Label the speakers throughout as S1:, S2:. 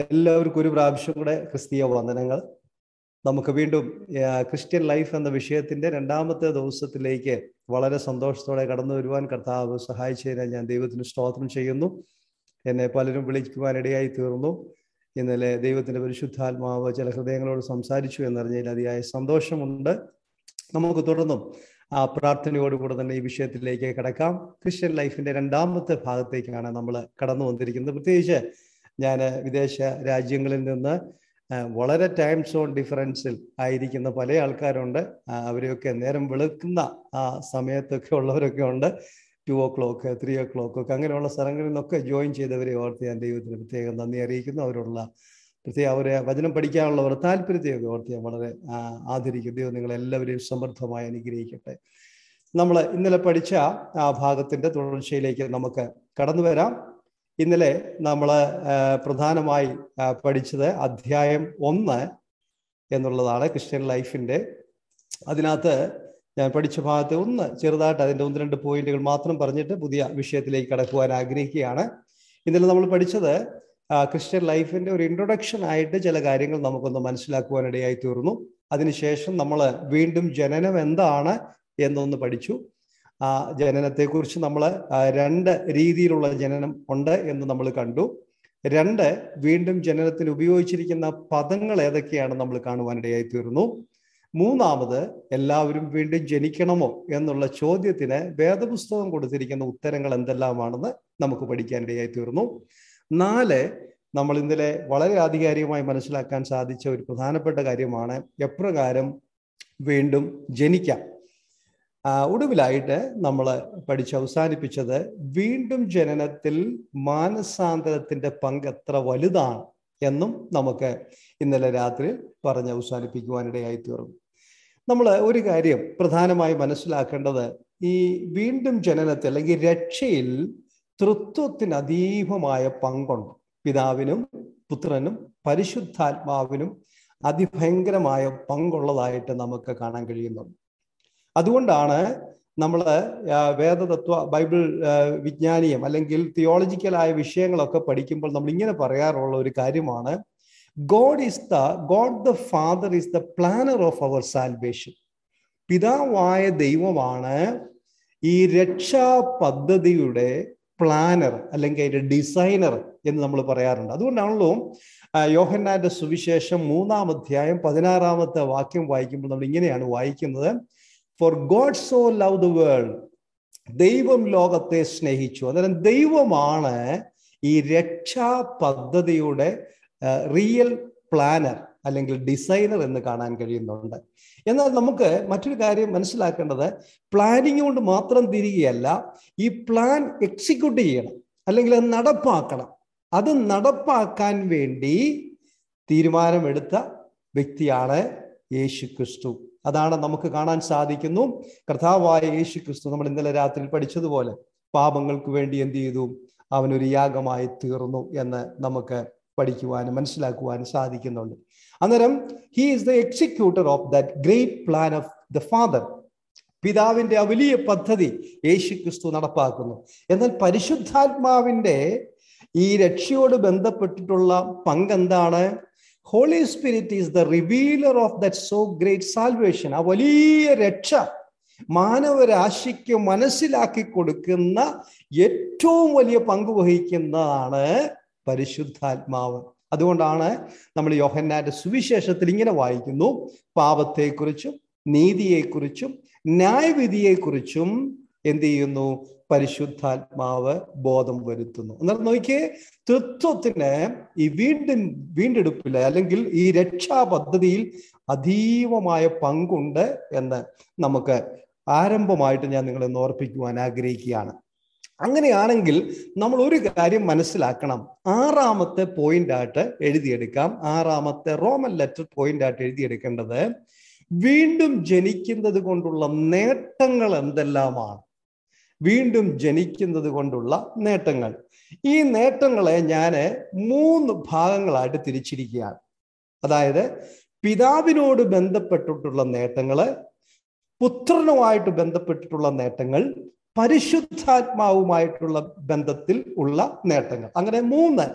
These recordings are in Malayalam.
S1: എല്ലാവർക്കും ഒരു പ്രാവശ്യം കൂടെ ക്രിസ്തീയ വന്ദനങ്ങൾ നമുക്ക് വീണ്ടും ആ, ക്രിസ്ത്യൻ ലൈഫ് എന്ന വിഷയത്തിന്റെ രണ്ടാമത്തെ ദിവസത്തിലേക്ക് വളരെ സന്തോഷത്തോടെ കടന്നു വരുവാൻ കർത്താവ് സഹായിച്ചതിനെ ഞാൻ ദൈവത്തിന് സ്തോത്രം ചെയ്യുന്നു എന്നെ പലരും വിളിക്കുവാനിടയായി തീർന്നു ഇന്നലെ ദൈവത്തിന്റെ പരിശുദ്ധാത്മാവ് ചില ഹൃദയങ്ങളോട് സംസാരിച്ചു എന്നറിഞ്ഞതിൽ അതിയായ സന്തോഷമുണ്ട് നമുക്ക് തുടർന്നും ആ പ്രാർത്ഥനയോടുകൂടെ തന്നെ ഈ വിഷയത്തിലേക്ക് കിടക്കാം ക്രിസ്ത്യൻ ലൈഫിന്റെ രണ്ടാമത്തെ ഭാഗത്തേക്കാണ് നമ്മൾ കടന്നു വന്നിരിക്കുന്നത് പ്രത്യേകിച്ച് ഞാൻ വിദേശ രാജ്യങ്ങളിൽ നിന്ന് ആ, വളരെ ടൈം സോൺ ഡിഫറൻസിൽ ആയിരിക്കുന്ന പല ആൾക്കാരുണ്ട് ആ, അവരെയൊക്കെ നേരം വെളുക്കുന്ന ആ സമയത്തൊക്കെ ഉള്ളവരൊക്കെ ഉണ്ട് two o'clock three o'clock ഒക്കെ അങ്ങനെയുള്ള സ്ഥലങ്ങളിൽ നിന്നൊക്കെ ജോയിൻ ചെയ്തവരെ ഓർത്ത് ഞാൻ ദൈവത്തിന് പ്രത്യേകം നന്ദി അറിയിക്കുന്നു അവരുള്ള പ്രത്യേക അവരെ വചനം പഠിക്കാനുള്ളവർ താല്പര്യത്തെയൊക്കെ ഓർത്ത് ഞാൻ വളരെ ആ, ആദരിക്കും ദൈവം നിങ്ങളെല്ലാവരെയും സമൃദ്ധമായി അനുഗ്രഹിക്കട്ടെ നമ്മൾ ഇന്നലെ പഠിച്ച ആ ഭാഗത്തിന്റെ തുടർച്ചയിലേക്ക് നമുക്ക് കടന്നു വരാം ഇന്നലെ നമ്മൾ പ്രധാനമായി ആ, പഠിച്ചത് അധ്യായം ഒന്ന് എന്നുള്ളതാണ് ക്രിസ്ത്യൻ ലൈഫിന്റെ അതിനകത്ത് ഞാൻ പഠിച്ച ഭാഗത്ത് ഒന്ന് ചെറുതായിട്ട് അതിന്റെ ഒന്ന് രണ്ട് പോയിന്റുകൾ മാത്രം പറഞ്ഞിട്ട് പുതിയ വിഷയത്തിലേക്ക് കടക്കുവാൻ ആഗ്രഹിക്കുകയാണ് ഇന്നലെ നമ്മൾ പഠിച്ചത് ആ, ക്രിസ്ത്യൻ ലൈഫിന്റെ ഒരു ഇൻട്രൊഡക്ഷൻ ആയിട്ട് ചില കാര്യങ്ങൾ നമുക്കൊന്ന് മനസ്സിലാക്കുവാനിടയായി തീർന്നു അതിനുശേഷം നമ്മൾ വീണ്ടും ജനനം എന്താണ് എന്നൊന്ന് പഠിച്ചു ആ ജനനത്തെക്കുറിച്ച് നമ്മൾ രണ്ട് രീതിയിലുള്ള ജനനം ഉണ്ട് എന്ന് നമ്മൾ കണ്ടു രണ്ട് വീണ്ടും ജനനത്തിന് ഉപയോഗിച്ചിരിക്കുന്ന പദങ്ങൾ ഏതൊക്കെയാണ് നമ്മൾ കാണുവാനിടയായി തീർന്നു മൂന്നാമത് എല്ലാവരും വീണ്ടും ജനിക്കണമോ എന്നുള്ള ചോദ്യത്തിന് വേദപുസ്തകം കൊടുത്തിരിക്കുന്ന ഉത്തരങ്ങൾ എന്തെല്ലാമാണെന്ന് നമുക്ക് പഠിക്കാനിടയായി തീർന്നു നാല് നമ്മൾ ഇന്നലെ വളരെ ആധികാരികമായി മനസ്സിലാക്കാൻ സാധിച്ച ഒരു പ്രധാനപ്പെട്ട കാര്യമാണ് എപ്രകാരം വീണ്ടും ജനിക്കാം ആ, ഒടുവിലായിട്ട് നമ്മൾ പഠിച്ച് അവസാനിപ്പിച്ചത് വീണ്ടും ജനനത്തിൽ മാനസാന്തരത്തിന്റെ പങ്ക് എത്ര വലുതാണ് എന്നും നമുക്ക് ഇന്നലെ രാത്രി പറഞ്ഞ് അവസാനിപ്പിക്കുവാനിടയായി തീർന്നു നമ്മൾ ഒരു കാര്യം പ്രധാനമായി മനസ്സിലാക്കേണ്ടത് ഈ വീണ്ടും ജനനത്തിൽ അല്ലെങ്കിൽ രക്ഷയിൽ തൃത്വത്തിന് അതീവമായ പങ്കുണ്ട് പിതാവിനും പുത്രനും പരിശുദ്ധാത്മാവിനും അതിഭയങ്കരമായ പങ്കുള്ളതായിട്ട് നമുക്ക് കാണാൻ കഴിയുന്നുണ്ട് അതുകൊണ്ടാണ് നമ്മൾ വേദതത്വ ബൈബിൾ ആ, വിജ്ഞാനീയം അല്ലെങ്കിൽ തിയോളജിക്കലായ വിഷയങ്ങളൊക്കെ പഠിക്കുമ്പോൾ നമ്മൾ ഇങ്ങനെ പറയാറുള്ള ഒരു കാര്യമാണ് God is the God the father is the planner of our salvation പിതാവായ ദൈവമാണ് ഈ രക്ഷാ പദ്ധതിയുടെ പ്ലാനർ അല്ലെങ്കിൽ അതിന്റെ ഡിസൈനർ എന്ന് നമ്മൾ പറയാറുണ്ട് അതുകൊണ്ടാണല്ലോ ആ, യോഹന്നാന്റെ സുവിശേഷം മൂന്നാം അധ്യായം പതിനാറാമത്തെ വാക്യം വായിക്കുമ്പോൾ നമ്മൾ ഇങ്ങനെയാണ് വായിക്കുന്നത് for God so love the world ദൈവം ലോകത്തെ സ്നേഹിച്ചു അന്നേരം ദൈവമാണ് ഈ രക്ഷാ പദ്ധതിയുടെ റിയൽ പ്ലാനർ അല്ലെങ്കിൽ ഡിസൈനർ എന്ന് കാണാൻ കഴിയുന്നുണ്ട് എന്നാൽ നമുക്ക് മറ്റൊരു കാര്യം മനസ്സിലാക്കേണ്ടത് പ്ലാനിങ് കൊണ്ട് മാത്രം തിരികെയല്ല ഈ പ്ലാൻ എക്സിക്യൂട്ട് ചെയ്യണം അല്ലെങ്കിൽ അത് നടപ്പാക്കണം അത് നടപ്പാക്കാൻ വേണ്ടി തീരുമാനമെടുത്ത വ്യക്തിയാണ് യേശു ക്രിസ്തു അതാണ് നമുക്ക് കാണാൻ സാധിക്കുന്നു കർത്താവായ യേശു ക്രിസ്തു നമ്മൾ ഇന്നലെ രാത്രി പഠിച്ചതുപോലെ പാപങ്ങൾക്ക് വേണ്ടി എന്ത് ചെയ്തു അവനൊരു യാഗമായി തീർന്നു എന്ന് നമുക്ക് പഠിക്കുവാനും മനസ്സിലാക്കുവാനും സാധിക്കുന്നുണ്ട് അന്നേരം he is the executor of that great plan of the father പിതാവിന്റെ ആ വലിയ പദ്ധതി യേശു ക്രിസ്തു നടപ്പാക്കുന്നു എന്നാൽ പരിശുദ്ധാത്മാവിന്റെ ഈ രക്ഷയോട് ബന്ധപ്പെട്ടിട്ടുള്ള പങ്ക് എന്താണ് holy spirit is the revealer of that so great salvation ആ വലിയ രക്ഷ മാനവരാശിക്ക് മനസ്സിലാക്കി കൊടുക്കുന്ന ഏറ്റവും വലിയ പങ്ക് വഹിക്കുന്നതാണ് പരിശുദ്ധാത്മാവ് അതുകൊണ്ടാണ് നമ്മൾ യോഹന്നാന്റെ സുവിശേഷത്തിൽ ഇങ്ങനെ വായിക്കുന്നു പാപത്തെക്കുറിച്ചും നീതിയെക്കുറിച്ചും ന്യായവിധിയെക്കുറിച്ചും എന്ത് ചെയ്യുന്നു പരിശുദ്ധാത്മാവ് ബോധം വരുത്തുന്നു എന്നാൽ നോക്കിയേ തൃത്വത്തിന് ഈ വീണ്ടും വീണ്ടെടുപ്പില് അല്ലെങ്കിൽ ഈ രക്ഷാ പദ്ധതിയിൽ അതീവമായ പങ്കുണ്ട് എന്ന് നമുക്ക് ആരംഭമായിട്ട് ഞാൻ നിങ്ങളെ ഒന്ന് ഓർപ്പിക്കുവാൻ ആഗ്രഹിക്കുകയാണ് അങ്ങനെയാണെങ്കിൽ നമ്മൾ ഒരു കാര്യം മനസ്സിലാക്കണം ആറാമത്തെ പോയിന്റ് ആയിട്ട് എഴുതിയെടുക്കാം ആറാമത്തെ റോമൻ ലെറ്റർ പോയിന്റ് ആയിട്ട് എഴുതിയെടുക്കേണ്ടത് വീണ്ടും ജനിക്കുന്നത് കൊണ്ടുള്ള നേട്ടങ്ങൾ എന്തെല്ലാമാണ് വീണ്ടും ജനിക്കുന്നത് കൊണ്ടുള്ള നേട്ടങ്ങൾ ഈ നേട്ടങ്ങളെ ഞാൻ മൂന്ന് ഭാഗങ്ങളായിട്ട് തിരിച്ചിരിക്കുകയാണ് അതായത് പിതാവിനോട് ബന്ധപ്പെട്ടിട്ടുള്ള നേട്ടങ്ങള് പുത്രനുമായിട്ട് ബന്ധപ്പെട്ടിട്ടുള്ള നേട്ടങ്ങൾ പരിശുദ്ധാത്മാവുമായിട്ടുള്ള ബന്ധത്തിൽ ഉള്ള നേട്ടങ്ങൾ അങ്ങനെ മൂന്ന്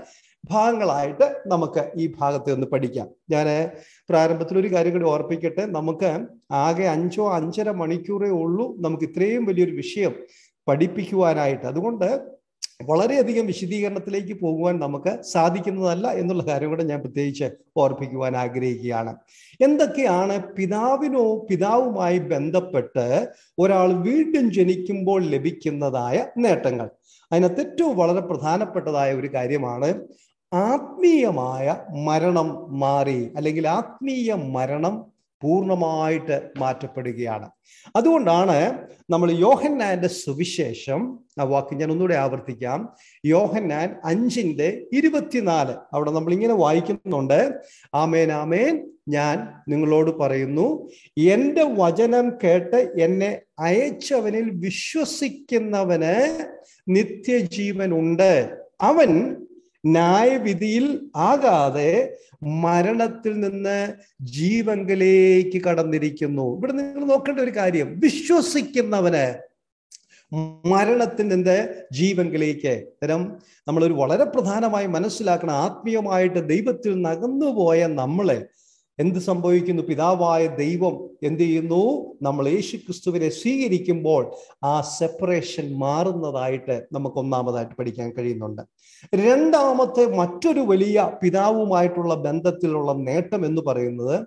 S1: ഭാഗങ്ങളായിട്ട് നമുക്ക് ഈ ഭാഗത്തെ ഒന്ന് പഠിക്കാം ഞാൻ പ്രാരംഭത്തിൽ ഒരു കാര്യം കൂടി ഓർപ്പിക്കട്ടെ നമുക്ക് ആകെ അഞ്ചോ അഞ്ചര മണിക്കൂറേ ഉള്ളൂ നമുക്ക് ഇത്രയും വലിയൊരു വിഷയം പഠിപ്പിക്കുവാനായിട്ട് അതുകൊണ്ട് വളരെയധികം വിശദീകരണത്തിലേക്ക് പോകുവാൻ നമുക്ക് സാധിക്കുന്നതല്ല എന്നുള്ള കാര്യം കൂടെ ഞാൻ പ്രത്യേകിച്ച് ഓർപ്പിക്കുവാൻ ആഗ്രഹിക്കുകയാണ് എന്തൊക്കെയാണ് പിതാവിനോ പിതാവുമായി ബന്ധപ്പെട്ട് ഒരാൾ വീണ്ടും ജനിക്കുമ്പോൾ ലഭിക്കുന്നതായ നേട്ടങ്ങൾ അതിനകത്ത് ഏറ്റവും വളരെ പ്രധാനപ്പെട്ടതായ ഒരു കാര്യമാണ് ആത്മീയമായ മരണം മാറി അല്ലെങ്കിൽ ആത്മീയ മരണം പൂർണ്ണമായിട്ട് മാറ്റപ്പെടുകയാണ് അതുകൊണ്ടാണ് നമ്മൾ യോഹന്നാന്റെ സുവിശേഷം ആ വാക്ക് ഞാൻ ഒന്നുകൂടെ ആവർത്തിക്കാം യോഹന്നാൻ അഞ്ചിന്റെ ഇരുപത്തിനാല് അവിടെ നമ്മൾ ഇങ്ങനെ വായിക്കുന്നുണ്ട് ആമേൻ ആമേൻ ഞാൻ നിങ്ങളോട് പറയുന്നു എൻ്റെ വചനം കേട്ട് എന്നെ അയച്ചവനിൽ വിശ്വസിക്കുന്നവന് നിത്യജീവൻ ഉണ്ട് അവൻ ന്യായവിധിയിൽ ആകാതെ മരണത്തിൽ നിന്ന് ജീവങ്കിലേക്ക് കടന്നിരിക്കുന്നു ഇവിടെ നിങ്ങൾ നോക്കേണ്ട ഒരു കാര്യം വിശ്വസിക്കുന്നവന് മരണത്തിൽ നിന്ന് ജീവങ്കിലേക്ക് തരം നമ്മളൊരു വളരെ പ്രധാനമായി മനസ്സിലാക്കണം ആത്മീയമായിട്ട് ദൈവത്തിൽ നകന്നുപോയ നമ്മളെ എന്ത് സംഭവിക്കുന്നു പിതാവായ ദൈവം എന്ത് ചെയ്യുന്നു നമ്മൾ യേശു ക്രിസ്തുവിനെ സ്വീകരിക്കുമ്പോൾ ആ സെപ്പറേഷൻ മാറുന്നതായിട്ട് നമുക്ക് ഒന്നാമതായിട്ട് പഠിക്കാൻ കഴിയുന്നുണ്ട് രണ്ടാമത്തെ മറ്റൊരു വലിയ പിതാവുമായിട്ടുള്ള ബന്ധത്തിലുള്ള നേട്ടം എന്ന് പറയുന്നത്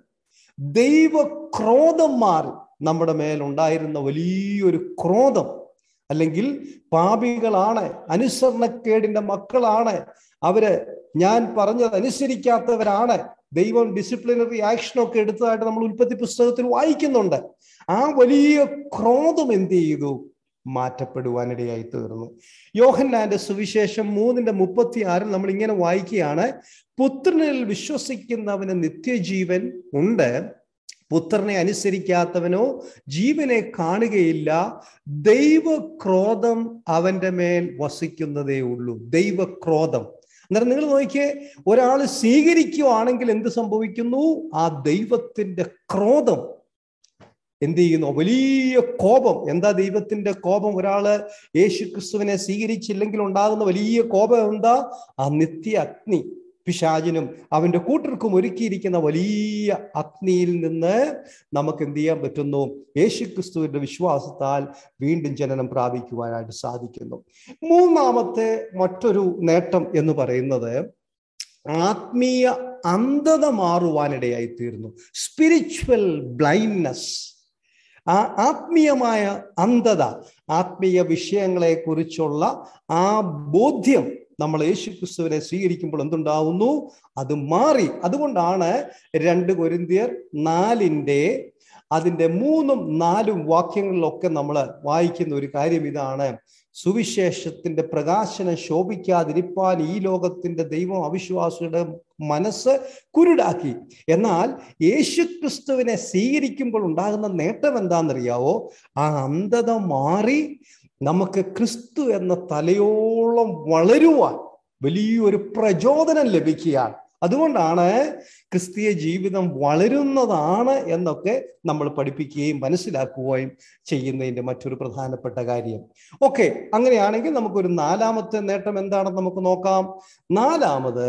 S1: ദൈവക്രോധം മാറി നമ്മുടെ മേലുണ്ടായിരുന്ന വലിയൊരു ക്രോധം അല്ലെങ്കിൽ പാപികളാണ് അനുസരണക്കേടിന്റെ മക്കളാണ് അവര് ഞാൻ പറഞ്ഞത് അനുസരിക്കാത്തവരാണ് ദൈവം ഡിസിപ്ലിനറി ആക്ഷനൊക്കെ എടുത്തതായിട്ട് നമ്മൾ ഉൽപ്പത്തി പുസ്തകത്തിൽ വായിക്കുന്നുണ്ട് ആ വലിയ ക്രോധം എന്ത് ചെയ്തു മാറ്റപ്പെടുവാനിടയായി തീർന്നു യോഹന്നാന്റെ സുവിശേഷം മൂന്നിന്റെ മുപ്പത്തി ആറിൽ നമ്മൾ ഇങ്ങനെ വായിക്കുകയാണ് പുത്രനിൽ വിശ്വസിക്കുന്നവന് നിത്യജീവൻ ഉണ്ട് പുത്രനെ അനുസരിക്കാത്തവനോ ജീവനെ കാണുകയില്ല ദൈവക്രോധം അവന്റെ മേൽ വസിക്കുന്നതേ ഉള്ളൂ ദൈവക്രോധം അന്നേരം നിങ്ങൾ നോക്കിയേ ഒരാൾ സ്വീകരിക്കുകയാണെങ്കിൽ എന്ത് സംഭവിക്കുന്നു ആ ദൈവത്തിന്റെ ക്രോധം എന്ത് ചെയ്യുന്നു വലിയ കോപം എന്താ ദൈവത്തിന്റെ കോപം ഒരാള് യേശു ക്രിസ്തുവിനെ സ്വീകരിച്ചില്ലെങ്കിൽ ഉണ്ടാകുന്ന വലിയ കോപം എന്താ ആ നിത്യ അഗ്നി പിശാചിനും അവന്റെ കൂട്ടർക്കും ഒരുക്കിയിരിക്കുന്ന വലിയ അഗ്നിയിൽ നിന്ന് നമുക്ക് എന്ത് ചെയ്യാൻ പറ്റുന്നു യേശു ക്രിസ്തുവിന്റെ വിശ്വാസത്താൽ വീണ്ടും ജനനം പ്രാപിക്കുവാനായിട്ട് സാധിക്കുന്നു മൂന്നാമത്തെ മറ്റൊരു നേട്ടം എന്ന് പറയുന്നത് ആത്മീയ അന്ധത മാറുവാനിടയായി തീർന്നു സ്പിരിച്വൽ ബ്ലൈൻഡ്നെസ് ആ ആത്മീയമായ അന്ധത ആത്മീയ വിഷയങ്ങളെ കുറിച്ചുള്ള ആ ബോധ്യം നമ്മൾ യേശു ക്രിസ്തുവിനെ സ്വീകരിക്കുമ്പോൾ എന്തുണ്ടാവുന്നു അത് മാറി അതുകൊണ്ടാണ് രണ്ട് കൊരിന്തിയർ നാലിൻ്റെ അതിൻ്റെ മൂന്നും നാലും വാക്യങ്ങളിലൊക്കെ നമ്മൾ വായിക്കുന്ന ഒരു കാര്യം ഇതാണ് സുവിശേഷത്തിന്റെ പ്രകാശനം ശോഭിക്കാതിരിപ്പാൻ ഈ ലോകത്തിന്റെ ദൈവം അവിശ്വാസിയുടെ മനസ്സ് കുരുടാക്കി എന്നാൽ യേശു ക്രിസ്തുവിനെ സ്വീകരിക്കുമ്പോൾ ഉണ്ടാകുന്ന നേട്ടം എന്താണെന്നറിയാവോ ആ അന്ധത മാറി നമുക്ക് ക്രിസ്തു എന്ന തലയോളം വളരുവാൻ വലിയൊരു പ്രചോദനം ലഭിക്കുകയാണ് അതുകൊണ്ടാണ് ക്രിസ്തീയ ജീവിതം വളരുന്നതാണ് എന്നൊക്കെ നമ്മൾ പഠിപ്പിക്കുകയും മനസ്സിലാക്കുകയും ചെയ്യുന്നതിൻ്റെ മറ്റൊരു പ്രധാനപ്പെട്ട കാര്യം ഓക്കെ അങ്ങനെയാണെങ്കിൽ നമുക്കൊരു നാലാമത്തെ നേട്ടം എന്താണെന്ന് നമുക്ക് നോക്കാം നാലാമത്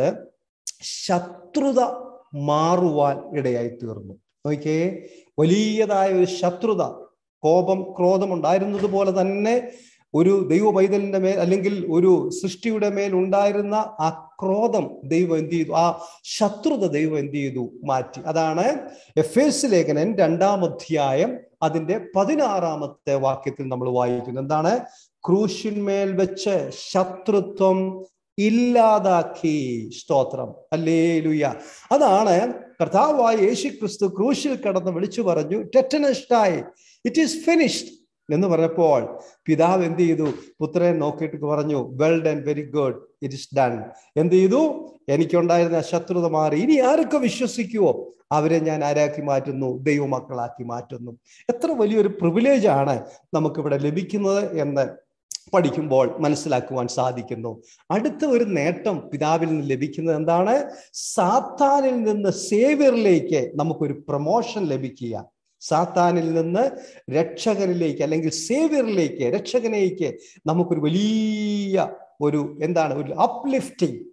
S1: ശത്രുത മാറുവാൻ ഇടയായി തീർന്നു നോക്കിയേ വലിയതായ ഒരു ശത്രുത കോപം ക്രോധം ഉണ്ടായിരുന്നത് പോലെ തന്നെ ഒരു ദൈവ പൈതലിന്റെ മേൽ അല്ലെങ്കിൽ ഒരു സൃഷ്ടിയുടെ മേൽ ഉണ്ടായിരുന്ന ആ ക്രോധം ദൈവം എന്ത് ചെയ്തു ആ ശത്രുത ദൈവം എന്ത് ചെയ്തു മാറ്റി അതാണ് എഫ് എസ് ലേഖനൻ രണ്ടാം അധ്യായം അതിന്റെ പതിനാറാമത്തെ വാക്യത്തിൽ നമ്മൾ വായിക്കുന്നു എന്താണ് ക്രൂശിന്മേൽ വെച്ച് ശത്രുത്വം ഇല്ലാതാക്കി സ്തോത്രം അല്ലേ ലുയ്യ അതാണ് കർത്താവായ യേശു ക്രിസ്തു ക്രൂശിൽ കടന്ന് വിളിച്ചു പറഞ്ഞു ടെറ്റനസ്റ്റായി ഇറ്റ് ഈസ് ഫിനിഷ്ഡ് എന്ന് പറഞ്ഞപ്പോൾ പിതാവ് എന്ത് ചെയ്തു പുത്രനെ നോക്കിയിട്ട് പറഞ്ഞു well done very good it is done എന്ത് ചെയ്തു എനിക്കുണ്ടായിരുന്ന ശത്രുത മാറി ഇനി ആരൊക്കെ വിശ്വസിക്കുവോ അവരെ ഞാൻ ആരാക്കി മാറ്റുന്നു ദൈവമക്കളാക്കി മാറ്റുന്നു എത്ര വലിയൊരു പ്രിവിലേജ് ആണ് നമുക്കിവിടെ ലഭിക്കുന്നത് എന്ന് പഠിക്കുമ്പോൾ മനസ്സിലാക്കുവാൻ സാധിക്കുന്നു അടുത്ത ഒരു നേട്ടം പിതാവിൽ നിന്ന് ലഭിക്കുന്നത് എന്താണ് സാത്താനിൽ നിന്ന് സേവിയറിലേക്ക് നമുക്കൊരു പ്രൊമോഷൻ ലഭിക്കുക സാത്താനിൽ നിന്ന് രക്ഷകനിലേക്ക് അല്ലെങ്കിൽ സേവിയറിലേക്ക് രക്ഷകനേക്ക് നമുക്കൊരു വലിയ ഒരു എന്താണ് ഒരു അപ്ലിഫ്റ്റിംഗ്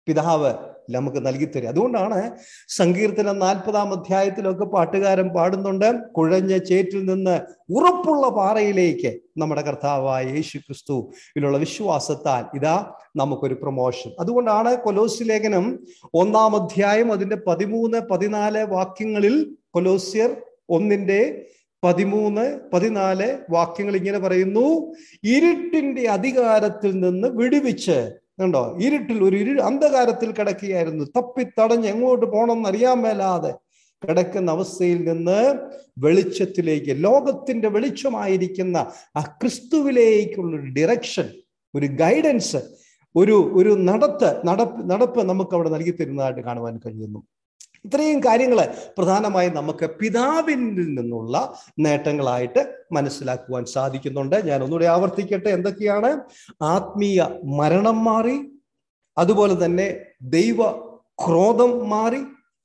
S1: പിതാവ് നമുക്ക് നൽകി തരും അതുകൊണ്ടാണ് സങ്കീർത്തനം നാൽപ്പതാം അധ്യായത്തിലൊക്കെ പാട്ടുകാരൻ പാടുന്നുണ്ട് കുഴഞ്ഞ ചേറ്റിൽ നിന്ന് ഉറപ്പുള്ള പാറയിലേക്ക് നമ്മുടെ കർത്താവായ യേശു ക്രിസ്തു ഇതിലുള്ള വിശ്വാസത്താൽ ഇതാ നമുക്കൊരു പ്രൊമോഷൻ അതുകൊണ്ടാണ് കൊലോസി ലേഖനം ഒന്നാം അധ്യായം അതിന്റെ പതിമൂന്ന് പതിനാല് വാക്യങ്ങളിൽ കൊലോസ്യർ ഒന്നിന്റെ പതിമൂന്ന് പതിനാല് വാക്യങ്ങൾ ഇങ്ങനെ പറയുന്നു ഇരുട്ടിന്റെ അധികാരത്തിൽ നിന്ന് വിടുവിച്ച് കണ്ടോ ഇരുട്ടിൽ ഒരു ഇരു അന്ധകാരത്തിൽ കിടക്കുകയായിരുന്നു തപ്പിത്തടഞ്ഞ് എങ്ങോട്ട് പോകണമെന്ന് അറിയാൻ മേലാതെ കിടക്കുന്ന അവസ്ഥയിൽ നിന്ന് വെളിച്ചത്തിലേക്ക് ലോകത്തിന്റെ വെളിച്ചമായിരിക്കുന്ന ആ ക്രിസ്തുവിലേക്കുള്ള ഒരു ഡിറക്ഷൻ ഒരു ഗൈഡൻസ് ഒരു ഒരു നടത്ത് നടപ്പ് നടപ്പ് നമുക്ക് അവിടെ നൽകി തരുന്നതായിട്ട് കാണുവാൻ കഴിയുന്നു ഇത്രയും കാര്യങ്ങൾ പ്രധാനമായും നമുക്ക് പിതാവിൽ നിന്നുള്ള നേട്ടങ്ങളായിട്ട് മനസ്സിലാക്കുവാൻ സാധിക്കുന്നുണ്ട് ഞാൻ ഒന്നുകൂടി ആവർത്തിക്കട്ടെ എന്തൊക്കെയാണ് ആത്മീയ മരണം മാറി അതുപോലെ തന്നെ ദൈവ ക്രോധം മാറി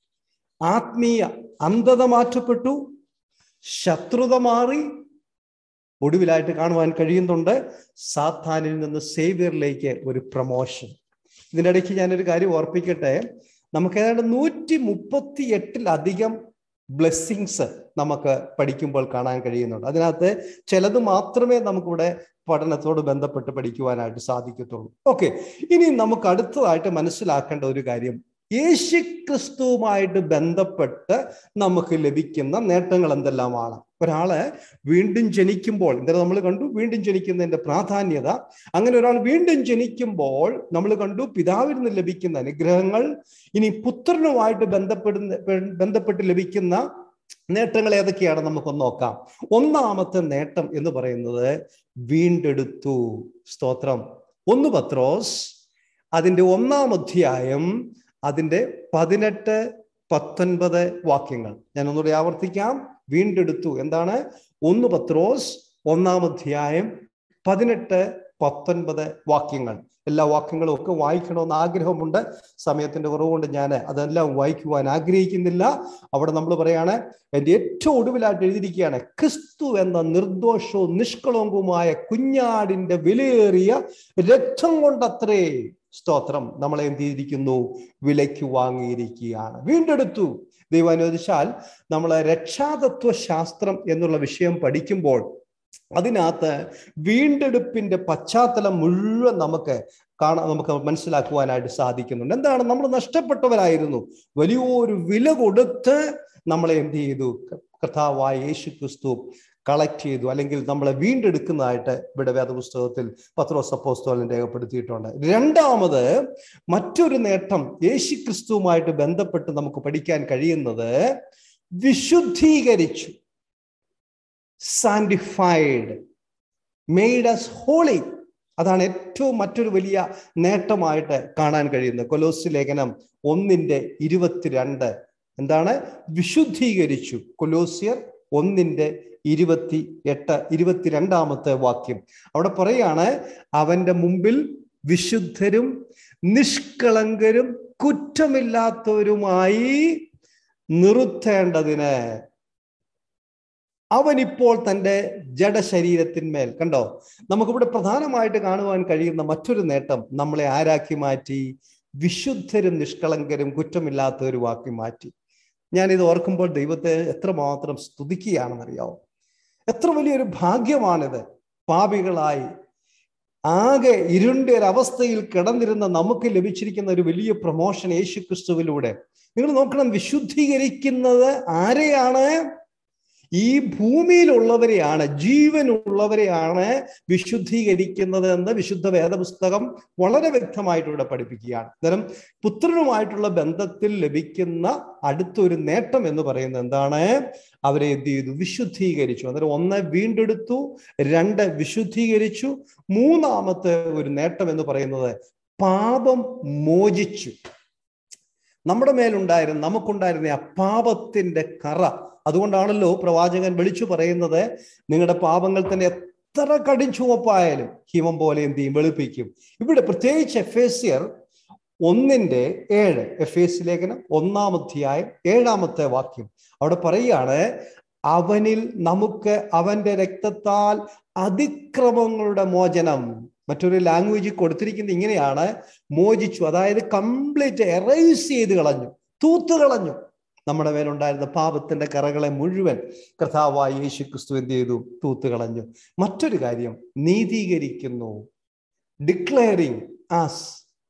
S1: ആത്മീയ അന്ധത മാറ്റപ്പെട്ടു ശത്രുത മാറി ഒടുവിലായിട്ട് കാണുവാൻ കഴിയുന്നുണ്ട് സാത്താനിൽ നിന്ന് സേവിയറിലേക്ക് ഒരു പ്രൊമോഷൻ ഇതിൻ്റെ ഇടയ്ക്ക് ഞാനൊരു കാര്യം ഓർപ്പിക്കട്ടെ നമുക്ക് ഏതാണ്ട് നൂറ്റി മുപ്പത്തി എട്ടിലധികം ബ്ലെസ്സിങ്സ് നമുക്ക് പഠിക്കുമ്പോൾ കാണാൻ കഴിയുന്നുണ്ട് അതിനകത്ത് ചിലത് മാത്രമേ നമുക്കിവിടെ പഠനത്തോട് ബന്ധപ്പെട്ട് പഠിക്കുവാനായിട്ട് സാധിക്കത്തുള്ളൂ ഓക്കെ ഇനി നമുക്ക് അടുത്തതായിട്ട് മനസ്സിലാക്കേണ്ട ഒരു കാര്യം യേശു ക്രിസ്തുവുമായിട്ട് ബന്ധപ്പെട്ട് നമുക്ക് ലഭിക്കുന്ന നേട്ടങ്ങൾ എന്തെല്ലാമാണ് ഒരാള് വീണ്ടും ജനിക്കുമ്പോൾ ഇന്നലെ നമ്മൾ കണ്ടു വീണ്ടും ജനിക്കുന്നതിന്റെ പ്രാധാന്യത അങ്ങനെ ഒരാൾ വീണ്ടും ജനിക്കുമ്പോൾ നമ്മൾ കണ്ടു പിതാവിൽ നിന്ന് ലഭിക്കുന്ന അനുഗ്രഹങ്ങൾ ഇനി പുത്രനുമായിട്ട് ബന്ധപ്പെടുന്ന ബന്ധപ്പെട്ട് ലഭിക്കുന്ന നേട്ടങ്ങൾ ഏതൊക്കെയാണ് നമുക്കൊന്ന് നോക്കാം ഒന്നാമത്തെ നേട്ടം എന്ന് പറയുന്നത് വീണ്ടെടുത്തു സ്തോത്രം ഒന്ന് പത്രോസ് അതിന്റെ ഒന്നാം അധ്യായം അതിന്റെ പതിനെട്ട് പത്തൊൻപത് വാക്യങ്ങൾ ഞാൻ ഒന്നുകൂടി ആവർത്തിക്കാം വീണ്ടെടുത്തു എന്താണ് ഒന്ന് പത്രോസ് ഒന്നാം അധ്യായം പതിനെട്ട് പത്തൊൻപത് വാക്യങ്ങൾ എല്ലാ വാക്യങ്ങളും ഒക്കെ വായിക്കണമെന്ന് ആഗ്രഹമുണ്ട് സമയത്തിന്റെ കുറവുകൊണ്ട് ഞാൻ അതെല്ലാം വായിക്കുവാൻ ആഗ്രഹിക്കുന്നില്ല അവിടെ നമ്മൾ പറയാണ് എൻ്റെ ഏറ്റവും ഒടുവിലായിട്ട് എഴുതിയിരിക്കുകയാണ് ക്രിസ്തു എന്ന നിർദോഷവും നിഷ്കളങ്കവുമായ കുഞ്ഞാടിന്റെ വിലയേറിയ രക്തം കൊണ്ടത്രേ സ്തോത്രം നമ്മളെ എന്ത് ചെയ്തിരിക്കുന്നു വിലയ്ക്ക് വാങ്ങിയിരിക്കുകയാണ് വീണ്ടെടുത്തു ദൈവം അനുവദിച്ചാൽ നമ്മൾ രക്ഷാതത്വ ശാസ്ത്രം എന്നുള്ള വിഷയം പഠിക്കുമ്പോൾ അതിനകത്ത് വീണ്ടെടുപ്പിന്റെ പശ്ചാത്തലം മുഴുവൻ നമുക്ക് കാണാൻ നമുക്ക് മനസ്സിലാക്കുവാനായിട്ട് സാധിക്കുന്നുണ്ട് എന്താണ് നമ്മൾ നഷ്ടപ്പെട്ടവരായിരുന്നു വലിയൊരു വില കൊടുത്ത് നമ്മളെ എന്ത് ചെയ്തു കർത്താവായ യേശു ക്രിസ്തു കളക്ട് ചെയ്തു അല്ലെങ്കിൽ നമ്മളെ വീണ്ടെടുക്കുന്നതായിട്ട് ഇവിടെ വേദപുസ്തകത്തിൽ പത്രോസ് അപ്പോസ്തോലൻ രേഖപ്പെടുത്തിയിട്ടുണ്ട് രണ്ടാമത് മറ്റൊരു നേട്ടം യേശു ക്രിസ്തുവുമായിട്ട് ബന്ധപ്പെട്ട് നമുക്ക് പഠിക്കാൻ കഴിയുന്നത് വിശുദ്ധീകരിച്ചു സാൻഡിഫൈഡ് മെയ്ഡ് അസ് ഹോളി അതാണ് ഏറ്റവും മറ്റൊരു വലിയ നേട്ടമായിട്ട് കാണാൻ കഴിയുന്നത് കൊലോസ് ലേഖനം ഒന്നിന്റെ ഇരുപത്തിരണ്ട് എന്താണ് വിശുദ്ധീകരിച്ചു കൊലോസിയർ ഒന്നിന്റെ ഇരുപത്തി എട്ട് ഇരുപത്തിരണ്ടാമത്തെ വാക്യം അവിടെ പറയാണ് അവന്റെ മുമ്പിൽ വിശുദ്ധരും നിഷ്കളങ്കരും കുറ്റമില്ലാത്തവരുമായി നിർത്തേണ്ടതിന് അവൻ ഇപ്പോൾ തൻ്റെ ജഡശരീരത്തിന്മേൽ കണ്ടോ നമുക്കിവിടെ പ്രധാനമായിട്ട് കാണുവാൻ കഴിയുന്ന മറ്റൊരു നേട്ടം നമ്മളെ ആരാക്കി മാറ്റി വിശുദ്ധരും നിഷ്കളങ്കരും കുറ്റമില്ലാത്തവരുമാക്കി മാറ്റി ഞാനിത് ഓർക്കുമ്പോൾ ദൈവത്തെ എത്രമാത്രം സ്തുതിക്കുകയാണെന്നറിയാവോ എത്ര വലിയൊരു ഭാഗ്യമാണിത് പാപികളായി ആകെ ഇരുണ്ട ഒരവസ്ഥയിൽ കിടന്നിരുന്ന നമുക്ക് ലഭിച്ചിരിക്കുന്ന ഒരു വലിയ പ്രൊമോഷൻ യേശു ക്രിസ്തുവിലൂടെ നിങ്ങൾ നോക്കണം വിശുദ്ധീകരിക്കുന്നത് ആരെയാണ് ഈ ഭൂമിയിലുള്ളവരെയാണ് ജീവനുള്ളവരെയാണ് വിശുദ്ധീകരിക്കുന്നത് എന്ന് വിശുദ്ധ വേദപുസ്തകം വളരെ വ്യക്തമായിട്ട് ഇവിടെ പഠിപ്പിക്കുകയാണ് അന്നേരം പുത്രനുമായിട്ടുള്ള ബന്ധത്തിൽ ലഭിക്കുന്ന അടുത്തൊരു നേട്ടം എന്ന് പറയുന്നത് എന്താണ് അവരെ എന്ത് ചെയ്തു വിശുദ്ധീകരിച്ചു അന്നേരം ഒന്ന് വീണ്ടെടുത്തു രണ്ട് വിശുദ്ധീകരിച്ചു മൂന്നാമത്തെ ഒരു നേട്ടം എന്ന് പറയുന്നത് പാപം മോചിച്ചു നമ്മുടെ മേലുണ്ടായിരുന്ന നമുക്കുണ്ടായിരുന്ന ആ പാപത്തിന്റെ കറ അതുകൊണ്ടാണല്ലോ പ്രവാചകൻ വിളിച്ചു പറയുന്നത് നിങ്ങളുടെ പാപങ്ങൾ തന്നെ എത്ര കടും ചുവപ്പായാലും ഹിമം പോലെ എന്ത് ചെയ്യും വെളുപ്പിക്കും ഇവിടെ പ്രത്യേകിച്ച് എഫ് എസിയർ ഒന്നിന്റെ ഏഴ് എഫ് എസ് ലേഖനം ഒന്നാം അധ്യായം ഏഴാമത്തെ വാക്യം അവിടെ പറയാണ് അവനിൽ നമുക്ക് അവന്റെ രക്തത്താൽ അതിക്രമങ്ങളുടെ മോചനം മറ്റൊരു ലാംഗ്വേജ് കൊടുത്തിരിക്കുന്നത് ഇങ്ങനെയാണ് മോചിച്ചു അതായത് കംപ്ലീറ്റ് എറൈസ് ചെയ്ത് കളഞ്ഞു തൂത്തു കളഞ്ഞു നമ്മുടെ മേലുണ്ടായിരുന്ന പാപത്തിന്റെ കറകളെ മുഴുവൻ കർത്താവായ യേശു ക്രിസ്തു എന്ത് ചെയ്തു തൂത്തു കളഞ്ഞു മറ്റൊരു കാര്യം നീതീകരിക്കുന്നു declaring as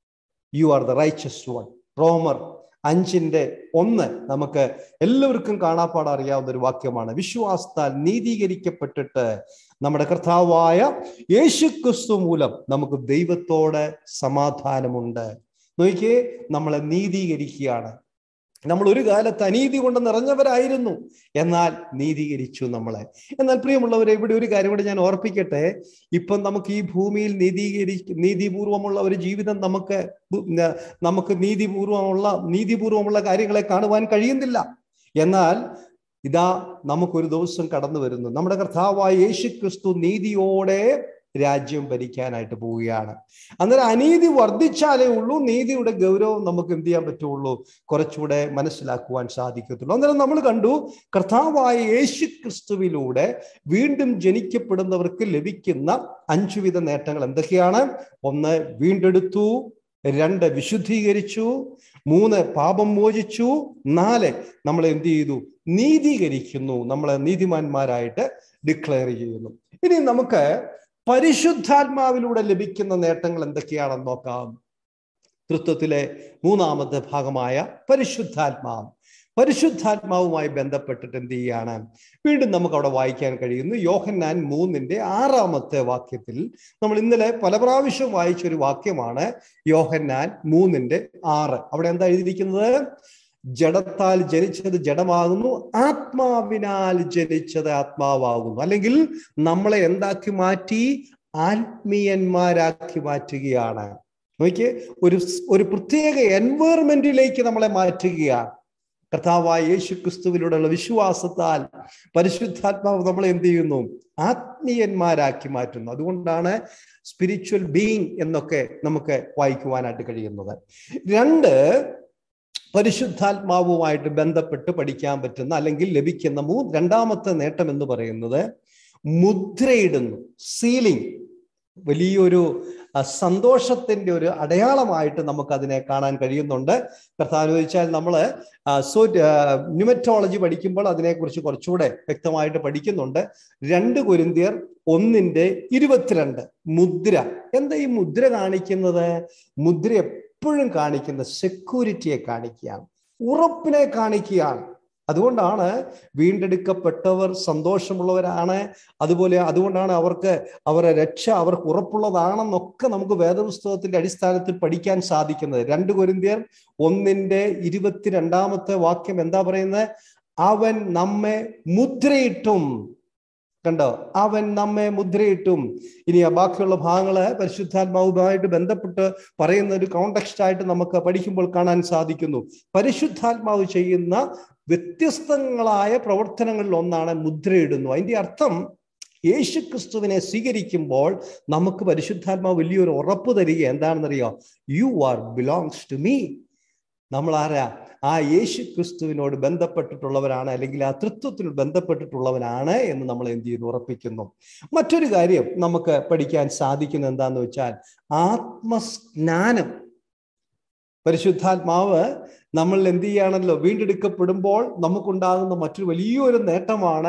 S1: you are the righteous one റോമർ അഞ്ചിന്റെ ഒന്ന് നമുക്ക് എല്ലാവർക്കും കാണാപ്പാട് അറിയാവുന്ന ഒരു വാക്യമാണ് വിശ്വാസത്താൽ നീതീകരിക്കപ്പെട്ടിട്ട് നമ്മുടെ കർത്താവായ യേശു ക്രിസ്തു മൂലം നമുക്ക് ദൈവത്തോട് സമാധാനമുണ്ട് നോക്കിയേ നമ്മളെ നീതീകരിക്കുകയാണ് നമ്മൾ ഒരു കാലത്ത് അനീതി കൊണ്ട് നിറഞ്ഞവരായിരുന്നു എന്നാൽ നീതീകരിച്ചു നമ്മളെ എന്നാൽ പ്രിയമുള്ളവരെ ഇവിടെ ഒരു കാര്യം കൂടെ ഞാൻ ഓർപ്പിക്കട്ടെ ഇപ്പം നമുക്ക് ഈ ഭൂമിയിൽ നീതീകരി നീതിപൂർവമുള്ള ഒരു ജീവിതം നമുക്ക് നമുക്ക് നീതിപൂർവമുള്ള നീതിപൂർവമുള്ള കാര്യങ്ങളെ കാണുവാൻ കഴിയുന്നില്ല എന്നാൽ ഇതാ നമുക്കൊരു ദിവസം കടന്നു വരുന്നു നമ്മുടെ കർത്താവായ യേശു ക്രിസ്തു നീതിയോടെ രാജ്യം ഭരിക്കാനായിട്ട് പോവുകയാണ് അന്നേരം അനീതി വർദ്ധിച്ചാലേ ഉള്ളൂ നീതിയുടെ ഗൗരവം നമുക്ക് എന്ത് ചെയ്യാൻ പറ്റുള്ളൂ കുറച്ചുകൂടെ മനസ്സിലാക്കുവാൻ സാധിക്കത്തുള്ളൂ അന്നേരം നമ്മൾ കണ്ടു കർത്താവായ യേശു ക്രിസ്തുവിലൂടെ വീണ്ടും ജനിക്കപ്പെടുന്നവർക്ക് ലഭിക്കുന്ന അഞ്ചുവിധ നേട്ടങ്ങൾ എന്തൊക്കെയാണ് ഒന്ന് വീണ്ടെടുത്തു രണ്ട് വിശുദ്ധീകരിച്ചു മൂന്ന് പാപം മോചിച്ചു നാല് നമ്മൾ എന്ത് ചെയ്തു നീതീകരിക്കുന്നു നമ്മളെ നീതിമാന്മാരായിട്ട് ഡിക്ലെയർ ചെയ്യുന്നു ഇനി നമുക്ക് പരിശുദ്ധാത്മാവിലൂടെ ലഭിക്കുന്ന നേട്ടങ്ങൾ എന്തൊക്കെയാണെന്ന് നോക്കാം തൃത്വത്തിലെ മൂന്നാമത്തെ ഭാഗമായ പരിശുദ്ധാത്മാവ് പരിശുദ്ധാത്മാവുമായി ബന്ധപ്പെട്ടിട്ട് എന്ത് ചെയ്യാണ് വീണ്ടും നമുക്ക് അവിടെ വായിക്കാൻ കഴിയുന്നു യോഹന്നാൻ മൂന്നിന്റെ ആറാമത്തെ വാക്യത്തിൽ നമ്മൾ ഇന്നലെ പല പ്രാവശ്യം വായിച്ച ഒരു വാക്യമാണ് യോഹന്നാൻ മൂന്നിന്റെ ആറ് അവിടെ എന്താ എഴുതിയിരിക്കുന്നത് ജഡത്താൽ ജനിച്ചത് ജഡമാകുന്നു ആത്മാവിനാൽ ജനിച്ചത് ആത്മാവാകുന്നു അല്ലെങ്കിൽ നമ്മളെ എന്താക്കി മാറ്റി ആത്മീയന്മാരാക്കി മാറ്റുകയാണ് നോക്കിയേ ഒരു ഒരു പ്രത്യേക എൻവയറമെന്റിലേക്ക് നമ്മളെ മാറ്റുകയാണ് കർത്താവായ യേശു ക്രിസ്തുവിലൂടെയുള്ള വിശ്വാസത്താൽ പരിശുദ്ധാത്മാവ് നമ്മളെ എന്ത് ചെയ്യുന്നു ആത്മീയന്മാരാക്കി മാറ്റുന്നു അതുകൊണ്ടാണ് സ്പിരിച്വൽ ബീയിങ് എന്നൊക്കെ നമുക്ക് വായിക്കുവാനായിട്ട് കഴിയുന്നത് രണ്ട് പരിശുദ്ധാത്മാവുമായിട്ട് ബന്ധപ്പെട്ട് പഠിക്കാൻ പറ്റുന്ന അല്ലെങ്കിൽ ലഭിക്കുന്ന മൂ രണ്ടാമത്തെ നേട്ടം എന്ന് പറയുന്നത് മുദ്രയിടുന്നു സീലിംഗ് വലിയൊരു സന്തോഷത്തിന്റെ ഒരു അടയാളമായിട്ട് നമുക്ക് അതിനെ കാണാൻ കഴിയുന്നുണ്ട് കർത്താവ് ചോദിച്ചാൽ നമ്മൾ സോ ന്യൂമറ്റോളജി പഠിക്കുമ്പോൾ അതിനെക്കുറിച്ച് കുറച്ചുകൂടെ വ്യക്തമായിട്ട് പഠിക്കുന്നുണ്ട് രണ്ട് കുരിന്തിയർ ഒന്നിന്റെ ഇരുപത്തിരണ്ട് മുദ്ര എന്താ ഈ മുദ്ര കാണിക്കുന്നത് മുദ്ര എപ്പോഴും കാണിക്കുന്ന സെക്യൂരിറ്റിയെ കാണിക്കുകയാണ് ഉറപ്പിനെ കാണിക്കുകയാണ് അതുകൊണ്ടാണ് വീണ്ടെടുക്കപ്പെട്ടവർ സന്തോഷമുള്ളവരാണ് അതുപോലെ അതുകൊണ്ടാണ് അവർക്ക് അവരുടെ രക്ഷ അവർക്ക് ഉറപ്പുള്ളതാണെന്നൊക്കെ നമുക്ക് വേദപുസ്തകത്തിന്റെ അടിസ്ഥാനത്തിൽ പഠിക്കാൻ സാധിക്കുന്നത് രണ്ട് കൊരിന്തിയർ ഒന്നിന്റെ ഇരുപത്തിരണ്ടാമത്തെ വാക്യം എന്താ പറയുന്നത് അവൻ നമ്മെ മുദ്രയിട്ടും കണ്ടോ അവൻ നമ്മെ മുദ്രയിട്ടും ഇനി ബാക്കിയുള്ള ഭാഗങ്ങള് പരിശുദ്ധാത്മാവുമായിട്ട് ബന്ധപ്പെട്ട് പറയുന്ന ഒരു കോണ്ടക്സ്റ്റ് ആയിട്ട് നമുക്ക് പഠിക്കുമ്പോൾ കാണാൻ സാധിക്കുന്നു പരിശുദ്ധാത്മാവ് ചെയ്യുന്ന വ്യത്യസ്തങ്ങളായ പ്രവർത്തനങ്ങളിൽ ഒന്നാണ് മുദ്രയിടുന്നു അതിന്റെ അർത്ഥം യേശു ക്രിസ്തുവിനെ സ്വീകരിക്കുമ്പോൾ നമുക്ക് പരിശുദ്ധാത്മാവ് വലിയൊരു ഉറപ്പ് തരിക എന്താണെന്നറിയോ you are belongs to me നമ്മൾ ആരാ ആ യേശു ക്രിസ്തുവിനോട് ബന്ധപ്പെട്ടിട്ടുള്ളവരാണ് അല്ലെങ്കിൽ ആ തൃത്വത്തിൽ ബന്ധപ്പെട്ടിട്ടുള്ളവനാണ് എന്ന് നമ്മൾ എന്ത് ചെയ്യുന്നു ഉറപ്പിക്കുന്നു മറ്റൊരു കാര്യം നമുക്ക് പഠിക്കാൻ സാധിക്കുന്നത് എന്താന്ന് വെച്ചാൽ ആത്മസ്നാനം പരിശുദ്ധാത്മാവ് നമ്മൾ എന്ത് ചെയ്യുകയാണല്ലോ വീണ്ടെടുക്കപ്പെടുമ്പോൾ നമുക്കുണ്ടാകുന്ന മറ്റൊരു വലിയൊരു നേട്ടമാണ്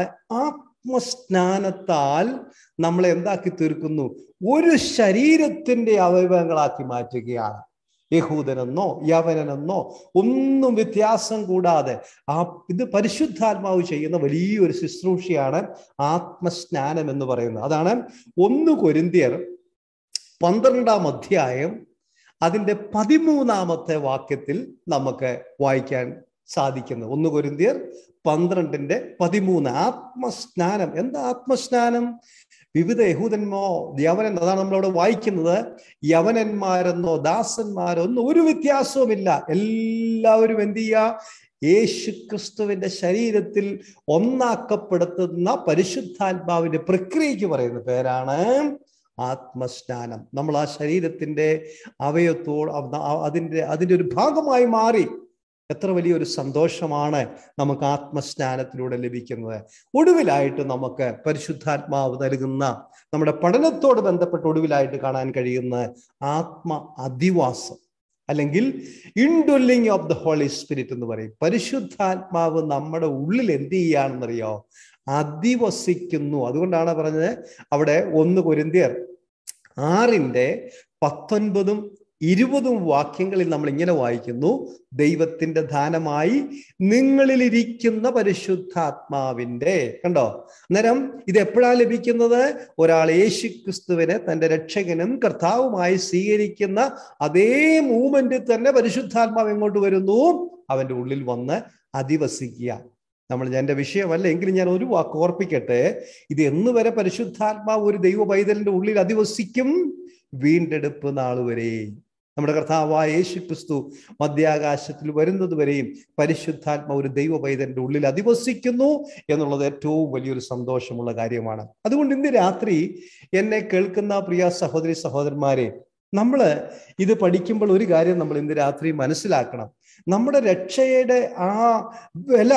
S1: ആത്മസ്നാനത്താൽ നമ്മളെ എന്താക്കി തീർക്കുന്നു ഒരു ശരീരത്തിന്റെ അവയവങ്ങളാക്കി മാറ്റുകയാണ് യഹൂദനെന്നോ യവനെന്നോ ഒന്നും വ്യത്യാസം കൂടാതെ ആ ഇത് പരിശുദ്ധാത്മാവ് ചെയ്യുന്ന വലിയൊരു ശുശ്രൂഷയാണ് ആത്മസ്നാനം എന്ന് പറയുന്നത് അതാണ് ഒന്ന് കൊരിന്തിയർ പന്ത്രണ്ടാം അധ്യായം അതിൻ്റെ പതിമൂന്നാമത്തെ വാക്യത്തിൽ നമുക്ക് വായിക്കാൻ സാധിക്കുന്നത് ഒന്ന് കൊരിന്തിയർ പന്ത്രണ്ടിന്റെ പതിമൂന്ന് ആത്മസ്നാനം എന്താ ആത്മസ്നാനം വിവിധ യഹൂദന്മോ യവനൻ അതാണ് നമ്മളവിടെ വായിക്കുന്നത് യവനന്മാരെന്നോ ദാസന്മാരോ ഒന്നും ഒരു വ്യത്യാസവുമില്ല എല്ലാവരും എന്ത് ചെയ്യുക യേശു ക്രിസ്തുവിന്റെ ശരീരത്തിൽ ഒന്നാക്കപ്പെടുത്തുന്ന പരിശുദ്ധാത്മാവിന്റെ പ്രക്രിയയ്ക്ക് പറയുന്ന പേരാണ് ആത്മസ്നാനം നമ്മൾ ആ ശരീരത്തിന്റെ അവയത്തോട് അതിൻ്റെ അതിൻ്റെ ഒരു ഭാഗമായി മാറി എത്ര വലിയൊരു സന്തോഷമാണ് നമുക്ക് ആത്മസ്നാനത്തിലൂടെ ലഭിക്കുന്നത് ഒടുവിലായിട്ട് നമുക്ക് പരിശുദ്ധാത്മാവ് നൽകുന്ന നമ്മുടെ പഠനത്തോട് ബന്ധപ്പെട്ട് ഒടുവിലായിട്ട് കാണാൻ കഴിയുന്ന ആത്മ അധിവാസം അല്ലെങ്കിൽ indwelling of the holy spirit എന്ന് പറയും പരിശുദ്ധാത്മാവ് നമ്മുടെ ഉള്ളിൽ എന്ത് ചെയ്യാണെന്നറിയോ അധിവസിക്കുന്നു അതുകൊണ്ടാണ് പറഞ്ഞത് അവിടെ ഒന്ന് കൊരിന്തിയർ ആറിന്റെ പത്തൊൻപതും ഇരുപതും വാക്യങ്ങളിൽ നമ്മൾ ഇങ്ങനെ വായിക്കുന്നു ദൈവത്തിന്റെ ദാനമായി നിങ്ങളിലിരിക്കുന്ന പരിശുദ്ധാത്മാവിന്റെ കണ്ടോ അന്നേരം ഇത് എപ്പോഴാണ് ലഭിക്കുന്നത് ഒരാൾ യേശു ക്രിസ്തുവിനെ തന്റെ രക്ഷകനും കർത്താവുമായി സ്വീകരിക്കുന്ന അതേ മൂമെന്റിൽ തന്നെ പരിശുദ്ധാത്മാവ് എങ്ങോട്ട് വരുന്നു അവന്റെ ഉള്ളിൽ വന്ന് അധിവസിക്കുക നമ്മൾ എൻ്റെ വിഷയമല്ല എങ്കിലും ഞാൻ ഒരു വാക്ക് ഓർപ്പിക്കട്ടെ ഇത് എന്ന് വരെ പരിശുദ്ധാത്മാവ് ഒരു ദൈവ പൈതലിന്റെ ഉള്ളിൽ അധിവസിക്കും വീണ്ടെടുപ്പ് നാൾ വരെ നമ്മുടെ കർത്താവായ യേശു ക്രിസ്തു മധ്യാകാശത്തിൽ വരുന്നത് വരെയും പരിശുദ്ധാത്മ ഒരു ദൈവ പൈതലിന്റെ ഉള്ളിൽ അധിവസിക്കുന്നു എന്നുള്ളത് ഏറ്റവും വലിയൊരു സന്തോഷമുള്ള കാര്യമാണ് അതുകൊണ്ട് ഇന്ന് രാത്രി എന്നെ കേൾക്കുന്ന പ്രിയ സഹോദരി സഹോദരന്മാരെ നമ്മൾ ഇത് പഠിക്കുമ്പോൾ ഒരു കാര്യം നമ്മൾ ഇന്ന് രാത്രി മനസ്സിലാക്കണം നമ്മുടെ രക്ഷയുടെ ആ വില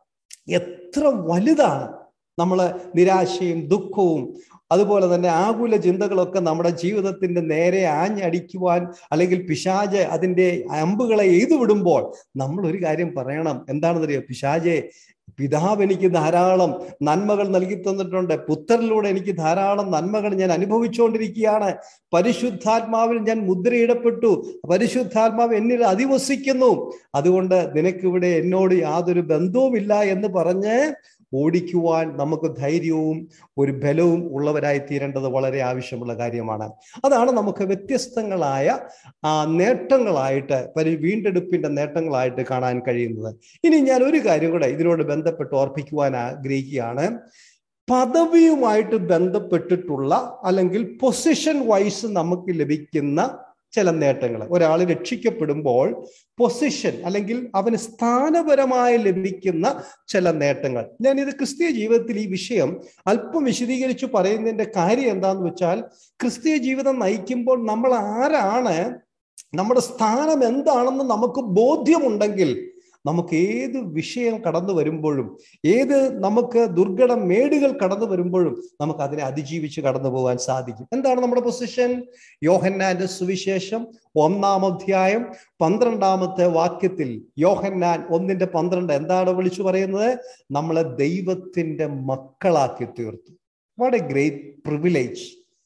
S1: എത്ര വലുതാണ് നമ്മൾ നിരാശയും ദുഃഖവും അതുപോലെ തന്നെ ആകുല ചിന്തകളൊക്കെ നമ്മുടെ ജീവിതത്തിന്റെ നേരെ ആഞ്ഞടിക്കുവാൻ അല്ലെങ്കിൽ പിശാജ് അതിൻ്റെ അമ്പുകളെ എയ്തു വിടുമ്പോൾ നമ്മൾ ഒരു കാര്യം പറയണം എന്താണെന്നറിയോ പിശാജെ പിതാവ് എനിക്ക് ധാരാളം നന്മകൾ നൽകി തന്നിട്ടുണ്ട് പുത്രനിലൂടെ എനിക്ക് ധാരാളം നന്മകൾ ഞാൻ അനുഭവിച്ചുകൊണ്ടിരിക്കുകയാണ് പരിശുദ്ധാത്മാവിൽ ഞാൻ മുദ്രയിടപ്പെട്ടു പരിശുദ്ധാത്മാവ് എന്നിൽ അധിവസിക്കുന്നു അതുകൊണ്ട് നിനക്കിവിടെ എന്നോട് യാതൊരു ബന്ധവുമില്ല എന്ന് പറഞ്ഞ് ഓടിക്കുവാൻ നമുക്ക് ധൈര്യവും ഒരു ബലവും ഉള്ളവരായി തീരേണ്ടത് വളരെ ആവശ്യമുള്ള കാര്യമാണ് അതാണ് നമുക്ക് വ്യത്യസ്തങ്ങളായ ആ നേട്ടങ്ങളായിട്ട് പരി വീണ്ടെടുപ്പിന്റെ നേട്ടങ്ങളായിട്ട് കാണാൻ കഴിയുന്നത് ഇനി ഞാൻ ഒരു കാര്യം കൂടെ ഇതിനോട് ബന്ധപ്പെട്ട് ഓർപ്പിക്കുവാൻ ആഗ്രഹിക്കുകയാണ് പദവിയുമായിട്ട് ബന്ധപ്പെട്ടിട്ടുള്ള അല്ലെങ്കിൽ പൊസിഷൻ വൈസ് നമുക്ക് ലഭിക്കുന്ന ചില നേട്ടങ്ങൾ ഒരാൾ രക്ഷിക്കപ്പെടുമ്പോൾ പൊസിഷൻ അല്ലെങ്കിൽ അവന് സ്ഥാനപരമായി ലഭിക്കുന്ന ചില നേട്ടങ്ങൾ ഞാൻ ഇത് ക്രിസ്തീയ ജീവിതത്തിൽ ഈ വിഷയം അല്പം വിശദീകരിച്ച് പറയുന്നതിന്റെ കാര്യം എന്താന്ന് വെച്ചാൽ ക്രിസ്തീയ ജീവിതം നയിക്കുമ്പോൾ നമ്മൾ ആരാണ് നമ്മുടെ സ്ഥാനം എന്താണെന്ന് നമുക്ക് ബോധ്യമുണ്ടെങ്കിൽ നമുക്ക് ഏത് വിഷയം കടന്നു വരുമ്പോഴും ഏത് നമുക്ക് ദുർഘട മേടുകൾ കടന്നു വരുമ്പോഴും നമുക്ക് അതിനെ അതിജീവിച്ച് കടന്നു പോകാൻ സാധിക്കും എന്താണ് നമ്മുടെ പൊസിഷൻ യോഹന്നാന്റെ സുവിശേഷം ഒന്നാം അധ്യായം പന്ത്രണ്ടാമത്തെ വാക്യത്തിൽ യോഹന്നാൻ ഒന്നിന്റെ പന്ത്രണ്ട് എന്താണ് വിളിച്ചു പറയുന്നത് നമ്മളെ ദൈവത്തിന്റെ മക്കളാക്കി തീർത്തു വാട്ട് എ ഗ്രേറ്റ് പ്രിവിലേജ്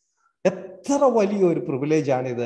S1: എത്ര വലിയൊരു പ്രിവിലേജ് ആണിത്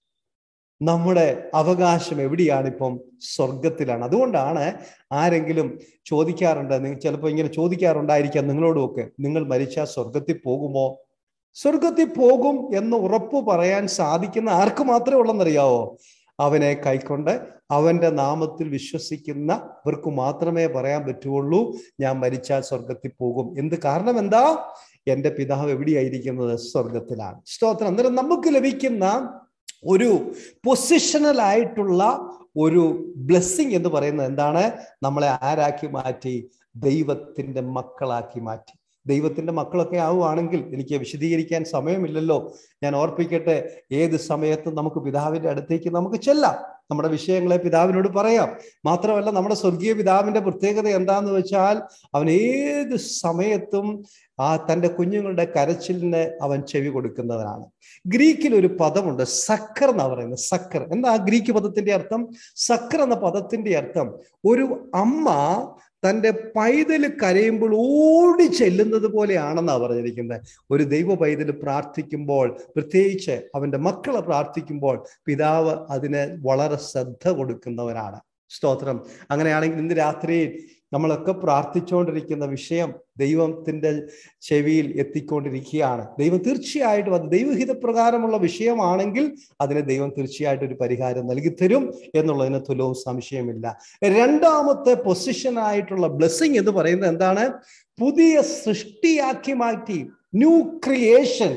S1: നമ്മുടെ അവകാശം എവിടെയാണിപ്പം സ്വർഗത്തിലാണ് അതുകൊണ്ടാണ് ആരെങ്കിലും ചോദിക്കാറുണ്ട് നിങ്ങൾ ചിലപ്പോൾ ഇങ്ങനെ ചോദിക്കാറുണ്ടായിരിക്കാം നിങ്ങളോടുമൊക്കെ നിങ്ങൾ മരിച്ചാൽ സ്വർഗത്തിൽ പോകുമോ സ്വർഗത്തിൽ പോകും എന്ന് ഉറപ്പ് പറയാൻ സാധിക്കുന്ന ആർക്ക് മാത്രമേ ഉള്ളെന്നറിയാവോ അവനെ കൈക്കൊണ്ട് അവന്റെ നാമത്തിൽ വിശ്വസിക്കുന്നവർക്ക് മാത്രമേ പറയാൻ പറ്റുള്ളൂ ഞാൻ മരിച്ചാൽ സ്വർഗത്തിൽ പോകും എന്ത് കാരണം എന്താ എൻ്റെ പിതാവ് എവിടെയായിരിക്കുന്നത് സ്വർഗത്തിലാണ് സ്തോത്രം അന്നേരം നമുക്ക് ലഭിക്കുന്ന ഒരു പൊസിഷണൽ ആയിട്ടുള്ള ഒരു ബ്ലെസ്സിങ് എന്ന് പറയുന്നത് എന്താണ് നമ്മളെ ആരാക്കി മാറ്റി ദൈവത്തിന്റെ മക്കളാക്കി മാറ്റി ദൈവത്തിന്റെ മക്കളൊക്കെ ആവുകയാണെങ്കിൽ എനിക്ക് വിശദീകരിക്കാൻ സമയമില്ലല്ലോ ഞാൻ ഓർപ്പിക്കട്ടെ ഏത് സമയത്തും നമുക്ക് പിതാവിന്റെ അടുത്തേക്ക് നമുക്ക് ചെല്ലാം നമ്മുടെ വിഷയങ്ങളെ പിതാവിനോട് പറയാം മാത്രമല്ല നമ്മുടെ സ്വർഗീയ പിതാവിന്റെ പ്രത്യേകത എന്താന്ന് വെച്ചാൽ അവൻ ഏത് സമയത്തും ആ തൻ്റെ കുഞ്ഞുങ്ങളുടെ കരച്ചിലിന് അവൻ ചെവി കൊടുക്കുന്നവനാണ് ഗ്രീക്കിൽ ഒരു പദമുണ്ട് സക്കർ എന്നാ പറയുന്നത് സക്കർ എന്താ ഗ്രീക്ക് പദത്തിന്റെ അർത്ഥം സക്കർ എന്ന പദത്തിന്റെ അർത്ഥം ഒരു അമ്മ തൻ്റെ പൈതൽ കരയുമ്പോൾ ഓടി ചെല്ലുന്നത് പോലെയാണെന്നാ പറഞ്ഞിരിക്കുന്നത് ഒരു ദൈവ പൈതൽ പ്രാർത്ഥിക്കുമ്പോൾ പ്രത്യേകിച്ച് അവന്റെ മക്കളെ പ്രാർത്ഥിക്കുമ്പോൾ പിതാവ് അതിന് വളരെ ശ്രദ്ധ കൊടുക്കുന്നവനാണ് സ്തോത്രം അങ്ങനെയാണെങ്കിൽ ഇന്ന് രാത്രി നമ്മളൊക്കെ പ്രാർത്ഥിച്ചുകൊണ്ടിരിക്കുന്ന വിഷയം ദൈവത്തിന്റെ ചെവിയിൽ എത്തിക്കൊണ്ടിരിക്കുകയാണ് ദൈവം തീർച്ചയായിട്ടും അത് ദൈവഹിത പ്രകാരമുള്ള വിഷയമാണെങ്കിൽ അതിന് ദൈവം തീർച്ചയായിട്ടും ഒരു പരിഹാരം നൽകി തരും എന്നുള്ളതിന് തുലവും സംശയമില്ല രണ്ടാമത്തെ പൊസിഷനായിട്ടുള്ള ബ്ലെസ്സിങ് എന്ന് പറയുന്നത് എന്താണ് പുതിയ സൃഷ്ടിയാക്കി മാറ്റി ന്യൂ ക്രിയേഷൻ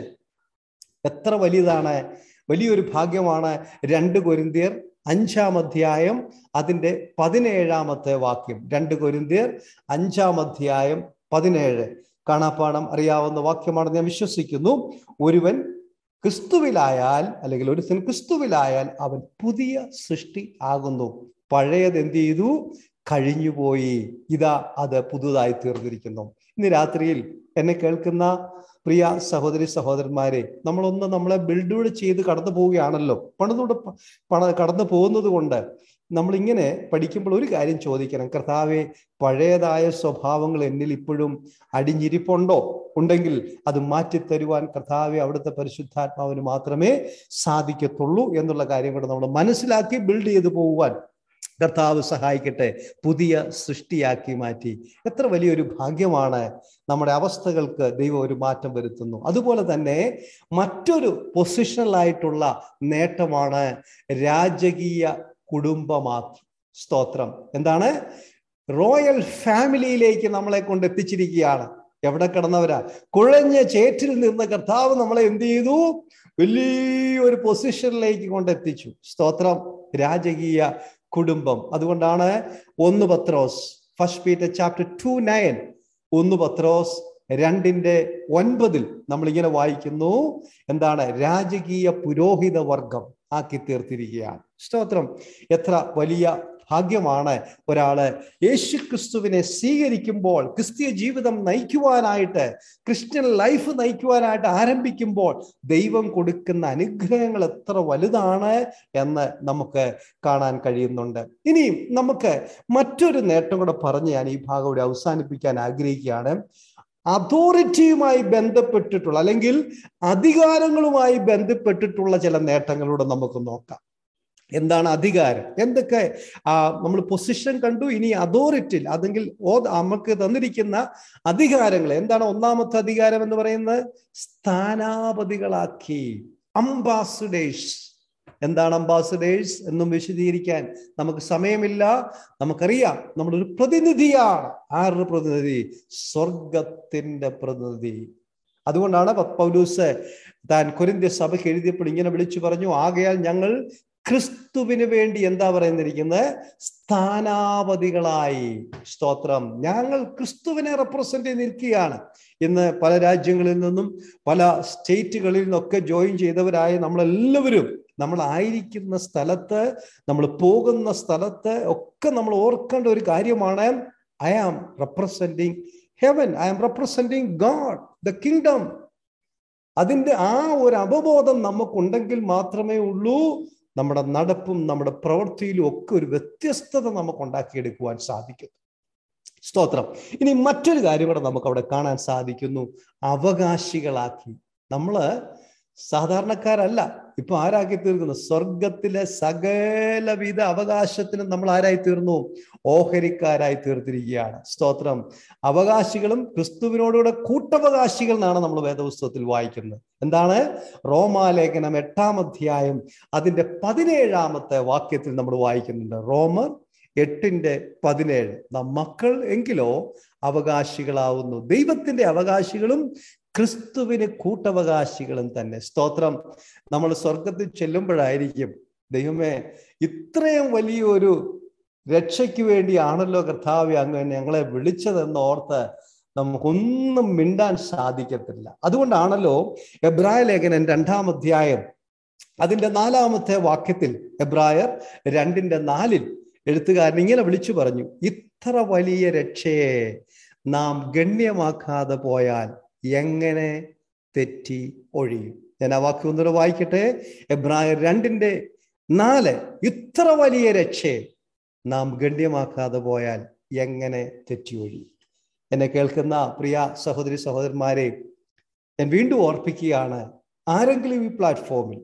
S1: എത്ര വലിയതാണ് വലിയൊരു ഭാഗ്യമാണ് രണ്ട് കൊരിന്തിയർ അഞ്ചാം അധ്യായം അതിൻ്റെ പതിനേഴാമത്തെ വാക്യം രണ്ട് കൊരിന്തിയർ അഞ്ചാം അധ്യായം പതിനേഴ് കാണാപ്പാടം അറിയാവുന്ന വാക്യമാണെന്ന് ഞാൻ വിശ്വസിക്കുന്നു ഒരുവൻ ക്രിസ്തുവിലായാൽ അല്ലെങ്കിൽ ഒരുത്തൻ ക്രിസ്തുവിലായാൽ അവൻ പുതിയ സൃഷ്ടി ആകുന്നു പഴയത് എന്ത് ചെയ്തു കഴിഞ്ഞുപോയി ഇതാ അത് പുതുതായി തീർന്നിരിക്കുന്നു ഇന്ന് രാത്രിയിൽ എന്നെ കേൾക്കുന്ന പ്രിയ സഹോദരി സഹോദരന്മാരെ നമ്മളൊന്ന് നമ്മളെ ബിൽഡൂടെ ചെയ്ത് കടന്നു പോവുകയാണല്ലോ പണിതൂടെ പണ കടന്നു പോകുന്നത് കൊണ്ട് നമ്മളിങ്ങനെ പഠിക്കുമ്പോൾ ഒരു കാര്യം ചോദിക്കണം കർത്താവെ പഴയതായ സ്വഭാവങ്ങൾ എന്നിൽ ഇപ്പോഴും അടിഞ്ഞിരിപ്പുണ്ടോ ഉണ്ടെങ്കിൽ അത് മാറ്റിത്തരുവാൻ കർത്താവെ അവിടുത്തെ പരിശുദ്ധാത്മാവിന് മാത്രമേ സാധിക്കത്തുള്ളൂ എന്നുള്ള കാര്യം കൂടെ നമ്മൾ മനസ്സിലാക്കി ബിൽഡ് ചെയ്ത് പോകുവാൻ കർത്താവ് സഹായിക്കട്ടെ പുതിയ സൃഷ്ടിയാക്കി മാറ്റി എത്ര വലിയൊരു ഭാഗ്യമാണ് നമ്മുടെ അവസ്ഥകൾക്ക് ദൈവം ഒരു മാറ്റം വരുത്തുന്നു അതുപോലെ തന്നെ മറ്റൊരു പൊസിഷണലായിട്ടുള്ള നേട്ടമാണ് രാജകീയ കുടുംബമാക്കി സ്തോത്രം എന്താണ് റോയൽ ഫാമിലിയിലേക്ക് നമ്മളെ കൊണ്ട് എത്തിച്ചിരിക്കുകയാണ് എവിടെ കിടന്നവരാ കുഴഞ്ഞ ചേറ്റിൽ നിന്ന് കർത്താവ് നമ്മളെ എന്ത് ചെയ്തു വലിയൊരു പൊസിഷനിലേക്ക് കൊണ്ടെത്തിച്ചു സ്തോത്രം രാജകീയ കുടുംബം അതുകൊണ്ടാണ് ഒന്ന് പത്രോസ് first Peter chapter two nine ഒന്ന് പത്രോസ് രണ്ടിന്റെ ഒൻപതിൽ നമ്മൾ ഇങ്ങനെ വായിക്കുന്നു എന്താണ് രാജകീയ പുരോഹിത വർഗം ആക്കി തീർത്തിരിക്കുകയാണ് സ്തോത്രം എത്ര വലിയ ഭാഗ്യമാണ് ഒരാള് യേശു ക്രിസ്തുവിനെ സ്വീകരിക്കുമ്പോൾ ക്രിസ്തീയ ജീവിതം നയിക്കുവാനായിട്ട് ക്രിസ്ത്യൻ ലൈഫ് നയിക്കുവാനായിട്ട് ആരംഭിക്കുമ്പോൾ ദൈവം കൊടുക്കുന്ന അനുഗ്രഹങ്ങൾ എത്ര വലുതാണ് എന്ന് നമുക്ക് കാണാൻ കഴിയുന്നുണ്ട് ഇനിയും നമുക്ക് മറ്റൊരു നേട്ടം കൂടെ പറഞ്ഞ് ഞാൻ ഈ ഭാഗം ഇവിടെ അവസാനിപ്പിക്കാൻ ആഗ്രഹിക്കുകയാണ് അതോറിറ്റിയുമായി ബന്ധപ്പെട്ടിട്ടുള്ള അല്ലെങ്കിൽ അധികാരങ്ങളുമായി ബന്ധപ്പെട്ടിട്ടുള്ള ചില നേട്ടങ്ങളൂടെ നമുക്ക് നോക്കാം എന്താണ് അധികാരം എന്തൊക്കെ നമ്മൾ പൊസിഷൻ കണ്ടു ഇനി അതോറിറ്റി അല്ലെങ്കിൽ ഓ നമുക്ക് തന്നിരിക്കുന്ന അധികാരങ്ങൾ എന്താണ് ഒന്നാമത്തെ അധികാരം എന്ന് പറയുന്നത് സ്ഥാനാപതികളാക്കി അംബാസിഡേഴ്സ് എന്താണ് അംബാസിഡേഴ്സ് എന്നും വിശദീകരിക്കാൻ നമുക്ക് സമയമില്ല നമുക്കറിയാം നമ്മളൊരു പ്രതിനിധിയാണ് ആരുടെ പ്രതിനിധി സ്വർഗത്തിന്റെ പ്രതിനിധി അതുകൊണ്ടാണ് പൗലൂസ് താൻ കൊരിന്ത്യ സഭയ്ക്ക് എഴുതിയപ്പോൾ ഇങ്ങനെ വിളിച്ചു പറഞ്ഞു ആകയാൽ ഞങ്ങൾ ക്രിസ്തുവിന് വേണ്ടി എന്താ പറയുന്നിരിക്കുന്നത് സ്ഥാനാപതികളായി സ്തോത്രം ഞങ്ങൾ ക്രിസ്തുവിനെ റെപ്രസെന്റ് ചെയ്ത് നിൽക്കുകയാണ് ഇന്ന് പല രാജ്യങ്ങളിൽ നിന്നും പല സ്റ്റേറ്റുകളിൽ നിന്നൊക്കെ ജോയിൻ ചെയ്തവരായ നമ്മളെല്ലാവരും നമ്മൾ ആയിരിക്കുന്ന സ്ഥലത്ത് നമ്മൾ പോകുന്ന സ്ഥലത്ത് ഒക്കെ നമ്മൾ ഓർക്കേണ്ട ഒരു കാര്യമാണ് I am representing heaven I am representing God the kingdom അതിന്റെ ആ ഒരു അവബോധം നമുക്കുണ്ടെങ്കിൽ മാത്രമേ ഉള്ളൂ നമ്മുടെ നടപ്പും നമ്മുടെ പ്രവൃത്തിയിലും ഒക്കെ ഒരു വ്യത്യസ്തത നമുക്ക് ഉണ്ടാക്കിയെടുക്കുവാൻ സാധിക്കും സ്തോത്രം ഇനി മറ്റൊരു കാര്യം കൂടെ നമുക്ക് അവിടെ കാണാൻ സാധിക്കുന്നു അവകാശികളാക്കി നമ്മള് സാധാരണക്കാരല്ല ഇപ്പൊ ആരാക്കി തീർക്കുന്നു സ്വർഗത്തിലെ സകലവിധ അവകാശത്തിനും നമ്മൾ ആരായി തീർന്നു ഓഹരിക്കാരായി തീർത്തിരിക്കുകയാണ് സ്തോത്രം അവകാശികളും ക്രിസ്തുവിനോടുകൂടെ കൂട്ടവകാശികൾ എന്നാണ് നമ്മൾ വേദപുസ്തകത്തിൽ വായിക്കുന്നത് എന്താണ് റോമാലേഖനം എട്ടാം അധ്യായം അതിന്റെ പതിനേഴാമത്തെ വാക്യത്തിൽ നമ്മൾ വായിക്കുന്നുണ്ട് റോമർ എട്ടിന്റെ പതിനേഴ് നാം മക്കൾ എങ്കിലോ അവകാശികളാവുന്നു ദൈവത്തിന്റെ അവകാശികളും ക്രിസ്തുവിന് കൂട്ടവകാശികളും തന്നെ സ്തോത്രം നമ്മൾ സ്വർഗത്തിൽ ചെല്ലുമ്പോഴായിരിക്കും ദൈവമേ ഇത്രയും വലിയൊരു രക്ഷയ്ക്ക് വേണ്ടിയാണല്ലോ കർത്താവ് അങ്ങ് ഞങ്ങളെ വിളിച്ചതെന്ന് ഓർത്ത് നമുക്കൊന്നും മിണ്ടാൻ സാധിക്കത്തില്ല അതുകൊണ്ടാണല്ലോ എബ്രായ ലേഖനൻ രണ്ടാം അധ്യായം അതിന്റെ നാലാമത്തെ വാക്യത്തിൽ എബ്രായർ രണ്ടിന്റെ നാലിൽ എഴുത്തുകാരൻ ഇങ്ങനെ വിളിച്ചു പറഞ്ഞു ഇത്ര വലിയ രക്ഷയെ നാം ഗണ്യമാക്കാതെ പോയാൽ എങ്ങനെ തെറ്റി ഒഴിയും ഞാൻ ആ വാക്യം ഒന്നുകൂടെ വായിക്കട്ടെ എബ്രായർ രണ്ടിന്റെ നാല് ഇത്ര വലിയ രക്ഷയെ നാം ഗണ്യമാക്കാതെ പോയാൽ എങ്ങനെ തെറ്റി ഒഴിയും എന്നെ കേൾക്കുന്ന പ്രിയ സഹോദരി സഹോദരന്മാരെ ഞാൻ വീണ്ടും ഓർപ്പിക്കുകയാണ് ആരെങ്കിലും ഈ പ്ലാറ്റ്ഫോമിൽ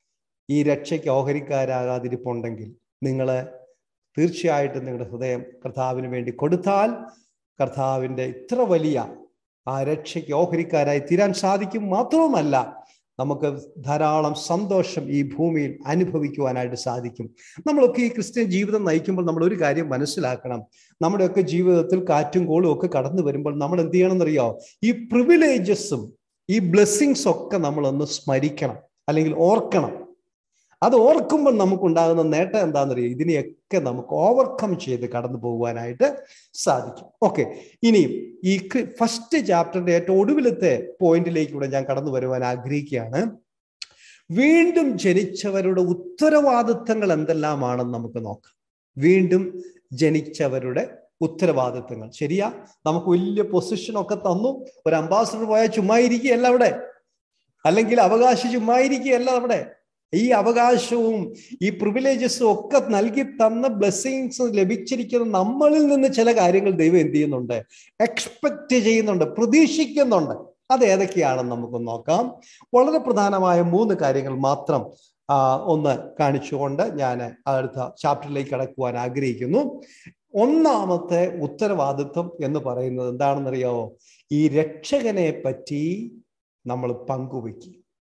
S1: ഈ രക്ഷയ്ക്ക് ഓഹരിക്കാരാകാതിരിപ്പുണ്ടെങ്കിൽ നിങ്ങൾ തീർച്ചയായിട്ടും നിങ്ങളുടെ ഹൃദയം കർത്താവിന് വേണ്ടി കൊടുത്താൽ കർത്താവിൻ്റെ ഇത്ര വലിയ ആ രക്ഷയ്ക്ക് ഓഹരിക്കാരായി തീരാൻ സാധിക്കും മാത്രവുമല്ല നമുക്ക് ധാരാളം സന്തോഷം ഈ ഭൂമിയിൽ അനുഭവിക്കുവാനായിട്ട് സാധിക്കും നമ്മളൊക്കെ ഈ ക്രിസ്ത്യൻ ജീവിതം നയിക്കുമ്പോൾ നമ്മൾ ഒരു കാര്യം മനസ്സിലാക്കണം നമ്മുടെയൊക്കെ ജീവിതത്തിൽ കാറ്റും കോളും ഒക്കെ കടന്നു വരുമ്പോൾ നമ്മൾ എന്ത് ചെയ്യണമെന്നറിയോ ഈ പ്രിവിലേജസും ഈ ബ്ലെസ്സിങ്സ് ഒക്കെ നമ്മളൊന്ന് സ്മരിക്കണം അല്ലെങ്കിൽ ഓർക്കണം അത് ഓർക്കുമ്പോൾ നമുക്കുണ്ടാകുന്ന നേട്ടം എന്താണെന്നറിയോ ഇതിനെയൊക്കെ നമുക്ക് ഓവർകം ചെയ്ത് കടന്നു പോകുവാനായിട്ട് സാധിക്കും ഓക്കെ ഇനിയും ഈ ഫസ്റ്റ് ചാപ്റ്ററിന്റെ ഏറ്റവും ഒടുവിലത്തെ പോയിന്റിലേക്കൂടെ ഞാൻ കടന്നു വരുവാൻ ആഗ്രഹിക്കുകയാണ് വീണ്ടും ജനിച്ചവരുടെ ഉത്തരവാദിത്തങ്ങൾ എന്തെല്ലാമാണെന്ന് നമുക്ക് നോക്കാം വീണ്ടും ജനിച്ചവരുടെ ഉത്തരവാദിത്വങ്ങൾ ശരിയാ നമുക്ക് വലിയ പൊസിഷൻ ഒക്കെ തന്നു ഒരു അംബാസഡർ പോയാൽ ചുമ്മാ ഇരിക്കുകയല്ല അവിടെ അല്ലെങ്കിൽ അവകാശം ചുമ്മാ ഇരിക്കുകയല്ല അവിടെ ഈ അവകാശവും ഈ പ്രിവിലേജസും ഒക്കെ നൽകി തന്ന ബ്ലെസ്സിങ്സ് ലഭിച്ചിരിക്കുന്ന നമ്മളിൽ നിന്ന് ചില കാര്യങ്ങൾ ദൈവം എന്ത് ചെയ്യുന്നുണ്ട് എക്സ്പെക്ട് ചെയ്യുന്നുണ്ട് പ്രതീക്ഷിക്കുന്നുണ്ട് അത് ഏതൊക്കെയാണെന്ന് നമുക്ക് നോക്കാം വളരെ പ്രധാനമായ മൂന്ന് കാര്യങ്ങൾ മാത്രം ആ, ഒന്ന് കാണിച്ചുകൊണ്ട് ഞാൻ അടുത്ത ചാപ്റ്ററിലേക്ക് കടക്കുവാൻ ആഗ്രഹിക്കുന്നു ഒന്നാമത്തെ ഉത്തരവാദിത്വം എന്ന് പറയുന്നത് എന്താണെന്നറിയാമോ ഈ രക്ഷകനെ പറ്റി നമ്മൾ പങ്കുവയ്ക്കുക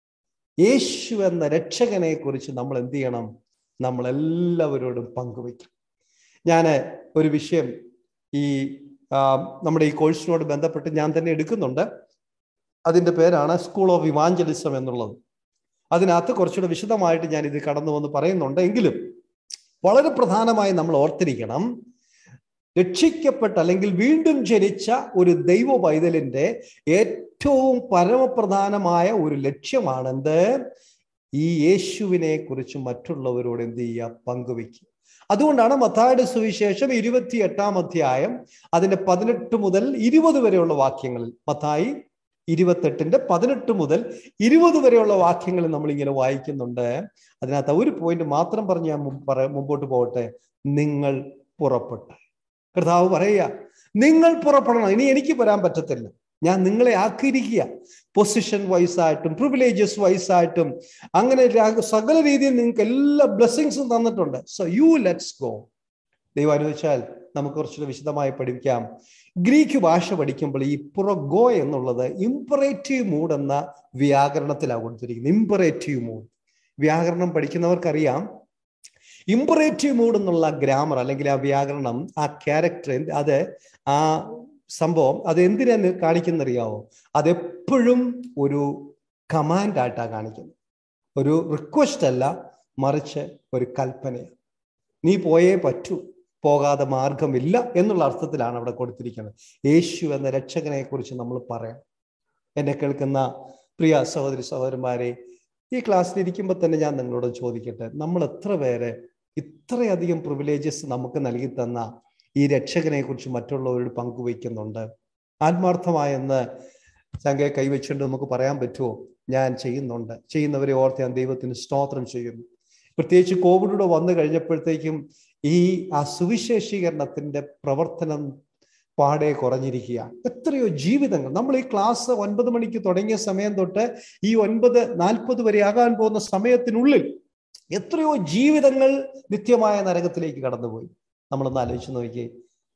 S1: യേശു എന്ന രക്ഷകനെ കുറിച്ച് നമ്മൾ എന്ത് ചെയ്യണം നമ്മൾ എല്ലാവരോടും പങ്കുവയ്ക്കണം ഞാൻ ഒരു വിഷയം ഈ ആ, നമ്മുടെ ഈ കോഴ്സിനോട് ബന്ധപ്പെട്ട് ഞാൻ തന്നെ എടുക്കുന്നുണ്ട് അതിൻ്റെ പേരാണ് സ്കൂൾ ഓഫ് ഇവാഞ്ചലിസം എന്നുള്ളത് അതിനകത്ത് കുറച്ചുകൂടെ വിശദമായിട്ട് ഞാൻ ഇത് കടന്നു വന്ന് പറയുന്നുണ്ട് എങ്കിലും വളരെ പ്രധാനമായി നമ്മൾ ഓർത്തിരിക്കണം രക്ഷിക്കപ്പെട്ട അല്ലെങ്കിൽ വീണ്ടും ജനിച്ച ഒരു ദൈവ പൈതലിന്റെ ഏറ്റവും പരമപ്രധാനമായ ഒരു ലക്ഷ്യമാണെന്ത് ഈ യേശുവിനെ കുറിച്ച് മറ്റുള്ളവരോട് എന്ത് ചെയ്യുക പങ്കുവെക്കുക അതുകൊണ്ടാണ് മത്തായുടെ സുവിശേഷം ഇരുപത്തി എട്ടാം അധ്യായം അതിന്റെ പതിനെട്ട് മുതൽ ഇരുപത് വരെയുള്ള വാക്യങ്ങളിൽ മത്തായി ഇരുപത്തെട്ടിന്റെ പതിനെട്ട് മുതൽ ഇരുപത് വരെയുള്ള വാക്യങ്ങൾ നമ്മൾ ഇങ്ങനെ വായിക്കുന്നുണ്ട് അതിനകത്ത് ഒരു പോയിന്റ് മാത്രം പറഞ്ഞ് ഞാൻ മുമ്പ് പറ- മുമ്പോട്ട് പോകട്ടെ നിങ്ങൾ പുറപ്പെട്ടു കർത്താവ് പറയുക നിങ്ങൾ പുറപ്പെടണം ഇനി എനിക്ക് വരാൻ പറ്റത്തില്ല ഞാൻ നിങ്ങളെ ആക്കിയിരിക്കുക പൊസിഷൻ വൈസായിട്ടും പ്രിവിലേജസ് വൈസായിട്ടും അങ്ങനെ രാ- സകല രീതിയിൽ നിങ്ങൾക്ക് എല്ലാ ബ്ലെസ്സിങ്സും തന്നിട്ടുണ്ട് സോ യു ലെറ്റ്സ് ഗോ ദൈവം അനുവദിച്ചാൽ നമുക്ക് കുറച്ചുകൂടെ വിശദമായി പഠിക്കാം ഗ്രീക്ക് ഭാഷ പഠിക്കുമ്പോൾ ഈ പുറഗോ എന്നുള്ളത് ഇമ്പറേറ്റീവ് മൂഡ് എന്ന വ്യാകരണത്തിലാണ് കൊടുത്തിരിക്കുന്നത് ഇമ്പറേറ്റീവ് മൂഡ് വ്യാകരണം പഠിക്കുന്നവർക്കറിയാം ഇമ്പറേറ്റീവ് മൂഡ് എന്നുള്ള ഗ്രാമർ അല്ലെങ്കിൽ ആ വ്യാകരണം ആ ക്യാരക്ടർ അത് ആ സംഭവം അത് എന്തിനാന്ന് കാണിക്കുന്നറിയാവോ അതെപ്പോഴും ഒരു കമാൻഡ് ആയിട്ടാണ് കാണിക്കുന്നത് ഒരു റിക്വസ്റ്റ് അല്ല മറിച്ച് ഒരു കൽപ്പനയാണ് നീ പോയേ പറ്റൂ പോകാതെ മാർഗമില്ല എന്നുള്ള അർത്ഥത്തിലാണ് അവിടെ കൊടുത്തിരിക്കുന്നത് യേശു എന്ന രക്ഷകനെ കുറിച്ച് നമ്മൾ പറയാം എന്നെ കേൾക്കുന്ന പ്രിയ സഹോദരി സഹോദരന്മാരെ ഈ ക്ലാസ്സിൽ ഇരിക്കുമ്പോൾ തന്നെ ഞാൻ നിങ്ങളോട് ചോദിക്കട്ടെ നമ്മൾ എത്ര പേര് ഇത്രയധികം പ്രിവിലേജസ് നമുക്ക് നൽകി തന്ന ഈ രക്ഷകനെ കുറിച്ച് മറ്റുള്ളവരോട് പങ്കുവയ്ക്കുന്നുണ്ട് ആത്മാർത്ഥമായെന്ന് ചങ്കയെ കൈവച്ചുകൊണ്ട് നമുക്ക് പറയാൻ പറ്റുമോ ഞാൻ ചെയ്യുന്നുണ്ട് ചെയ്യുന്നവരെ ഓർത്ത് ഞാൻ ദൈവത്തിന് സ്തോത്രം ചെയ്യുന്നു പ്രത്യേകിച്ച് കോവിഡൂടെ വന്നു കഴിഞ്ഞപ്പോഴത്തേക്കും ഈ ആ സുവിശേഷീകരണത്തിന്റെ പ്രവർത്തനം പാടെ കുറഞ്ഞിരിക്കുക എത്രയോ ജീവിതങ്ങൾ നമ്മൾ ഈ ക്ലാസ് ഒൻപത് മണിക്ക് തുടങ്ങിയ സമയം തൊട്ട് ഈ ഒൻപത് നാൽപ്പത് വരെ ആകാൻ പോകുന്ന സമയത്തിനുള്ളിൽ എത്രയോ ജീവിതങ്ങൾ നിത്യമായ നരകത്തിലേക്ക് കടന്നുപോയി നമ്മളൊന്ന് ആലോചിച്ച് നോക്കിയേ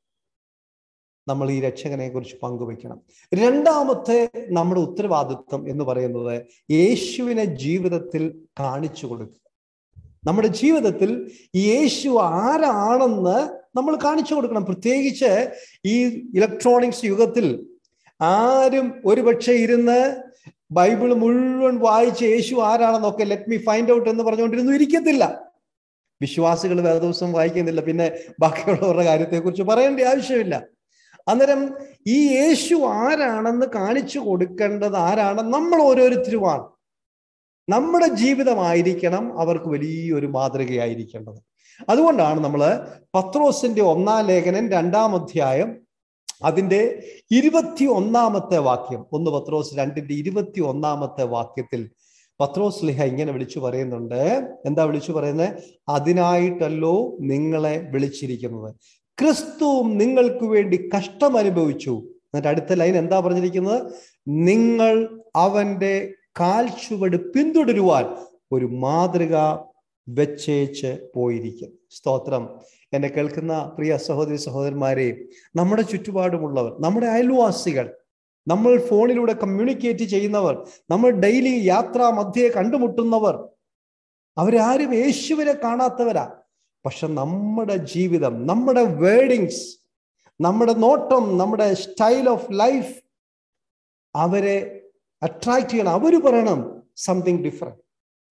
S1: നമ്മൾ ഈ രക്ഷകനെ കുറിച്ച് പങ്കുവെക്കണം രണ്ടാമത്തെ നമ്മുടെ ഉത്തരവാദിത്വം എന്ന് പറയുന്നത് യേശുവിനെ ജീവിതത്തിൽ കാണിച്ചു കൊടുക്കുക നമ്മുടെ ജീവിതത്തിൽ ഈ യേശു ആരാണെന്ന് നമ്മൾ കാണിച്ചു കൊടുക്കണം പ്രത്യേകിച്ച് ഈ ഇലക്ട്രോണിക്സ് യുഗത്തിൽ ആരും ഒരുപക്ഷെ ഇരുന്ന് ബൈബിൾ മുഴുവൻ വായിച്ച് യേശു ആരാണെന്നൊക്കെ ലെറ്റ് മീ ഫൈൻഡ് ഔട്ട് എന്ന് പറഞ്ഞുകൊണ്ടിരുന്നു ഇരിക്കത്തില്ല വിശ്വാസികൾ വേദദിവസം വായിക്കുന്നില്ല പിന്നെ ബാക്കിയുള്ളവരുടെ കാര്യത്തെക്കുറിച്ച് പറയേണ്ട ആവശ്യമില്ല അന്നേരം ഈ യേശു ആരാണെന്ന് കാണിച്ചു കൊടുക്കേണ്ടത് ആരാണ് നമ്മൾ ഓരോരുത്തരുമാണ് നമ്മുടെ ജീവിതമായിരിക്കണം അവർക്ക് വലിയൊരു മാതൃകയായിരിക്കേണ്ടത് അതുകൊണ്ടാണ് നമ്മൾ പത്രോസിന്റെ ഒന്നാം ലേഖനം രണ്ടാം അധ്യായം അതിന്റെ ഇരുപത്തി ഒന്നാമത്തെ വാക്യം ഒന്ന് പത്രോസ് രണ്ടിന്റെ ഇരുപത്തി ഒന്നാമത്തെ വാക്യത്തിൽ പത്രോസ് ലിഹ ഇങ്ങനെ വിളിച്ചു പറയുന്നുണ്ട് എന്താ വിളിച്ചു പറയുന്നത് അതിനായിട്ടല്ലോ നിങ്ങളെ വിളിച്ചിരിക്കുന്നത് ക്രിസ്തുവും നിങ്ങൾക്ക് വേണ്ടി കഷ്ടം അനുഭവിച്ചു എന്നിട്ട് അടുത്ത ലൈൻ എന്താ പറഞ്ഞിരിക്കുന്നത് നിങ്ങൾ അവന്റെ കാൽ ചുവട് പിന്തുടരുവാൻ ഒരു മാതൃക വെച്ചേച്ച് പോയിരിക്കും സ്തോത്രം എന്നെ കേൾക്കുന്ന പ്രിയ സഹോദരി സഹോദരന്മാരെ നമ്മുടെ ചുറ്റുപാടുമുള്ളവർ നമ്മുടെ അയൽവാസികൾ നമ്മൾ ഫോണിലൂടെ കമ്മ്യൂണിക്കേറ്റ് ചെയ്യുന്നവർ നമ്മൾ ഡെയിലി യാത്രാ മധ്യേ കണ്ടുമുട്ടുന്നവർ അവരാരും യേശുവിനെ കാണാത്തവരാ പക്ഷെ നമ്മുടെ ജീവിതം നമ്മുടെ വേർഡിങ്സ് നമ്മുടെ നോട്ടം നമ്മുടെ സ്റ്റൈൽ ഓഫ് ലൈഫ് അവരെ അട്രാക്ട് ചെയ്യണം അവർ പറയണം സംതിങ് ഡിഫറെന്റ്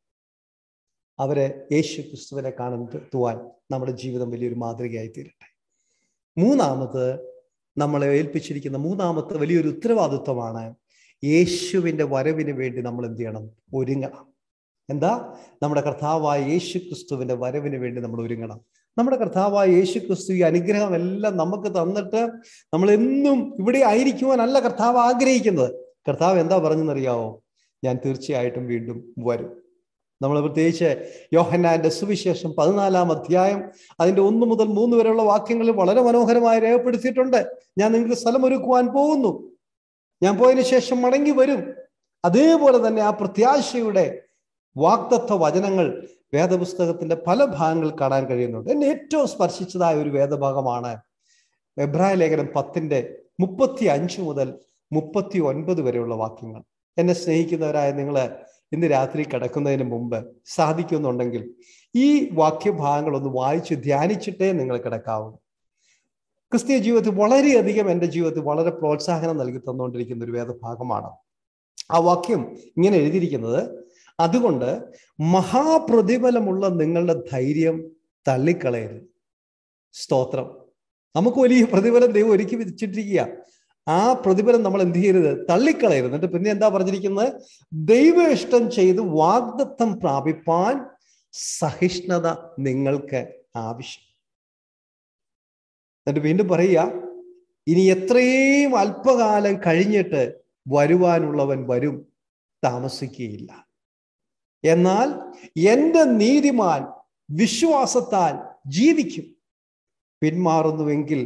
S1: അവരെ യേശു ക്രിസ്തുവിനെ കാണുവാൻ നമ്മുടെ ജീവിതം വലിയൊരു മാതൃകയായി തീരട്ടെ മൂന്നാമത് നമ്മളെ ഏൽപ്പിച്ചിരിക്കുന്ന മൂന്നാമത്തെ വലിയൊരു ഉത്തരവാദിത്വമാണ് യേശുവിൻ്റെ വരവിന് വേണ്ടി നമ്മൾ എന്ത് ചെയ്യണം ഒരുങ്ങണം എന്താ നമ്മുടെ കർത്താവായ യേശു ക്രിസ്തുവിൻ്റെ വരവിന് വേണ്ടി നമ്മൾ ഒരുങ്ങണം നമ്മുടെ കർത്താവായ യേശു ക്രിസ്തു ഈ അനുഗ്രഹം എല്ലാം നമുക്ക് തന്നിട്ട് നമ്മൾ എന്നും ഇവിടെ ആയിരിക്കുവാനല്ല കർത്താവ് ആഗ്രഹിക്കുന്നത് കർത്താവ് എന്താ പറഞ്ഞെന്നറിയാവോ ഞാൻ തീർച്ചയായിട്ടും വീണ്ടും വരും നമ്മൾ പ്രത്യേകിച്ച് യോഹന്നാന്റെ സുവിശേഷം പതിനാലാം അധ്യായം അതിന്റെ ഒന്ന് മുതൽ മൂന്ന് വരെയുള്ള വാക്യങ്ങളിൽ വളരെ മനോഹരമായി രേഖപ്പെടുത്തിയിട്ടുണ്ട് ഞാൻ നിങ്ങൾക്ക് സ്ഥലം ഒരുക്കുവാൻ പോകുന്നു ഞാൻ പോയതിനു ശേഷം മടങ്ങി വരും അതേപോലെ തന്നെ ആ പ്രത്യാശയുടെ വാക്തത്വ വചനങ്ങൾ വേദപുസ്തകത്തിന്റെ പല ഭാഗങ്ങൾ കാണാൻ കഴിയുന്നുണ്ട് എന്നെ ഏറ്റവും സ്പർശിച്ചതായ ഒരു വേദഭാഗമാണ് എബ്രായ ലേഖനം പത്തിന്റെ മുപ്പത്തി അഞ്ച് മുതൽ മുപ്പത്തി ഒൻപത് വരെയുള്ള വാക്യങ്ങൾ എന്നെ സ്നേഹിക്കുന്നവരായ നിങ്ങൾ ഇന്ന് രാത്രി കിടക്കുന്നതിന് മുമ്പ് സാധിക്കുന്നുണ്ടെങ്കിൽ ഈ വാക്യഭാഗങ്ങൾ ഒന്ന് വായിച്ച് ധ്യാനിച്ചിട്ടേ നിങ്ങൾ കിടക്കാവൂ ക്രിസ്തീയ ജീവിതത്തിൽ വളരെയധികം എൻ്റെ ജീവിതത്തിൽ വളരെ പ്രോത്സാഹനം നൽകി തന്നുകൊണ്ടിരിക്കുന്ന ഒരു വേദഭാഗമാണ് ആ വാക്യം ഇങ്ങനെ എഴുതിയിരിക്കുന്നത് അതുകൊണ്ട് മഹാപ്രതിഫലമുള്ള നിങ്ങളുടെ ധൈര്യം തള്ളിക്കളയരുത് സ്തോത്രം നമുക്ക് വലിയ പ്രതിഫലം ദൈവം ഒരുക്കി വിധിച്ചിട്ടിരിക്കുക ആ പ്രതിഫലം നമ്മൾ എന്ത് ചെയ്യരുത് തള്ളിക്കളയരുത് എന്നിട്ട് പിന്നെ എന്താ പറഞ്ഞിരിക്കുന്നത് ദൈവ ഇഷ്ടം ചെയ്ത് വാഗ്ദത്തം പ്രാപിപ്പാൻ സഹിഷ്ണുത നിങ്ങൾക്ക് ആവശ്യം എന്നിട്ട് വീണ്ടും പറയുക ഇനി എത്രയും അല്പകാലം കഴിഞ്ഞിട്ട് വരുവാനുള്ളവൻ വരും താമസിക്കുകയില്ല എന്നാൽ എൻ്റെ നീതിമാൻ വിശ്വാസത്താൽ ജീവിക്കും പിന്മാറുന്നുവെങ്കിൽ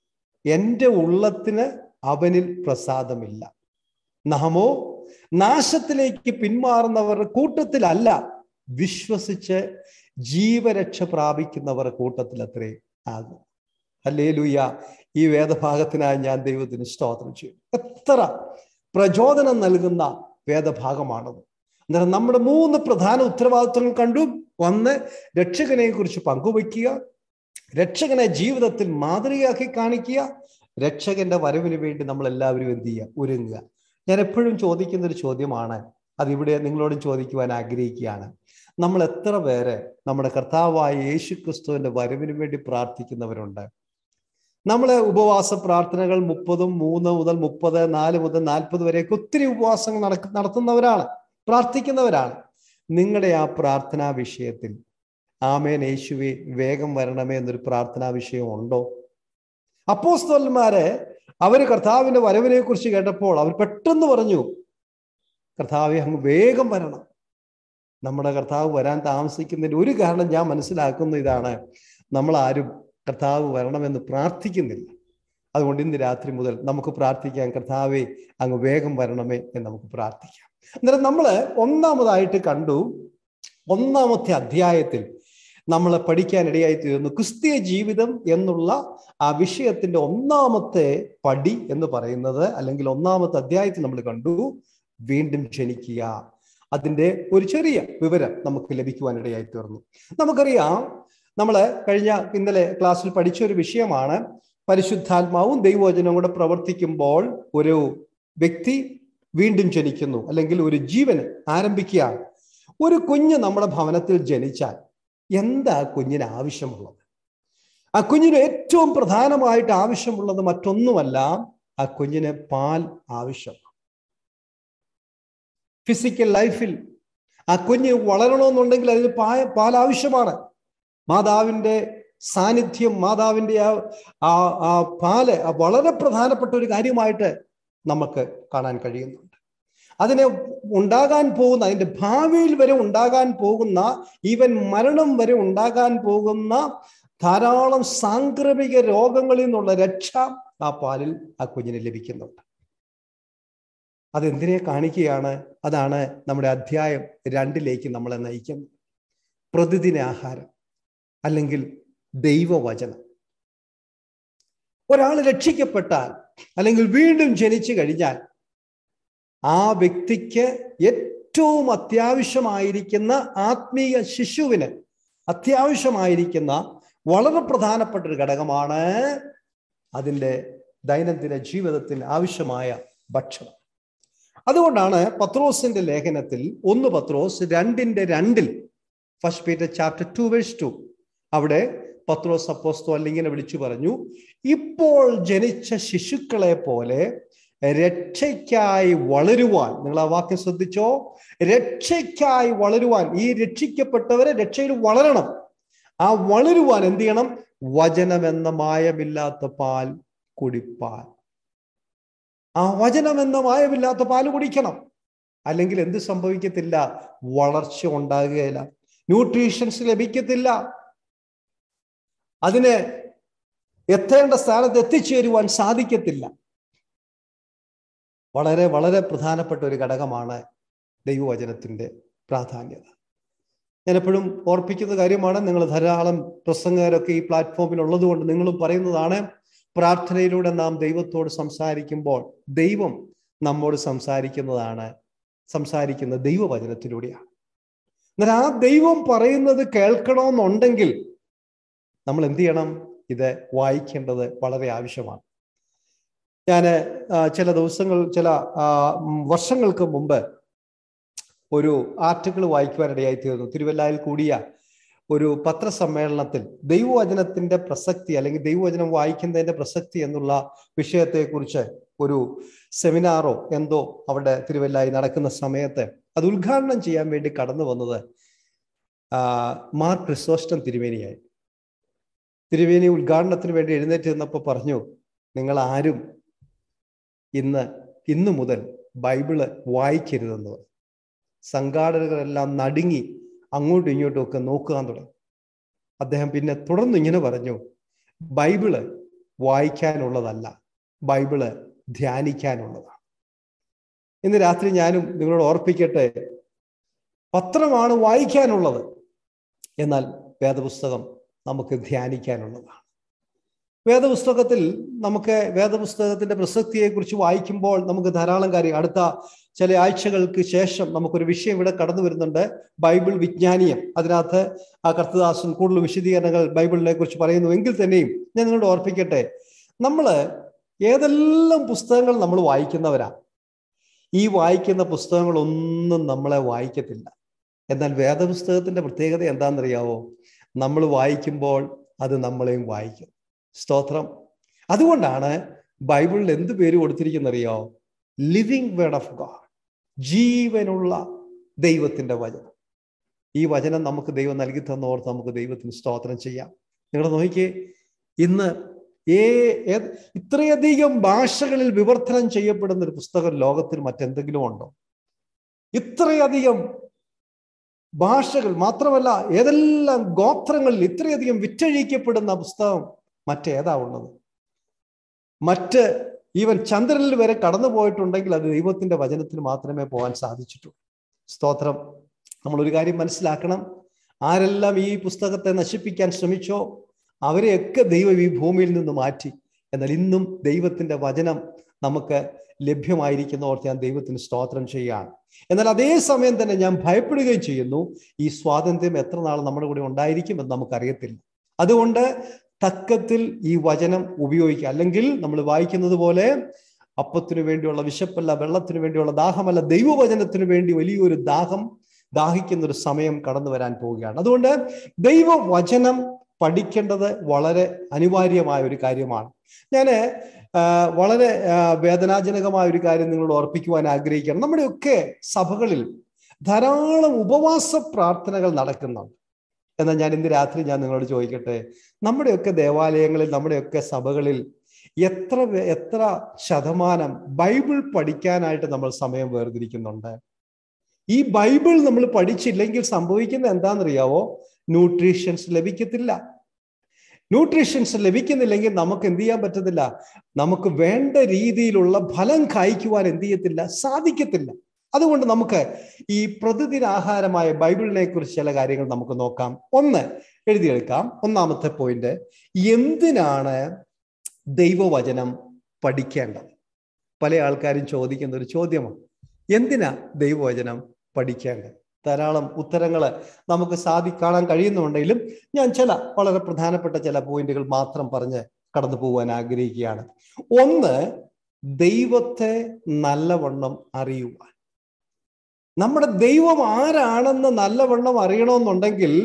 S1: എൻ്റെ ഉള്ളത്തിന് അവനിൽ പ്രസാദമില്ല നാമോ നാശത്തിലേക്ക് പിന്മാറുന്നവരുടെ കൂട്ടത്തിലല്ല വിശ്വസിച്ച് ജീവരക്ഷ പ്രാപിക്കുന്നവരുടെ കൂട്ടത്തിൽ അത്രേ ആകും അല്ലേ ലൂയ ഈ വേദഭാഗത്തിനായി ഞാൻ ദൈവത്തിന് സ്തോത്രം ചെയ്യും എത്ര പ്രചോദനം നൽകുന്ന വേദഭാഗമാണത് അന്നേരം നമ്മുടെ മൂന്ന് പ്രധാന ഉത്തരവാദിത്വങ്ങൾ കണ്ടു ഒന്ന് രക്ഷകനെ കുറിച്ച് പങ്കുവയ്ക്കുക രക്ഷകനെ ജീവിതത്തിൽ മാതൃകയാക്കി കാണിക്കുക രക്ഷകന്റെ വരവിന് വേണ്ടി നമ്മൾ എല്ലാവരും എന്ത് ചെയ്യുക ഒരുങ്ങുക ഞാൻ എപ്പോഴും ചോദിക്കുന്ന ഒരു ചോദ്യമാണ് അതിവിടെ നിങ്ങളോടും ചോദിക്കുവാൻ ആഗ്രഹിക്കുകയാണ് നമ്മൾ എത്ര പേര് നമ്മുടെ കർത്താവായ യേശു ക്രിസ്തുവിന്റെ വരവിന് വേണ്ടി പ്രാർത്ഥിക്കുന്നവരുണ്ട് നമ്മളെ ഉപവാസ പ്രാർത്ഥനകൾ മുപ്പതും മൂന്ന് മുതൽ മുപ്പത് നാല് മുതൽ നാൽപ്പത് വരെയൊക്കെ ഒത്തിരി ഉപവാസങ്ങൾ നടക്ക നടത്തുന്നവരാണ് പ്രാർത്ഥിക്കുന്നവരാണ് നിങ്ങളുടെ ആ പ്രാർത്ഥനാ വിഷയത്തിൽ ആമേൻ യേശുവെ വേഗം വരണമേ എന്നൊരു പ്രാർത്ഥനാ വിഷയം ഉണ്ടോ അപ്പോസ്തോലന്മാരെ അവര് കർത്താവിന്റെ വരവിനെ കുറിച്ച് കേട്ടപ്പോൾ അവർ പെട്ടെന്ന് പറഞ്ഞു കർത്താവെ അങ്ങ് വേഗം വരണം നമ്മുടെ കർത്താവ് വരാൻ താമസിക്കുന്നതിന്റെ ഒരു കാരണം ഞാൻ മനസ്സിലാക്കുന്ന ഇതാണ് നമ്മൾ ആരും കർത്താവ് വരണമെന്ന് പ്രാർത്ഥിക്കുന്നില്ല അതുകൊണ്ട് ഇന്ന് രാത്രി മുതൽ നമുക്ക് പ്രാർത്ഥിക്കാം കർത്താവെ അങ്ങ് വേഗം വരണമേ എന്ന് നമുക്ക് പ്രാർത്ഥിക്കാം അന്നേരം നമ്മൾ ഒന്നാമതായിട്ട് കണ്ടു ഒന്നാമത്തെ അധ്യായത്തിൽ നമ്മൾ പഠിക്കാനിടയായി തീർന്നു ക്രിസ്തീയ ജീവിതം എന്നുള്ള ആ വിഷയത്തിന്റെ ഒന്നാമത്തെ പടി എന്ന് പറയുന്നത് അല്ലെങ്കിൽ ഒന്നാമത്തെ അധ്യായത്തിൽ നമ്മൾ കണ്ടു വീണ്ടും ക്ഷണിക്കുക അതിന്റെ ഒരു ചെറിയ വിവരം നമുക്ക് ലഭിക്കുവാനിടയായി തീർന്നു നമുക്കറിയാം നമ്മൾ കഴിഞ്ഞ ഇന്നലെ ക്ലാസ്സിൽ പഠിച്ച ഒരു വിഷയമാണ് പരിശുദ്ധാത്മാവും ദൈവവചനവും കൂടെ പ്രവർത്തിക്കുമ്പോൾ ഒരു വ്യക്തി വീണ്ടും ജനിക്കുന്നു അല്ലെങ്കിൽ ഒരു ജീവൻ ആരംഭിക്കുകയാണ് ഒരു കുഞ്ഞ് നമ്മുടെ ഭവനത്തിൽ ജനിച്ചാൽ എന്താ കുഞ്ഞിന് ആവശ്യമുള്ളത് ആ കുഞ്ഞിന് ഏറ്റവും പ്രധാനമായിട്ട് ആവശ്യമുള്ളത് മറ്റൊന്നുമല്ല ആ കുഞ്ഞിന് പാൽ ആവശ്യം ഫിസിക്കൽ ലൈഫിൽ ആ കുഞ്ഞ് വളരണമെന്നുണ്ടെങ്കിൽ അതിന് പായ പാൽ ആവശ്യമാണ് മാതാവിൻ്റെ സാന്നിധ്യം മാതാവിൻ്റെ ആ ആ ആ പാല് വളരെ പ്രധാനപ്പെട്ട ഒരു കാര്യമായിട്ട് നമുക്ക് കാണാൻ കഴിയുന്നുണ്ട് അതിനെ ഉണ്ടാകാൻ പോകുന്ന അതിൻ്റെ ഭാവിയിൽ വരെ ഉണ്ടാകാൻ പോകുന്ന ഈവൻ മരണം വരെ ഉണ്ടാകാൻ പോകുന്ന ധാരാളം സാംക്രമിക രോഗങ്ങളിൽ നിന്നുള്ള രക്ഷ ആ പാലിൽ ആ കുഞ്ഞിന് ലഭിക്കുന്നുണ്ട് അതെന്തിനെ കാണിക്കുകയാണ് അതാണ് നമ്മുടെ അധ്യായം രണ്ടിലേക്ക് നമ്മളെ നയിക്കുന്നത് പ്രതിദിന ആഹാരം അല്ലെങ്കിൽ ദൈവവചനം ഒരാൾ രക്ഷിക്കപ്പെട്ടാൽ അല്ലെങ്കിൽ വീണ്ടും ജനിച്ചു കഴിഞ്ഞാൽ ആ വ്യക്തിക്ക് ഏറ്റവും അത്യാവശ്യമായിരിക്കുന്ന ആത്മീയ ശിശുവിന് അത്യാവശ്യമായിരിക്കുന്ന വളരെ പ്രധാനപ്പെട്ട ഒരു ഘടകമാണ് അതിൻ്റെ ദൈനംദിന ജീവിതത്തിന് ആവശ്യമായ ഭക്ഷണം അതുകൊണ്ടാണ് പത്രോസിന്റെ ലേഖനത്തിൽ ഒന്ന് പത്രോസ് രണ്ടിന്റെ രണ്ടിൽ first Peter chapter two verse two അവിടെ പത്രോസ് അപ്പോസ്തോ ഇങ്ങനെ വിളിച്ചു പറഞ്ഞു ഇപ്പോൾ ജനിച്ച ശിശുക്കളെ പോലെ രക്ഷയ്ക്കായി വളരുവാൻ നിങ്ങൾ ആ വാക്യം ശ്രദ്ധിച്ചോ രക്ഷയ്ക്കായി വളരുവാൻ ഈ രക്ഷിക്കപ്പെട്ടവരെ രക്ഷയിൽ വളരണം ആ വളരുവാൻ എന്ത് ചെയ്യണം വചനം എന്ന മായമില്ലാത്ത പാൽ കുടിപ്പാൽ ആ വചനം എന്ന മായമില്ലാത്ത പാൽ കുടിക്കണം അല്ലെങ്കിൽ എന്ത് സംഭവിക്കത്തില്ല വളർച്ച ഉണ്ടാകുകയില്ല ന്യൂട്രീഷൻസ് ലഭിക്കത്തില്ല അതിന് എത്തേണ്ട സ്ഥാനത്ത് എത്തിച്ചേരുവാൻ സാധിക്കത്തില്ല വളരെ വളരെ പ്രധാനപ്പെട്ട ഒരു ഘടകമാണ് ദൈവവചനത്തിന്റെ പ്രാധാന്യത ഞാൻ എപ്പോഴും ഓർപ്പിക്കുന്ന കാര്യമാണ് നിങ്ങൾ ധാരാളം പ്രസംഗകരൊക്കെ ഈ പ്ലാറ്റ്ഫോമിൽ ഉള്ളതുകൊണ്ട് നിങ്ങളും പറയുന്നതാണ് പ്രാർത്ഥനയിലൂടെ നാം ദൈവത്തോട് സംസാരിക്കുമ്പോൾ ദൈവം നമ്മോട് സംസാരിക്കുന്നതാണ് സംസാരിക്കുന്ന ദൈവവചനത്തിലൂടെയാണ് എന്നാൽ ആ ദൈവം പറയുന്നത് കേൾക്കണമെന്നുണ്ടെങ്കിൽ നമ്മൾ എന്ത് ചെയ്യണം ഇത് വായിക്കേണ്ടത് വളരെ ആവശ്യമാണ് ഞാൻ ചില ദിവസങ്ങൾ ചില വർഷങ്ങൾക്ക് മുമ്പ് ഒരു ആർട്ടിക്കിൾ വായിക്കുവാനിടയായി തീർന്നു തിരുവല്ലായിൽ കൂടിയ ഒരു പത്രസമ്മേളനത്തിൽ ദൈവവചനത്തിന്റെ പ്രസക്തി അല്ലെങ്കിൽ ദൈവവചനം വായിക്കുന്നതിന്റെ പ്രസക്തി എന്നുള്ള വിഷയത്തെക്കുറിച്ച് ഒരു സെമിനാറോ എന്തോ അവിടെ തിരുവല്ലായി നടക്കുന്ന സമയത്ത് അത് ഉദ്ഘാടനം ചെയ്യാൻ വേണ്ടി കടന്നു വന്നത് മാർ ക്രിസോസ്റ്റം തിരുവേനിയായി തിരുവേനി ഉദ്ഘാടനത്തിന് വേണ്ടി എഴുന്നേറ്റ് നിന്നപ്പോൾ പറഞ്ഞു നിങ്ങൾ ആരും ഇന്ന് ഇന്നു മുതൽ ബൈബിള് വായിക്കരുതെന്ന് പറഞ്ഞു സംഘാടകരെല്ലാം നടുങ്ങി അങ്ങോട്ടും ഇങ്ങോട്ടും ഒക്കെ നോക്കാൻ തുടങ്ങി അദ്ദേഹം പിന്നെ തുടർന്ന് ഇങ്ങനെ പറഞ്ഞു ബൈബിള് വായിക്കാനുള്ളതല്ല ബൈബിള് ധ്യാനിക്കാനുള്ളതാണ് ഇന്ന് രാത്രി ഞാനും നിങ്ങളോട് ഓർപ്പിക്കട്ടെ പത്രമാണ് വായിക്കാനുള്ളത് എന്നാൽ വേദപുസ്തകം നമുക്ക് ധ്യാനിക്കാനുള്ളതാണ് വേദപുസ്തകത്തിൽ നമുക്ക് വേദപുസ്തകത്തിന്റെ പ്രസക്തിയെക്കുറിച്ച് വായിക്കുമ്പോൾ നമുക്ക് ധാരാളം കാര്യം അടുത്ത ചില ആഴ്ചകൾക്ക് ശേഷം നമുക്കൊരു വിഷയം ഇവിടെ കടന്നു വരുന്നുണ്ട് ബൈബിൾ വിജ്ഞാനീയം അതിനകത്ത് ആ കർത്തദാസൻ കൂടുതൽ വിശദീകരണങ്ങൾ ബൈബിളിനെ കുറിച്ച് പറയുന്നു എങ്കിൽ തന്നെയും ഞാൻ നിങ്ങളോട് ഓർപ്പിക്കട്ടെ നമ്മൾ ഏതെല്ലാം പുസ്തകങ്ങൾ നമ്മൾ വായിക്കുന്നവരാ ഈ വായിക്കുന്ന പുസ്തകങ്ങളൊന്നും നമ്മളെ വായിക്കത്തില്ല എന്നാൽ വേദപുസ്തകത്തിന്റെ പ്രത്യേകത എന്താണെന്നറിയാവോ നമ്മൾ വായിക്കുമ്പോൾ അത് നമ്മളെയും വായിക്കും സ്തോത്രം അതുകൊണ്ടാണ് ബൈബിളിൽ എന്ത് പേര് കൊടുത്തിരിക്കുന്നറിയോ ലിവിങ് വേർഡ് ഓഫ് ഗാഡ് ജീവനുള്ള ദൈവത്തിന്റെ വചനം ഈ വചനം നമുക്ക് ദൈവം നൽകി തന്നോർത്ത് നമുക്ക് ദൈവത്തിന് സ്തോത്രം ചെയ്യാം നിങ്ങൾ നോക്കിക്കേ ഇന്ന് ഏ ഇത്രയധികം ഭാഷകളിൽ വിവർത്തനം ചെയ്യപ്പെടുന്ന ഒരു പുസ്തകം ലോകത്തിൽ മറ്റെന്തെങ്കിലും ഉണ്ടോ ഇത്രയധികം ഭാഷകൾ മാത്രമല്ല ഏതെല്ലാം ഗോത്രങ്ങളിൽ ഇത്രയധികം വിറ്റഴിക്കപ്പെടുന്ന പുസ്തകം മറ്റേതാ ഉള്ളത് മറ്റ് ഈവൻ ചന്ദ്രനിൽ വരെ കടന്നു പോയിട്ടുണ്ടെങ്കിൽ അത് ദൈവത്തിന്റെ വചനത്തിന് മാത്രമേ പോകാൻ സാധിച്ചിട്ടുള്ളൂ സ്തോത്രം നമ്മൾ ഒരു കാര്യം മനസ്സിലാക്കണം ആരെല്ലാം ഈ പുസ്തകത്തെ നശിപ്പിക്കാൻ ശ്രമിച്ചോ അവരെയൊക്കെ ദൈവം ഈ ഭൂമിയിൽ നിന്ന് മാറ്റി എന്നാൽ ഇന്നും ദൈവത്തിന്റെ വചനം നമുക്ക് ലഭ്യമായിരിക്കുന്ന ഓർത്ത് ഞാൻ ദൈവത്തിന് സ്തോത്രം ചെയ്യുകയാണ് എന്നാൽ അതേ സമയം തന്നെ ഞാൻ ഭയപ്പെടുകയും ചെയ്യുന്നു ഈ സ്വാതന്ത്ര്യം എത്ര നാൾ നമ്മുടെ കൂടെ ഉണ്ടായിരിക്കും എന്ന് നമുക്കറിയത്തില്ല അതുകൊണ്ട് തക്കത്തിൽ ഈ വചനം ഉപയോഗിക്കുക അല്ലെങ്കിൽ നമ്മൾ വായിക്കുന്നത് പോലെ അപ്പത്തിനു വേണ്ടിയുള്ള വിശപ്പല്ല വെള്ളത്തിനു വേണ്ടിയുള്ള ദാഹമല്ല ദൈവവചനത്തിനു വേണ്ടി വലിയൊരു ദാഹം ദാഹിക്കുന്ന ഒരു സമയം കടന്നു വരാൻ പോവുകയാണ് അതുകൊണ്ട് ദൈവവചനം പഠിക്കേണ്ടത് വളരെ അനിവാര്യമായ ഒരു കാര്യമാണ് ഞാൻ വളരെ വേദനാജനകമായ ഒരു കാര്യം നിങ്ങളോട് ഓർപ്പിക്കുവാൻ ആഗ്രഹിക്കുകയാണ് നമ്മുടെയൊക്കെ സഭകളിൽ ധാരാളം ഉപവാസ പ്രാർത്ഥനകൾ നടക്കുന്നുണ്ട് എന്നാൽ ഞാൻ ഇന്ന് രാത്രി ഞാൻ നിങ്ങളോട് ചോദിക്കട്ടെ നമ്മുടെയൊക്കെ ദേവാലയങ്ങളിൽ നമ്മുടെയൊക്കെ സഭകളിൽ എത്ര എത്ര ശതമാനം ബൈബിൾ പഠിക്കാനായിട്ട് നമ്മൾ സമയം വേർതിരിക്കുന്നുണ്ട് ഈ ബൈബിൾ നമ്മൾ പഠിച്ചില്ലെങ്കിൽ സംഭവിക്കുന്നത് എന്താണെന്നറിയാവോ ന്യൂട്രീഷൻസ് ലഭിക്കത്തില്ല ന്യൂട്രീഷൻസ് ലഭിക്കുന്നില്ലെങ്കിൽ നമുക്ക് എന്ത് ചെയ്യാൻ പറ്റത്തില്ല നമുക്ക് വേണ്ട രീതിയിലുള്ള ഫലം കായ്ക്കുവാൻ എന്ത് ചെയ്യത്തില്ല സാധിക്കത്തില്ല അതുകൊണ്ട് നമുക്ക് ഈ പ്രതിദിന ആഹാരമായ ബൈബിളിനെ കുറിച്ച് ചില കാര്യങ്ങൾ നമുക്ക് നോക്കാം ഒന്ന് എഴുതിയെടുക്കാം ഒന്നാമത്തെ പോയിന്റ് എന്തിനാണ് ദൈവവചനം പഠിക്കേണ്ടത് പല ആൾക്കാരും ചോദിക്കുന്ന ഒരു ചോദ്യമാണ് എന്തിനാ ദൈവവചനം പഠിക്കേണ്ടത് ധാരാളം ഉത്തരങ്ങൾ നമുക്ക് സാധി കാണാൻ കഴിയുന്നുണ്ടെങ്കിലും ഞാൻ ചില വളരെ പ്രധാനപ്പെട്ട ചില പോയിന്റുകൾ മാത്രം പറഞ്ഞ് കടന്നു പോകാൻ ആഗ്രഹിക്കുകയാണ് ഒന്ന് ദൈവത്തെ നല്ലവണ്ണം അറിയുവാൻ നമ്മുടെ ദൈവം ആരാണെന്ന് നല്ലവണ്ണം അറിയണമെന്നുണ്ടെങ്കിൽ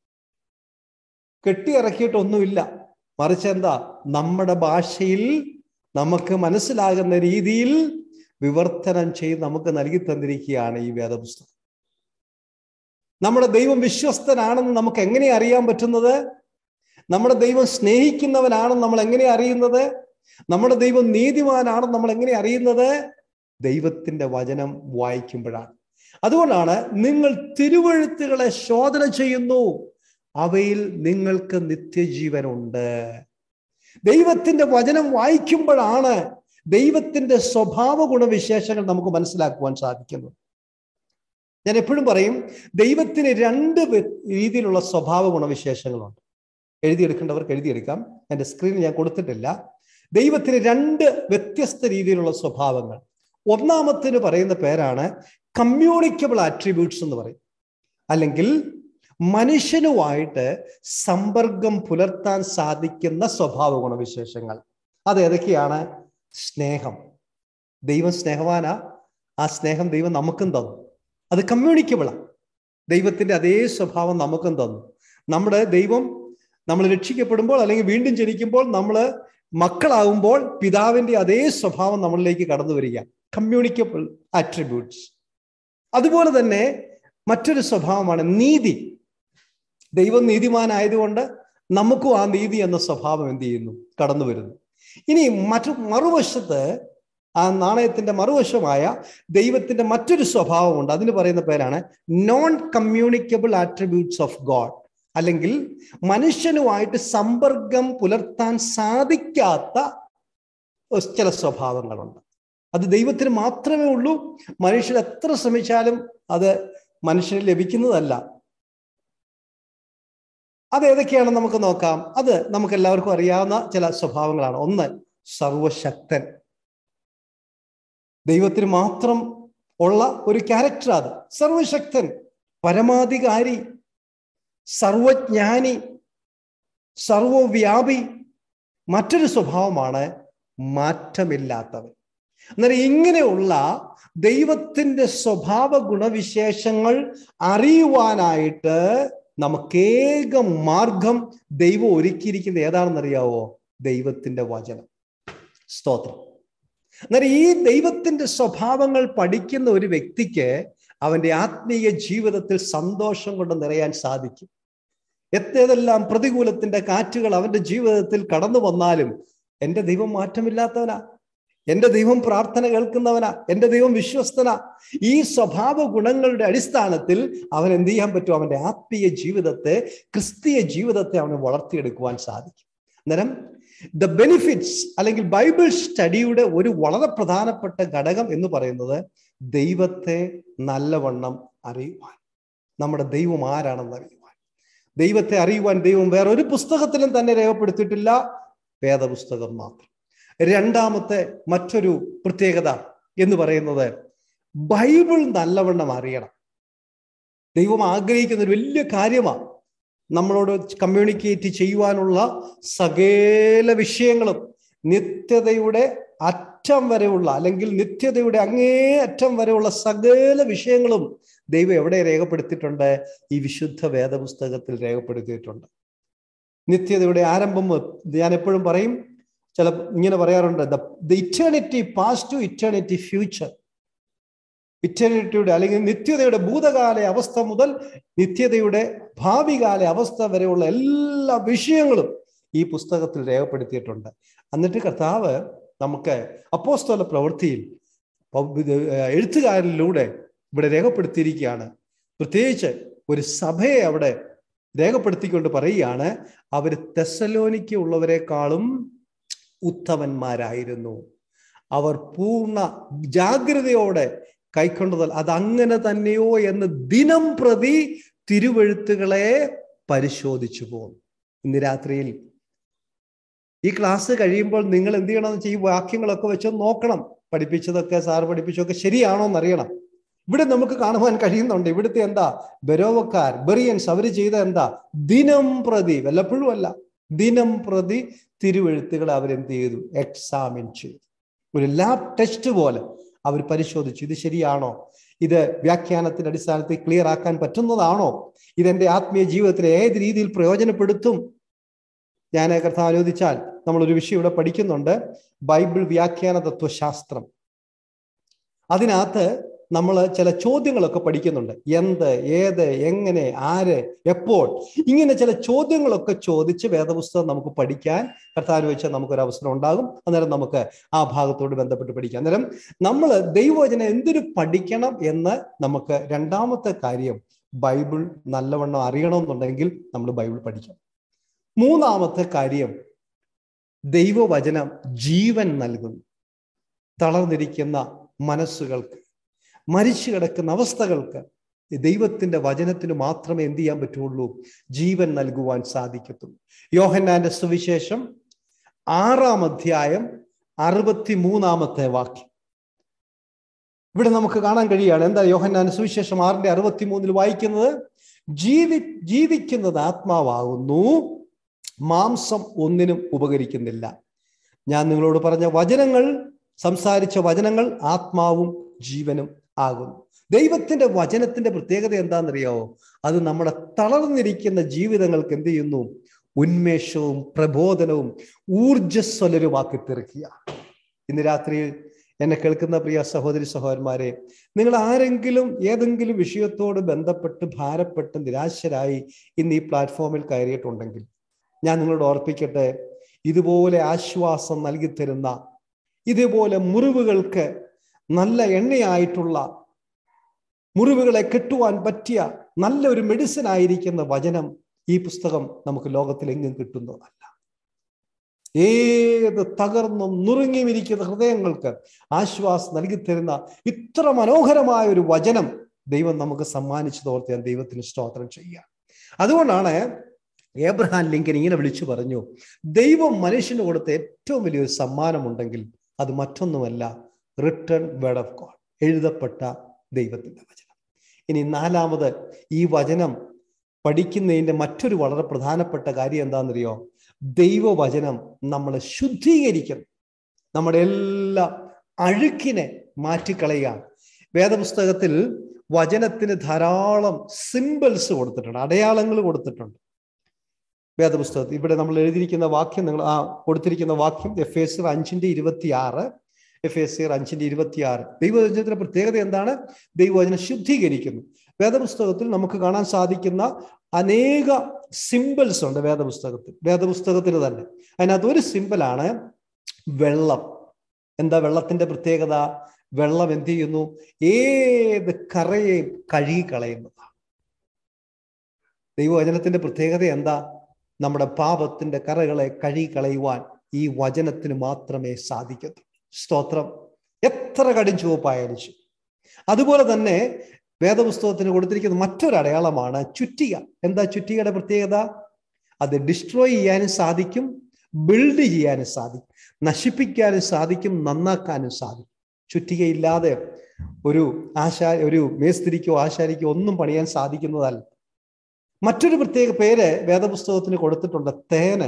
S1: കെട്ടിയിറക്കിയിട്ടൊന്നുമില്ല മറിച്ച് എന്താ നമ്മുടെ ഭാഷയിൽ നമുക്ക് മനസ്സിലാകുന്ന രീതിയിൽ വിവർത്തനം ചെയ്ത് നമുക്ക് നൽകി തന്നിരിക്കുകയാണ് ഈ വേദപുസ്തകം നമ്മുടെ ദൈവം വിശ്വസ്തനാണെന്ന് നമുക്ക് എങ്ങനെ അറിയാൻ പറ്റുന്നത് നമ്മുടെ ദൈവം സ്നേഹിക്കുന്നവനാണെന്ന് നമ്മൾ എങ്ങനെ അറിയുന്നത് നമ്മുടെ ദൈവം നീതിമാനാണെന്ന് നമ്മൾ എങ്ങനെ അറിയുന്നത് ദൈവത്തിന്റെ വചനം വായിക്കുമ്പോഴാണ് അതുകൊണ്ടാണ് നിങ്ങൾ തിരുവഴുത്തുകളെ ശോധന ചെയ്യുന്നു അവയിൽ നിങ്ങൾക്ക് നിത്യജീവനുണ്ട് ദൈവത്തിന്റെ വചനം വായിക്കുമ്പോഴാണ് ദൈവത്തിന്റെ സ്വഭാവ ഗുണവിശേഷങ്ങൾ നമുക്ക് മനസ്സിലാക്കുവാൻ സാധിക്കുന്നത് ഞാൻ എപ്പോഴും പറയും ദൈവത്തിന് രണ്ട് രീതിയിലുള്ള സ്വഭാവ ഗുണവിശേഷങ്ങളുണ്ട് എഴുതിയെടുക്കേണ്ടവർക്ക് എഴുതിയെടുക്കാം എൻ്റെ സ്ക്രീനിൽ ഞാൻ കൊടുത്തിട്ടില്ല ദൈവത്തിന് രണ്ട് വ്യത്യസ്ത രീതിയിലുള്ള സ്വഭാവങ്ങൾ ഒന്നാമത്തിന് പറയുന്ന പേരാണ് കമ്മ്യൂണിക്കബിൾ ആട്രിബ്യൂട്ട്സ് എന്ന് പറയും അല്ലെങ്കിൽ മനുഷ്യനുമായിട്ട് സമ്പർക്കം പുലർത്താൻ സാധിക്കുന്ന സ്വഭാവ ഗുണവിശേഷങ്ങൾ അത് ഏതൊക്കെയാണ് സ്നേഹം ദൈവം സ്നേഹവാനാ ആ സ്നേഹം ദൈവം നമുക്കും തന്നു അത് കമ്മ്യൂണിക്കബിളാണ് ദൈവത്തിന്റെ അതേ സ്വഭാവം നമുക്കും തന്നു നമ്മുടെ ദൈവം നമ്മൾ രക്ഷിക്കപ്പെടുമ്പോൾ അല്ലെങ്കിൽ വീണ്ടും ജനിക്കുമ്പോൾ നമ്മൾ മക്കളാവുമ്പോൾ പിതാവിന്റെ അതേ സ്വഭാവം നമ്മളിലേക്ക് കടന്നു വരിക കമ്മ്യൂണിക്കബിൾ ആട്രിബ്യൂട്ട്സ് അതുപോലെ തന്നെ മറ്റൊരു സ്വഭാവമാണ് നീതി ദൈവം നീതിമാനായതുകൊണ്ട് നമുക്കും ആ നീതി എന്ന സ്വഭാവം എന്ത് ചെയ്യുന്നു കടന്നു വരുന്നു ഇനി മറ്റു മറുവശത്ത് ആ നാണയത്തിന്റെ മറുവശമായ ദൈവത്തിന്റെ മറ്റൊരു സ്വഭാവമുണ്ട് അതിന് പറയുന്ന പേരാണ് non communicable attributes of God അല്ലെങ്കിൽ മനുഷ്യനുമായിട്ട് സമ്പർക്കം പുലർത്താൻ സാധിക്കാത്ത ചില സ്വഭാവങ്ങളുണ്ട് അത് ദൈവത്തിന് മാത്രമേ ഉള്ളൂ മനുഷ്യർ എത്ര ശ്രമിച്ചാലും അത് മനുഷ്യന് ലഭിക്കുന്നതല്ല അത് ഏതൊക്കെയാണെന്ന് നമുക്ക് നോക്കാം അത് നമുക്ക് എല്ലാവർക്കും അറിയാവുന്ന ചില സ്വഭാവങ്ങളാണ് ഒന്ന് സർവശക്തൻ ദൈവത്തിന് മാത്രം ഉള്ള ഒരു ക്യാരക്ടർ അത് സർവശക്തൻ പരമാധികാരി സർവജ്ഞാനി സർവവ്യാപി മറ്റൊരു സ്വഭാവമാണ് മാറ്റമില്ലാത്തവൻ അന്നേരം ഇങ്ങനെയുള്ള ദൈവത്തിന്റെ സ്വഭാവ ഗുണവിശേഷങ്ങൾ അറിയുവാനായിട്ട് നമുക്കേക മാർഗം ദൈവം ഒരുക്കിയിരിക്കുന്നത് ഏതാണെന്നറിയാവോ ദൈവത്തിന്റെ വചനം സ്തോത്രം അന്നേരം ഈ ദൈവത്തിന്റെ സ്വഭാവങ്ങൾ പഠിക്കുന്ന ഒരു വ്യക്തിക്ക് അവന്റെ ആത്മീയ ജീവിതത്തിൽ സന്തോഷം കൊണ്ട് നിറയാൻ സാധിക്കും എത്തേതെല്ലാം പ്രതികൂലത്തിന്റെ കാറ്റുകൾ അവന്റെ ജീവിതത്തിൽ കടന്നു വന്നാലും എൻ്റെ ദൈവം മാറ്റമില്ലാത്തവനാ എൻ്റെ ദൈവം പ്രാർത്ഥന കേൾക്കുന്നവനാ എൻ്റെ ദൈവം വിശ്വസ്തനാ ഈ സ്വഭാവ ഗുണങ്ങളുടെ അടിസ്ഥാനത്തിൽ അവൻ എന്ത് ചെയ്യാൻ പറ്റും അവന്റെ ആത്മീയ ജീവിതത്തെ ക്രിസ്തീയ ജീവിതത്തെ അവന് വളർത്തിയെടുക്കുവാൻ സാധിക്കും അന്നേരം ദ ബെനിഫിറ്റ്സ് അല്ലെങ്കിൽ ബൈബിൾ സ്റ്റഡിയുടെ ഒരു വളരെ പ്രധാനപ്പെട്ട ഘടകം എന്ന് പറയുന്നത് ദൈവത്തെ നല്ലവണ്ണം അറിയുവാൻ നമ്മുടെ ദൈവം ആരാണെന്ന് അറിയുവാൻ ദൈവത്തെ അറിയുവാൻ ദൈവം വേറെ ഒരു പുസ്തകത്തിലും തന്നെ രേഖപ്പെടുത്തിയിട്ടില്ല വേദപുസ്തകം മാത്രം രണ്ടാമത്തെ മറ്റൊരു പ്രത്യേകത എന്ന് പറയുന്നത് ബൈബിൾ നല്ലവണ്ണം അറിയണം ദൈവം ആഗ്രഹിക്കുന്ന ഒരു വലിയ കാര്യമാണ് നമ്മളോട് കമ്മ്യൂണിക്കേറ്റ് ചെയ്യുവാനുള്ള സകല വിഷയങ്ങളും നിത്യതയുടെ അറ്റം വരെയുള്ള അല്ലെങ്കിൽ നിത്യതയുടെ അങ്ങേ അറ്റം വരെയുള്ള സകല വിഷയങ്ങളും ദൈവം എവിടെ രേഖപ്പെടുത്തിയിട്ടുണ്ട് ഈ വിശുദ്ധ വേദപുസ്തകത്തിൽ രേഖപ്പെടുത്തിയിട്ടുണ്ട് നിത്യതയുടെ ആരംഭം ഞാൻ എപ്പോഴും പറയും ചില ഇങ്ങനെ പറയാറുണ്ട് the eternity past to eternity future ഇറ്റേണിറ്റിയുടെ അല്ലെങ്കിൽ നിത്യതയുടെ ഭൂതകാല അവസ്ഥ മുതൽ നിത്യതയുടെ ഭാവികാല അവസ്ഥ വരെയുള്ള എല്ലാ വിഷയങ്ങളും ഈ പുസ്തകത്തിൽ രേഖപ്പെടുത്തിയിട്ടുണ്ട് എന്നിട്ട് കർത്താവ് നമുക്ക് അപ്പോസ്തോല പ്രവൃത്തിയിൽ എഴുത്തുകാരിലൂടെ ഇവിടെ രേഖപ്പെടുത്തിയിരിക്കുകയാണ് പ്രത്യേകിച്ച് ഒരു സഭയെ അവിടെ രേഖപ്പെടുത്തിക്കൊണ്ട് പറയുകയാണ് അവർ തെസലോനിക്ക് ഉള്ളവരെക്കാളും ഉത്തമന്മാരായിരുന്നു അവർ പൂർണ്ണ ജാഗ്രതയോടെ കൈക്കൊണ്ടതല്ല അത് അങ്ങനെ തന്നെയോ എന്ന് ദിനം പ്രതി തിരുവഴുത്തുകളെ പരിശോധിച്ചു പോകും ഇന്ന് രാത്രിയിൽ ഈ ക്ലാസ് കഴിയുമ്പോൾ നിങ്ങൾ എന്ത് ചെയ്യണമെന്ന് വെച്ചാൽ ഈ വാക്യങ്ങളൊക്കെ വെച്ച് നോക്കണം പഠിപ്പിച്ചതൊക്കെ സാർ പഠിപ്പിച്ചതൊക്കെ ശരിയാണോ എന്നറിയണം ഇവിടെ നമുക്ക് കാണുവാൻ കഴിയുന്നുണ്ട് ഇവിടുത്തെ എന്താ ബെരോവക്കാർ ബെറിയൻസ് അവർ ചെയ്ത എന്താ ദിനം പ്രതി വല്ലപ്പോഴും അല്ല ദിനം പ്രതി തിരുവെഴുത്തുകൾ അവരെന്ത് ചെയ്തു എക്സാമിൻ ചെയ്തു ഒരു ലാബ് ടെസ്റ്റ് പോലെ അവർ പരിശോധിച്ചു ഇത് ശരിയാണോ ഇത് വ്യാഖ്യാനത്തിന്റെ അടിസ്ഥാനത്തിൽ ക്ലിയർ ആക്കാൻ പറ്റുന്നതാണോ ഇതെന്റെ ആത്മീയ ജീവിതത്തിന് ഏത് രീതിയിൽ പ്രയോജനപ്പെടുത്തും ഞാൻ കർത്താവ് അനുവദിച്ചാൽ നമ്മൾ ഒരു വിഷയം ഇവിടെ പഠിക്കുന്നുണ്ട് ബൈബിൾ വ്യാഖ്യാന തത്വശാസ്ത്രം അതിനകത്ത് നമ്മൾ ചില ചോദ്യങ്ങളൊക്കെ പഠിക്കുന്നുണ്ട് എന്ത് ഏത് എങ്ങനെ ആര് എപ്പോൾ ഇങ്ങനെ ചില ചോദ്യങ്ങളൊക്കെ ചോദിച്ച് വേദപുസ്തകം നമുക്ക് പഠിക്കാൻ കർത്താവ് വെച്ചാൽ നമുക്കൊരു അവസരം ഉണ്ടാകും അന്നേരം നമുക്ക് ആ ഭാഗത്തോട് ബന്ധപ്പെട്ട് പഠിക്കാം അന്നേരം നമ്മൾ ദൈവവചനം എന്തിനു പഠിക്കണം എന്ന് നമുക്ക് രണ്ടാമത്തെ കാര്യം ബൈബിൾ നല്ലവണ്ണം അറിയണമെന്നുണ്ടെങ്കിൽ നമ്മൾ ബൈബിൾ പഠിക്കണം മൂന്നാമത്തെ കാര്യം ദൈവവചനം ജീവൻ നൽകുന്നു തളർന്നിരിക്കുന്ന മനസ്സുകൾക്ക് മരിച്ചു കിടക്കുന്ന അവസ്ഥകൾക്ക് ദൈവത്തിന്റെ വചനത്തിന് മാത്രമേ എന്ത് ചെയ്യാൻ പറ്റുള്ളൂ ജീവൻ നൽകുവാൻ സാധിക്കത്തുള്ളൂ യോഹന്നാന്റെ സുവിശേഷം ആറാം അധ്യായം അറുപത്തി മൂന്നാമത്തെ വാക്യം ഇവിടെ നമുക്ക് കാണാൻ കഴിയുകയാണ് എന്താ യോഹന്നാന്റെ സുവിശേഷം ആറിന്റെ അറുപത്തി മൂന്നിൽ വായിക്കുന്നത് ജീവി ജീവിക്കുന്നത് ആത്മാവാകുന്നു മാംസം ഒന്നിനും ഉപകരിക്കുന്നില്ല ഞാൻ നിങ്ങളോട് പറഞ്ഞ വചനങ്ങൾ സംസാരിച്ച വചനങ്ങൾ ആത്മാവും ജീവനും ആകുന്നു ദൈവത്തിന്റെ വചനത്തിന്റെ പ്രത്യേകത എന്താണെന്നറിയാവോ അത് നമ്മുടെ തളർന്നിരിക്കുന്ന ജീവിതങ്ങൾക്ക് എന്ത് ചെയ്യുന്നു ഉന്മേഷവും പ്രബോധനവും ഊർജസ്വലരുമാക്കി തീർക്കുക ഇന്ന് രാത്രിയിൽ എന്നെ കേൾക്കുന്ന പ്രിയ സഹോദരി സഹോദരന്മാരെ നിങ്ങൾ ആരെങ്കിലും ഏതെങ്കിലും വിഷയത്തോട് ബന്ധപ്പെട്ട് ഭാരപ്പെട്ട് നിരാശരായി ഇന്ന് ഈ പ്ലാറ്റ്ഫോമിൽ കയറിയിട്ടുണ്ടെങ്കിൽ ഞാൻ നിങ്ങളോട് ഓർപ്പിക്കട്ടെ ഇതുപോലെ ആശ്വാസം നൽകി തരുന്ന ഇതേപോലെ മുറിവുകൾക്ക് നല്ല എണ്ണയായിട്ടുള്ള മുറിവുകളെ കെട്ടുവാൻ പറ്റിയ നല്ല ഒരു മെഡിസിൻ ആയിരിക്കുന്ന വചനം ഈ പുസ്തകം നമുക്ക് ലോകത്തിൽ എങ്ങും കിട്ടുന്നതല്ല ഏത് തകർന്നും നുറുങ്ങിയും ഇരിക്കുന്ന ഹൃദയങ്ങൾക്ക് ആശ്വാസം നൽകി തരുന്ന ഇത്ര മനോഹരമായ ഒരു വചനം ദൈവം നമുക്ക് സമ്മാനിച്ചു തോർത്ത് ഞാൻ ദൈവത്തിന് സ്തോത്രം ചെയ്യുക അതുകൊണ്ടാണ് ഏബ്രഹാം ലിങ്കൻ ഇങ്ങനെ വിളിച്ചു പറഞ്ഞു ദൈവം മനുഷ്യന് കൊടുത്ത ഏറ്റവും വലിയൊരു സമ്മാനമുണ്ടെങ്കിൽ അത് മറ്റൊന്നുമല്ല റിട്ടേൺ വേർഡ് ഓഫ് ഗോഡ് എഴുതപ്പെട്ട ദൈവത്തിന്റെ വചനം ഇനി നാലാമത് ഈ വചനം പഠിക്കുന്നതിന്റെ മറ്റൊരു വളരെ പ്രധാനപ്പെട്ട കാര്യം എന്താണെന്നറിയോ ദൈവവചനം നമ്മളെ ശുദ്ധീകരിക്കുന്നു നമ്മുടെ എല്ലാ അഴുക്കിനെ മാറ്റിക്കളയുകയാണ് വേദപുസ്തകത്തിൽ വചനത്തിന് ധാരാളം സിമ്പിൾസ് കൊടുത്തിട്ടുണ്ട് അടയാളങ്ങൾ കൊടുത്തിട്ടുണ്ട് വേദപുസ്തകത്തിൽ ഇവിടെ നമ്മൾ എഴുതിയിരിക്കുന്ന വാക്യം നിങ്ങൾ ആ കൊടുത്തിരിക്കുന്ന വാക്യം എഫ് എസ് അഞ്ചിന്റെ ഇരുപത്തി ആറ് എഫ് എസ് അഞ്ചിന്റെ ഇരുപത്തി ആറ് ദൈവവചനത്തിന്റെ പ്രത്യേകത എന്താണ് ദൈവവചനം ശുദ്ധീകരിക്കുന്നു വേദപുസ്തകത്തിൽ നമുക്ക് കാണാൻ സാധിക്കുന്ന അനേക സിമ്പിൾസ് ഉണ്ട് വേദപുസ്തകത്തിൽ വേദപുസ്തകത്തിൽ തന്നെ അതിനകത്ത് ഒരു സിമ്പിളാണ് വെള്ളം എന്താ വെള്ളത്തിന്റെ പ്രത്യേകത വെള്ളം എന്ത് ചെയ്യുന്നു ഏത് കറയെയും കഴുകിക്കളയുന്നതാണ് ദൈവവചനത്തിന്റെ പ്രത്യേകത എന്താ നമ്മുടെ പാപത്തിന്റെ കറകളെ കഴുകിക്കളയുവാൻ ഈ വചനത്തിന് മാത്രമേ സാധിക്കത്തുള്ളൂ സ്തോത്രം എത്ര കടും ചുവപ്പായാലും ശരി അതുപോലെ തന്നെ വേദപുസ്തകത്തിന് കൊടുത്തിരിക്കുന്ന മറ്റൊരു അടയാളമാണ് ചുറ്റിക എന്താ ചുറ്റികയുടെ പ്രത്യേകത അത് ഡിസ്ട്രോയ് ചെയ്യാനും സാധിക്കും ബിൽഡ് ചെയ്യാനും സാധിക്കും നശിപ്പിക്കാനും സാധിക്കും നന്നാക്കാനും സാധിക്കും ചുറ്റികയില്ലാതെ ഒരു ആശാ ഒരു മേസ്തിരിക്കോ ആശാരിക്കോ ഒന്നും പണിയാൻ സാധിക്കുന്നതല്ല മറ്റൊരു പ്രത്യേക പേര് വേദപുസ്തകത്തിന് കൊടുത്തിട്ടുണ്ട് തേന്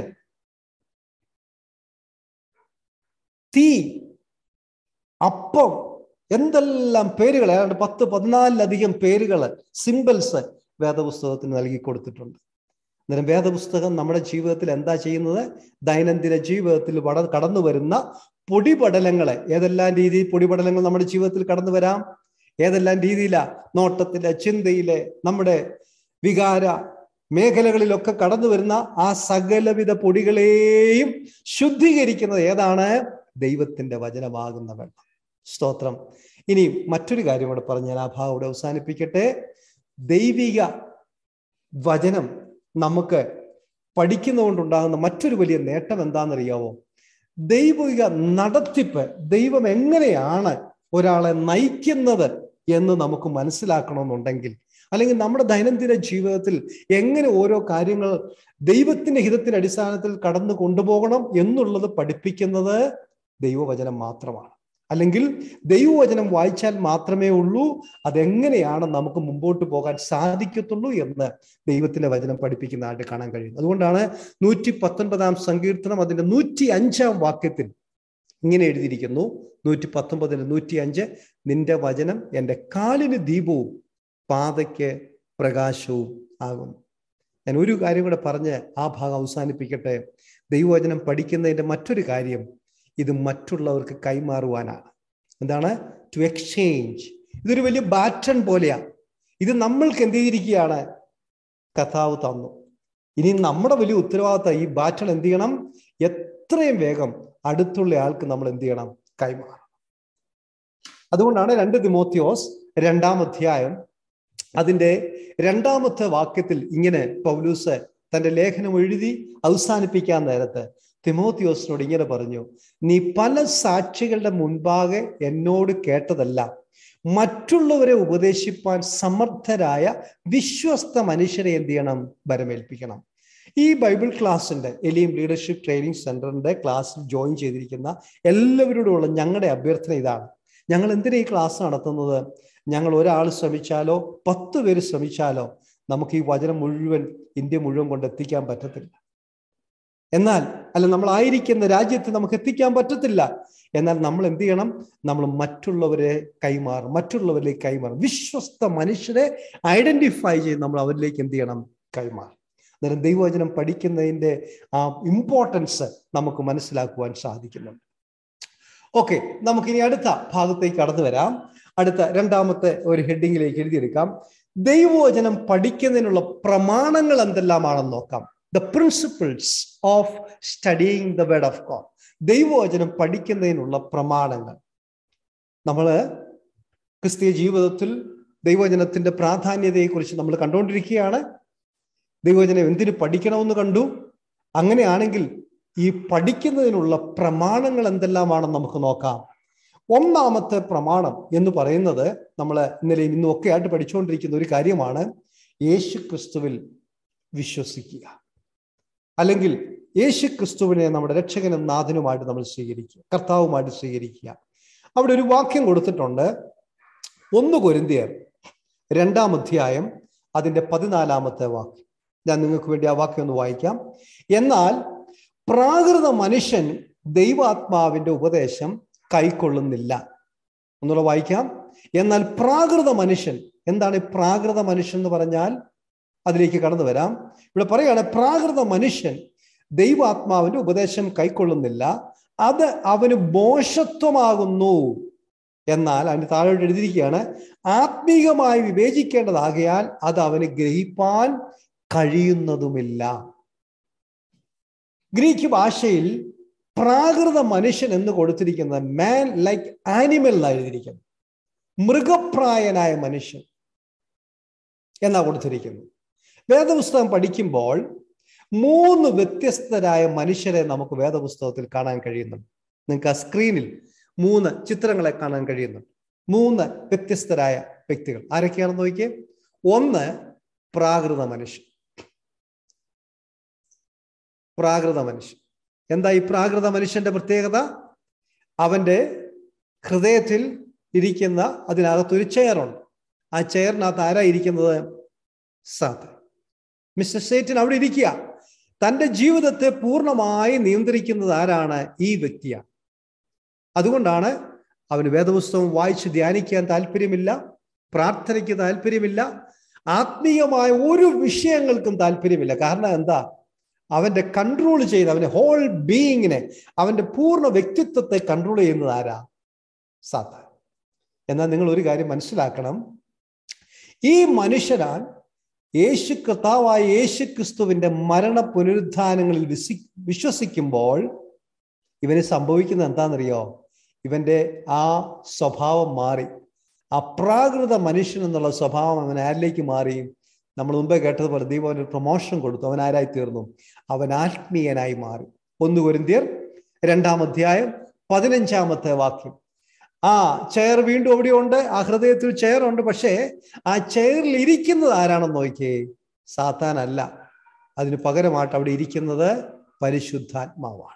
S1: തീ അപ്പം എന്തെല്ലാം പേരുകൾ ഏതാണ്ട് പത്ത് പതിനാലിലധികം പേരുകൾ സിമ്പിൾസ് വേദപുസ്തകത്തിന് നൽകി കൊടുത്തിട്ടുണ്ട് അന്നേരം വേദപുസ്തകം നമ്മുടെ ജീവിതത്തിൽ എന്താ ചെയ്യുന്നത് ദൈനംദിന ജീവിതത്തിൽ വട കടന്നു വരുന്ന പൊടിപടലങ്ങളെ ഏതെല്ലാം രീതിയിൽ പൊടിപടലങ്ങൾ നമ്മുടെ ജീവിതത്തിൽ കടന്നു വരാം ഏതെല്ലാം രീതിയിലാ നോട്ടത്തിലെ ചിന്തയിലെ നമ്മുടെ വികാര മേഖലകളിലൊക്കെ കടന്നു വരുന്ന ആ സകലവിധ പൊടികളെയും ശുദ്ധീകരിക്കുന്നത് ഏതാണ് ദൈവത്തിന്റെ വചനമാകുന്ന വെള്ളം സ്തോത്രം ഇനി മറ്റൊരു കാര്യം കൂടെ പറഞ്ഞ് ഞാൻ ആ ഭാഗം ഇവിടെ അവസാനിപ്പിക്കട്ടെ ദൈവിക വചനം നമുക്ക് പഠിക്കുന്നതുകൊണ്ടുണ്ടാകുന്ന മറ്റൊരു വലിയ നേട്ടം എന്താണെന്നറിയാവോ ദൈവിക നടത്തിപ്പ് ദൈവം എങ്ങനെയാണ് ഒരാളെ നയിക്കുന്നത് എന്ന് നമുക്ക് മനസ്സിലാക്കണമെന്നുണ്ടെങ്കിൽ അല്ലെങ്കിൽ നമ്മുടെ ദൈനംദിന ജീവിതത്തിൽ എങ്ങനെ ഓരോ കാര്യങ്ങൾ ദൈവത്തിന്റെ ഹിതത്തിന്റെ അടിസ്ഥാനത്തിൽ കടന്നു കൊണ്ടുപോകണം എന്നുള്ളത് പഠിപ്പിക്കുന്നത് ദൈവവചനം മാത്രമാണ് അല്ലെങ്കിൽ ദൈവവചനം വായിച്ചാൽ മാത്രമേ ഉള്ളൂ അതെങ്ങനെയാണ് നമുക്ക് മുമ്പോട്ട് പോകാൻ സാധിക്കത്തുള്ളൂ എന്ന് ദൈവത്തിന്റെ വചനം പഠിപ്പിക്കുന്നതായിട്ട് കാണാൻ കഴിയും അതുകൊണ്ടാണ് നൂറ്റി പത്തൊൻപതാം സങ്കീർത്തനം അതിന്റെ നൂറ്റി അഞ്ചാം വാക്യത്തിൽ ഇങ്ങനെ എഴുതിയിരിക്കുന്നു നൂറ്റി പത്തൊമ്പതിന് നൂറ്റി അഞ്ച് നിന്റെ വചനം എൻ്റെ കാലിന് ദീപവും പാതയ്ക്ക് പ്രകാശവും ആകുന്നു ഞാൻ ഒരു കാര്യം കൂടെ പറഞ്ഞ് ആ ഭാഗം അവസാനിപ്പിക്കട്ടെ ദൈവവചനം പഠിക്കുന്നതിൻ്റെ മറ്റൊരു കാര്യം ഇത് മറ്റുള്ളവർക്ക് കൈമാറുവാനാണ് എന്താണ് ടു എക്സ്ചേഞ്ച് ഇതൊരു വലിയ ബാറ്റൺ പോലെയാ ഇത് നമ്മൾക്ക് എന്ത് ചെയ്തിരിക്കുകയാണ് കഥാവ് തന്നു ഇനി നമ്മുടെ വലിയ ഉത്തരവാദിത്തം ഈ ബാറ്റൺ എന്ത് ചെയ്യണം എത്രയും വേഗം അടുത്തുള്ള ആൾക്ക് നമ്മൾ എന്ത് ചെയ്യണം കൈമാറണം അതുകൊണ്ടാണ് രണ്ട് തിമോത്തിയോസ് രണ്ടാം അധ്യായം അതിന്റെ രണ്ടാമത്തെ വാക്യത്തിൽ ഇങ്ങനെ പൗലൂസ് തന്റെ ലേഖനം എഴുതി അവസാനിപ്പിക്കാൻ നേരത്ത് തിമോത്തിയോസിനോട് ഇങ്ങനെ പറഞ്ഞു നീ പല സാക്ഷികളുടെ മുൻപാകെ എന്നോട് കേട്ടതല്ല മറ്റുള്ളവരെ ഉപദേശിപ്പാൻ സമർത്ഥരായ വിശ്വസ്ത മനുഷ്യരെ എന്ത് ചെയ്യണം ബരമേൽപ്പിക്കണം ഈ ബൈബിൾ ക്ലാസ്സിന്റെ എലിയും ലീഡർഷിപ്പ് ട്രെയിനിങ് സെന്ററിന്റെ ക്ലാസ്സിൽ ജോയിൻ ചെയ്തിരിക്കുന്ന എല്ലാവരോടുമുള്ള ഞങ്ങളുടെ അഭ്യർത്ഥന ഇതാണ് ഞങ്ങൾ എന്തിനാ ഈ ക്ലാസ് നടത്തുന്നത് ഞങ്ങൾ ഒരാൾ ശ്രമിച്ചാലോ പത്ത് പേര് ശ്രമിച്ചാലോ നമുക്ക് ഈ വചനം മുഴുവൻ ഇന്ത്യ മുഴുവൻ കൊണ്ട് എത്തിക്കാൻ പറ്റത്തില്ല എന്നാൽ അല്ല നമ്മളായിരിക്കുന്ന രാജ്യത്ത് നമുക്ക് എത്തിക്കാൻ പറ്റത്തില്ല എന്നാൽ നമ്മൾ എന്ത് ചെയ്യണം നമ്മൾ മറ്റുള്ളവരെ കൈമാറും മറ്റുള്ളവരിലേക്ക് കൈമാറും വിശ്വസ്ത മനുഷ്യരെ ഐഡന്റിഫൈ ചെയ്ത് നമ്മൾ അവരിലേക്ക് എന്ത് ചെയ്യണം കൈമാറും അന്നേരം ദൈവവചനം പഠിക്കുന്നതിൻ്റെ ആ ഇമ്പോർട്ടൻസ് നമുക്ക് മനസ്സിലാക്കുവാൻ സാധിക്കുന്നുണ്ട് ഓക്കെ നമുക്കിനി അടുത്ത ഭാഗത്തേക്ക് കടന്നു വരാം അടുത്ത രണ്ടാമത്തെ ഒരു ഹെഡിങ്ങിലേക്ക് എഴുതിയെടുക്കാം ദൈവവചനം പഠിക്കുന്നതിനുള്ള പ്രമാണങ്ങൾ എന്തെല്ലാമാണെന്ന് നോക്കാം the principles of studying the word of God ദൈവവചനം പഠിക്കുന്നതിനുള്ള പ്രമാണങ്ങൾ നമ്മൾ ക്രിസ്തീയ ജീവിതത്തിൽ ദൈവവചനത്തിന്റെ പ്രാധാന്യതയെക്കുറിച്ച് നമ്മൾ കണ്ടുകൊണ്ടിരിക്കുകയാണ് ദൈവവചനം എന്തിനു പഠിക്കണമെന്ന് കണ്ടു അങ്ങനെയാണെങ്കിൽ ഈ പഠിക്കുന്നതിനുള്ള പ്രമാണങ്ങൾ എന്തെല്ലാമാണെന്ന് നമുക്ക് നോക്കാം ഒന്നാമത്തെ പ്രമാണം എന്ന് പറയുന്നത് നമ്മൾ ഇന്നലെ ഇന്നും ഒക്കെ ആയിട്ട് പഠിച്ചുകൊണ്ടിരിക്കുന്ന ഒരു കാര്യമാണ് യേശു ക്രിസ്തുവിൽ വിശ്വസിക്കുക അല്ലെങ്കിൽ യേശു ക്രിസ്തുവിനെ നമ്മുടെ രക്ഷകനും നാഥനുമായിട്ട് നമ്മൾ സ്വീകരിക്കുക കർത്താവുമായിട്ട് സ്വീകരിക്കുക അവിടെ ഒരു വാക്യം കൊടുത്തിട്ടുണ്ട് ഒന്ന് കൊരിന്തിയർ രണ്ടാം അധ്യായം അതിന്റെ പതിനാലാമത്തെ വാക്യം ഞാൻ നിങ്ങൾക്ക് വേണ്ടി ആ വാക്യം ഒന്ന് വായിക്കാം എന്നാൽ പ്രാകൃത മനുഷ്യൻ ദൈവാത്മാവിന്റെ ഉപദേശം കൈക്കൊള്ളുന്നില്ല ഒന്നുകൂടെ വായിക്കാം എന്നാൽ പ്രാകൃത മനുഷ്യൻ എന്താണ് ഈ പ്രാകൃത മനുഷ്യൻ എന്ന് പറഞ്ഞാൽ അതിലേക്ക് കടന്നു വരാം ഇവിടെ പറയുകയാണ് പ്രാകൃത മനുഷ്യൻ ദൈവാത്മാവിന്റെ ഉപദേശം കൈക്കൊള്ളുന്നില്ല അത് അവന് മോശത്വമാകുന്നു എന്നാൽ അതിന് താഴോട്ട് എഴുതിയിരിക്കുകയാണ് ആത്മീകമായി വിവേചിക്കേണ്ടതാകയാൽ അത് അവന് ഗ്രഹിപ്പാൻ കഴിയുന്നതുമില്ല ഗ്രീക്ക് ഭാഷയിൽ പ്രാകൃത മനുഷ്യൻ എന്ന് കൊടുത്തിരിക്കുന്നത് മാൻ ലൈക്ക് ആനിമൽ എന്നാണ് എഴുതിയിരിക്കുന്നത് മൃഗപ്രായനായ മനുഷ്യൻ എന്നാ കൊടുത്തിരിക്കുന്നത് വേദപുസ്തകം പഠിക്കുമ്പോൾ മൂന്ന് വ്യത്യസ്തരായ മനുഷ്യരെ നമുക്ക് വേദപുസ്തകത്തിൽ കാണാൻ കഴിയുന്നുണ്ട് നിങ്ങൾക്ക് ആ സ്ക്രീനിൽ മൂന്ന് ചിത്രങ്ങളെ കാണാൻ കഴിയുന്നുണ്ട് മൂന്ന് വ്യത്യസ്തരായ വ്യക്തികൾ ആരൊക്കെയാണെന്ന് നോക്കിയേ ഒന്ന് പ്രാകൃത മനുഷ്യൻ പ്രാകൃത മനുഷ്യൻ എന്താ ഈ പ്രാകൃത മനുഷ്യന്റെ പ്രത്യേകത അവന്റെ ഹൃദയത്തിൽ ഇരിക്കുന്ന അതിനകത്തൊരു ചെയറുണ്ട് ആ ചെയറിനകത്ത് ആരാ ഇരിക്കുന്നത് സാത്ത് മിസ്റ്റർ സേറ്റൻ അവിടെ ഇരിക്കുക തന്റെ ജീവിതത്തെ പൂർണ്ണമായി നിയന്ത്രിക്കുന്നത് ആരാണ് ഈ വ്യക്തിയാണ് അതുകൊണ്ടാണ് അവന് വേദപുസ്തകം വായിച്ച് ധ്യാനിക്കാൻ താല്പര്യമില്ല പ്രാർത്ഥനയ്ക്ക് താല്പര്യമില്ല ആത്മീയമായ ഒരു വിഷയങ്ങൾക്കും താല്പര്യമില്ല കാരണം എന്താ അവന്റെ കൺട്രോൾ ചെയ്ത് അവന്റെ ഹോൾ ബീയിങ്ങിനെ അവന്റെ പൂർണ്ണ വ്യക്തിത്വത്തെ കൺട്രോൾ ചെയ്യുന്നത് ആരാ സാത്താൻ എന്നാൽ നിങ്ങൾ ഒരു കാര്യം മനസ്സിലാക്കണം ഈ മനുഷ്യരാൻ യേശു കർത്താവായ യേശു ക്രിസ്തുവിന്റെ മരണ പുനരുദ്ധാനങ്ങളിൽ വിസി വിശ്വസിക്കുമ്പോൾ ഇവന് സംഭവിക്കുന്നത് എന്താണെന്നറിയോ ഇവന്റെ ആ സ്വഭാവം മാറി അപ്രാകൃത മനുഷ്യൻ എന്നുള്ള സ്വഭാവം അവൻ ആരിലേക്ക് മാറി നമ്മൾ മുമ്പേ കേട്ടതുപോലെ ദൈവം അവന് പ്രൊമോഷൻ കൊടുത്തു അവൻ ആരായി തീർന്നു അവൻ ആത്മീയനായി മാറി ഒന്ന് കുരിന്തിയർ രണ്ടാം അധ്യായം പതിനഞ്ചാമത്തെ വാക്യം ആ ചെയർ വീണ്ടും അവിടെയുണ്ട് ആ ഹൃദയത്തിൽ ചെയർ ഉണ്ട് പക്ഷേ ആ ചെയറിൽ ഇരിക്കുന്നത് ആരാണെന്ന് നോക്കിയേ സാത്താനല്ല അതിന് പകരമായിട്ട് അവിടെ ഇരിക്കുന്നത് പരിശുദ്ധാത്മാവാണ്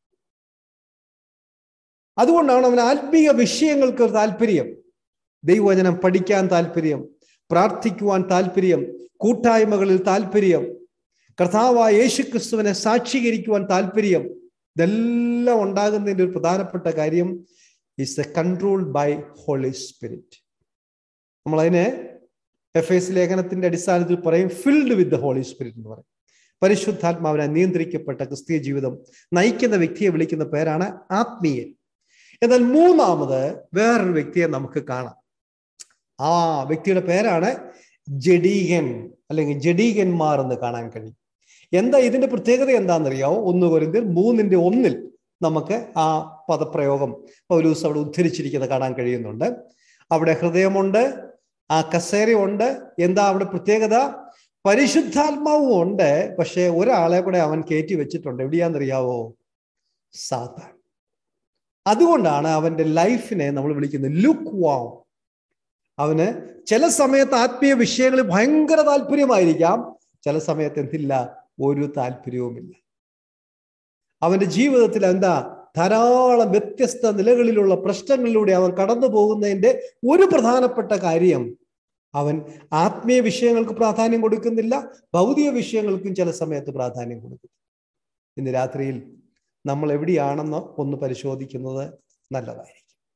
S1: അതുകൊണ്ടാണ് അവൻ ആത്മീയ വിഷയങ്ങൾക്ക് താല്പര്യം ദൈവവചനം പഠിക്കാൻ താല്പര്യം പ്രാർത്ഥിക്കുവാൻ താല്പര്യം കൂട്ടായ്മകളിൽ താല്പര്യം കർത്താവായ യേശുക്രിസ്തുവിനെ സാക്ഷീകരിക്കുവാൻ താല്പര്യം ഇതെല്ലാം ഉണ്ടാകുന്നതിൻ്റെ ഒരു പ്രധാനപ്പെട്ട കാര്യം is a controlled by holy spirit നമ്മൾ അതിനെ എഫ് എസ് ലേഖനത്തിന്റെ അടിസ്ഥാനത്തിൽ പറയും filled with the holy spirit എന്ന് പറയും പരിശുദ്ധാത്മാവിനെ നിയന്ത്രിക്കപ്പെട്ട ക്രിസ്തീയ ജീവിതം നയിക്കുന്ന വ്യക്തിയെ വിളിക്കുന്ന പേരാണ് ആത്മീയൻ എന്നാൽ മൂന്നാമത് വേറൊരു വ്യക്തിയെ നമുക്ക് കാണാം ആ വ്യക്തിയുടെ പേരാണ് ജഡീകൻ അല്ലെങ്കിൽ ജഡീകന്മാർ എന്ന് കാണാൻ കഴിയും എന്താ ഇതിന്റെ പ്രത്യേകത എന്താണെന്നറിയാവോ ഒന്ന് കൊരിന്തിൽ മൂന്നിന്റെ ഒന്നിൽ നമുക്ക് ആ പദപ്രയോഗം പൗലൂസ് അവിടെ ഉദ്ധരിച്ചിരിക്കുന്നത് കാണാൻ കഴിയുന്നുണ്ട് അവിടെ ഹൃദയമുണ്ട് ആ കസേരയുണ്ട് എന്താ അവിടെ പ്രത്യേകത പരിശുദ്ധാത്മാവും ഉണ്ട് പക്ഷെ ഒരാളെ കൂടെ അവൻ കയറ്റി വെച്ചിട്ടുണ്ട് എവിടെയാണെന്നറിയാവോ സാത്താൻ അതുകൊണ്ടാണ് അവന്റെ ലൈഫിനെ നമ്മൾ വിളിക്കുന്നത് ലുക്ക് വാം അവന് ചില സമയത്ത് ആത്മീയ വിഷയങ്ങളിൽ ഭയങ്കര താല്പര്യമായിരിക്കാം ചില സമയത്ത് എന്തില്ല ഒരു താല്പര്യവുമില്ല അവന്റെ ജീവിതത്തിൽ എന്താ ധാരാളം വ്യത്യസ്ത നിലകളിലുള്ള പ്രശ്നങ്ങളിലൂടെ അവൻ കടന്നു പോകുന്നതിന്റെ ഒരു പ്രധാനപ്പെട്ട കാര്യം അവൻ ആത്മീയ വിഷയങ്ങൾക്ക് പ്രാധാന്യം കൊടുക്കുന്നില്ല ഭൗതിക വിഷയങ്ങൾക്കും ചില സമയത്ത് പ്രാധാന്യം കൊടുക്കുന്നു ഇന്ന് രാത്രിയിൽ നമ്മൾ എവിടെയാണെന്ന് ഒന്ന് പരിശോധിക്കുന്നത് നല്ലതായിരിക്കും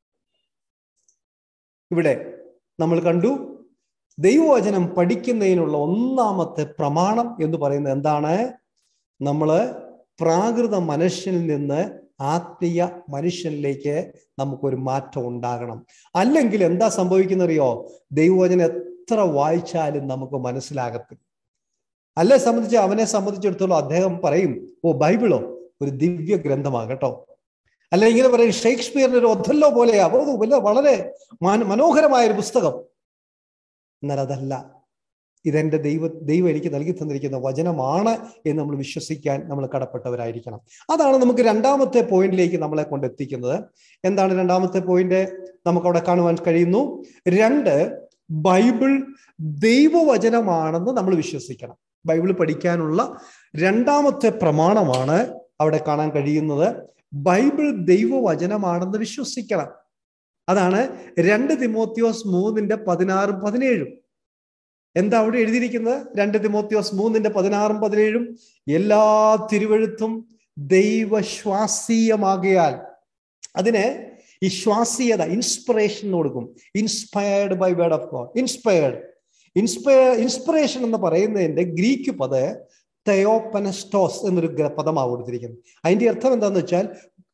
S1: ഇവിടെ നമ്മൾ കണ്ടു ദൈവവചനം പഠിക്കുന്നതിനുള്ള ഒന്നാമത്തെ പ്രമാണം എന്ന് പറയുന്നത് എന്താണ് നമ്മൾ പ്രാകൃത മനുഷ്യനിൽ നിന്ന് ആത്മീയ മനുഷ്യനിലേക്ക് നമുക്കൊരു മാറ്റം ഉണ്ടാകണം അല്ലെങ്കിൽ എന്താ സംഭവിക്കുന്നറിയോ ദൈവവചനം എത്ര വായിച്ചാലും നമുക്ക് മനസ്സിലാകത്തില്ല അല്ലെ സംബന്ധിച്ച് അവനെ സംബന്ധിച്ചിടത്തോളം അദ്ദേഹം പറയും ഓ ബൈബിളോ ഒരു ദിവ്യ ഗ്രന്ഥമാണ് കേട്ടോ അല്ലെ ഇങ്ങനെ പറയും ഷേക്സ്പിയറിന്റെ ഒരു ഒഥല്ലോ പോലെയാ ഓ വല്ല വളരെ മനോഹരമായ ഒരു പുസ്തകം എന്നാൽ അതല്ല ഇതെന്റെ ദൈവ ദൈവം എനിക്ക് നൽകി തന്നിരിക്കുന്ന വചനമാണ് എന്ന് നമ്മൾ വിശ്വസിക്കാൻ നമ്മൾ കടപ്പെട്ടവരായിരിക്കണം അതാണ് നമുക്ക് രണ്ടാമത്തെ പോയിന്റിലേക്ക് നമ്മളെ കൊണ്ട് എത്തിക്കുന്നത് എന്താണ് രണ്ടാമത്തെ പോയിന്റ് നമുക്ക് അവിടെ കാണുവാൻ കഴിയുന്നു രണ്ട് ബൈബിൾ ദൈവവചനമാണെന്ന് നമ്മൾ വിശ്വസിക്കണം ബൈബിൾ പഠിക്കാനുള്ള രണ്ടാമത്തെ പ്രമാണമാണ് അവിടെ കാണാൻ കഴിയുന്നത് ബൈബിൾ ദൈവവചനമാണെന്ന് വിശ്വസിക്കണം അതാണ് രണ്ട് തിമോത്യോസ് മൂന്നിന്റെ പതിനാറും പതിനേഴും എന്താ അവിടെ എഴുതിയിരിക്കുന്നത് രണ്ട് തിമോത്യോസ് മൂന്നിന്റെ പതിനാറും പതിനേഴും എല്ലാ തിരുവഴുത്തും ദൈവശ്വാസീയമാകയാൽ അതിന് ഈ ശ്വാസീയത ഇൻസ്പിറേഷൻ എന്ന് കൊടുക്കും inspired by word of God inspired inspire inspiration എന്ന് പറയുന്നതിന്റെ ഗ്രീക്ക് പദ തെയോപ്പനസ്റ്റോസ് എന്നൊരു പദമാണ് കൊടുത്തിരിക്കുന്നത് അതിന്റെ അർത്ഥം എന്താണെന്ന് വെച്ചാൽ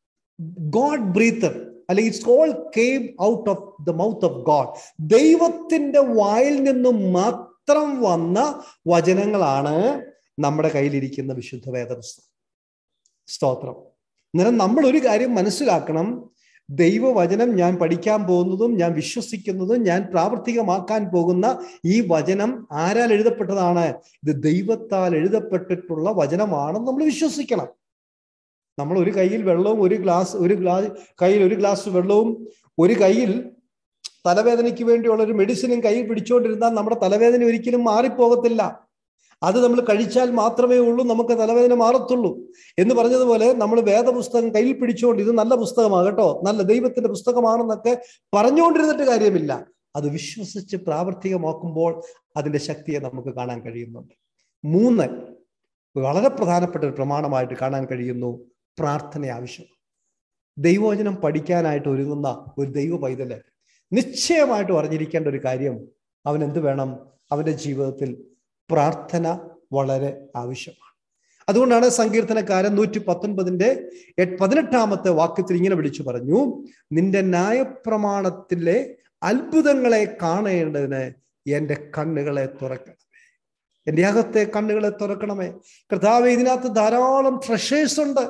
S1: ഗോഡ് ബ്രീത്തർ അല്ലെങ്കിൽ it's all came out of the mouth of God ദൈവത്തിന്റെ വായിൽ നിന്നും മാത്രം വന്ന വചനങ്ങളാണ് നമ്മുടെ കയ്യിലിരിക്കുന്ന വിശുദ്ധ വേദപുസ്തകം സ്തോത്രം അന്നേരം നമ്മൾ ഒരു കാര്യം മനസ്സിലാക്കണം ദൈവവചനം ഞാൻ പഠിക്കാൻ പോകുന്നതും ഞാൻ വിശ്വസിക്കുന്നതും ഞാൻ പ്രാവർത്തികമാക്കാൻ പോകുന്ന ഈ വചനം ആരാൽ എഴുതപ്പെട്ടതാണ് ഇത് ദൈവത്താൽ എഴുതപ്പെട്ടിട്ടുള്ള വചനമാണെന്ന് നമ്മൾ വിശ്വസിക്കണം നമ്മൾ ഒരു കയ്യിൽ വെള്ളവും ഒരു ഗ്ലാസ് ഒരു ഗ്ലാസ് കയ്യിൽ ഒരു ഗ്ലാസ് വെള്ളവും ഒരു കയ്യിൽ തലവേദനയ്ക്ക് വേണ്ടിയുള്ള ഒരു മെഡിസിനും കയ്യിൽ പിടിച്ചുകൊണ്ടിരുന്നാൽ നമ്മുടെ തലവേദന ഒരിക്കലും മാറിപ്പോകത്തില്ല അത് നമ്മൾ കഴിച്ചാൽ മാത്രമേ ഉള്ളൂ നമുക്ക് തലവേദന മാറത്തുള്ളൂ എന്ന് പറഞ്ഞതുപോലെ നമ്മൾ വേദപുസ്തകം കയ്യിൽ പിടിച്ചുകൊണ്ട് ഇത് നല്ല പുസ്തകമാണ് കേട്ടോ നല്ല ദൈവത്തിന്റെ പുസ്തകമാണെന്നൊക്കെ പറഞ്ഞുകൊണ്ടിരുന്നിട്ട് കാര്യമില്ല അത് വിശ്വസിച്ച് പ്രാവർത്തികമാക്കുമ്പോൾ അതിന്റെ ശക്തിയെ നമുക്ക് കാണാൻ കഴിയുന്നുണ്ട് മൂന്ന് വളരെ പ്രധാനപ്പെട്ട ഒരു പ്രമാണമായിട്ട് കാണാൻ കഴിയുന്നു പ്രാർത്ഥന ആവശ്യം ദൈവവചനം പഠിക്കാനായിട്ട് ഒരുങ്ങുന്ന ഒരു ദൈവ പൈതല് നിശ്ചയമായിട്ട് അറിഞ്ഞിരിക്കേണ്ട ഒരു കാര്യം അവൻ എന്ത് വേണം അവന്റെ ജീവിതത്തിൽ പ്രാർത്ഥന വളരെ ആവശ്യമാണ് അതുകൊണ്ടാണ് സങ്കീർത്തനക്കാരൻ നൂറ്റി പത്തൊൻപതിന്റെ പതിനെട്ടാമത്തെ വാക്യത്തിൽ ഇങ്ങനെ വിളിച്ചു പറഞ്ഞു നിന്റെ ന്യായപ്രമാണത്തിലെ അത്ഭുതങ്ങളെ കാണേണ്ടതിന് എൻ്റെ കണ്ണുകളെ തുറക്കണമേ എൻ്റെ അകത്തെ കണ്ണുകളെ തുറക്കണമേ കർത്താവ് ഇതിനകത്ത് ധാരാളം ട്രഷേഴ്സ് ഉണ്ട്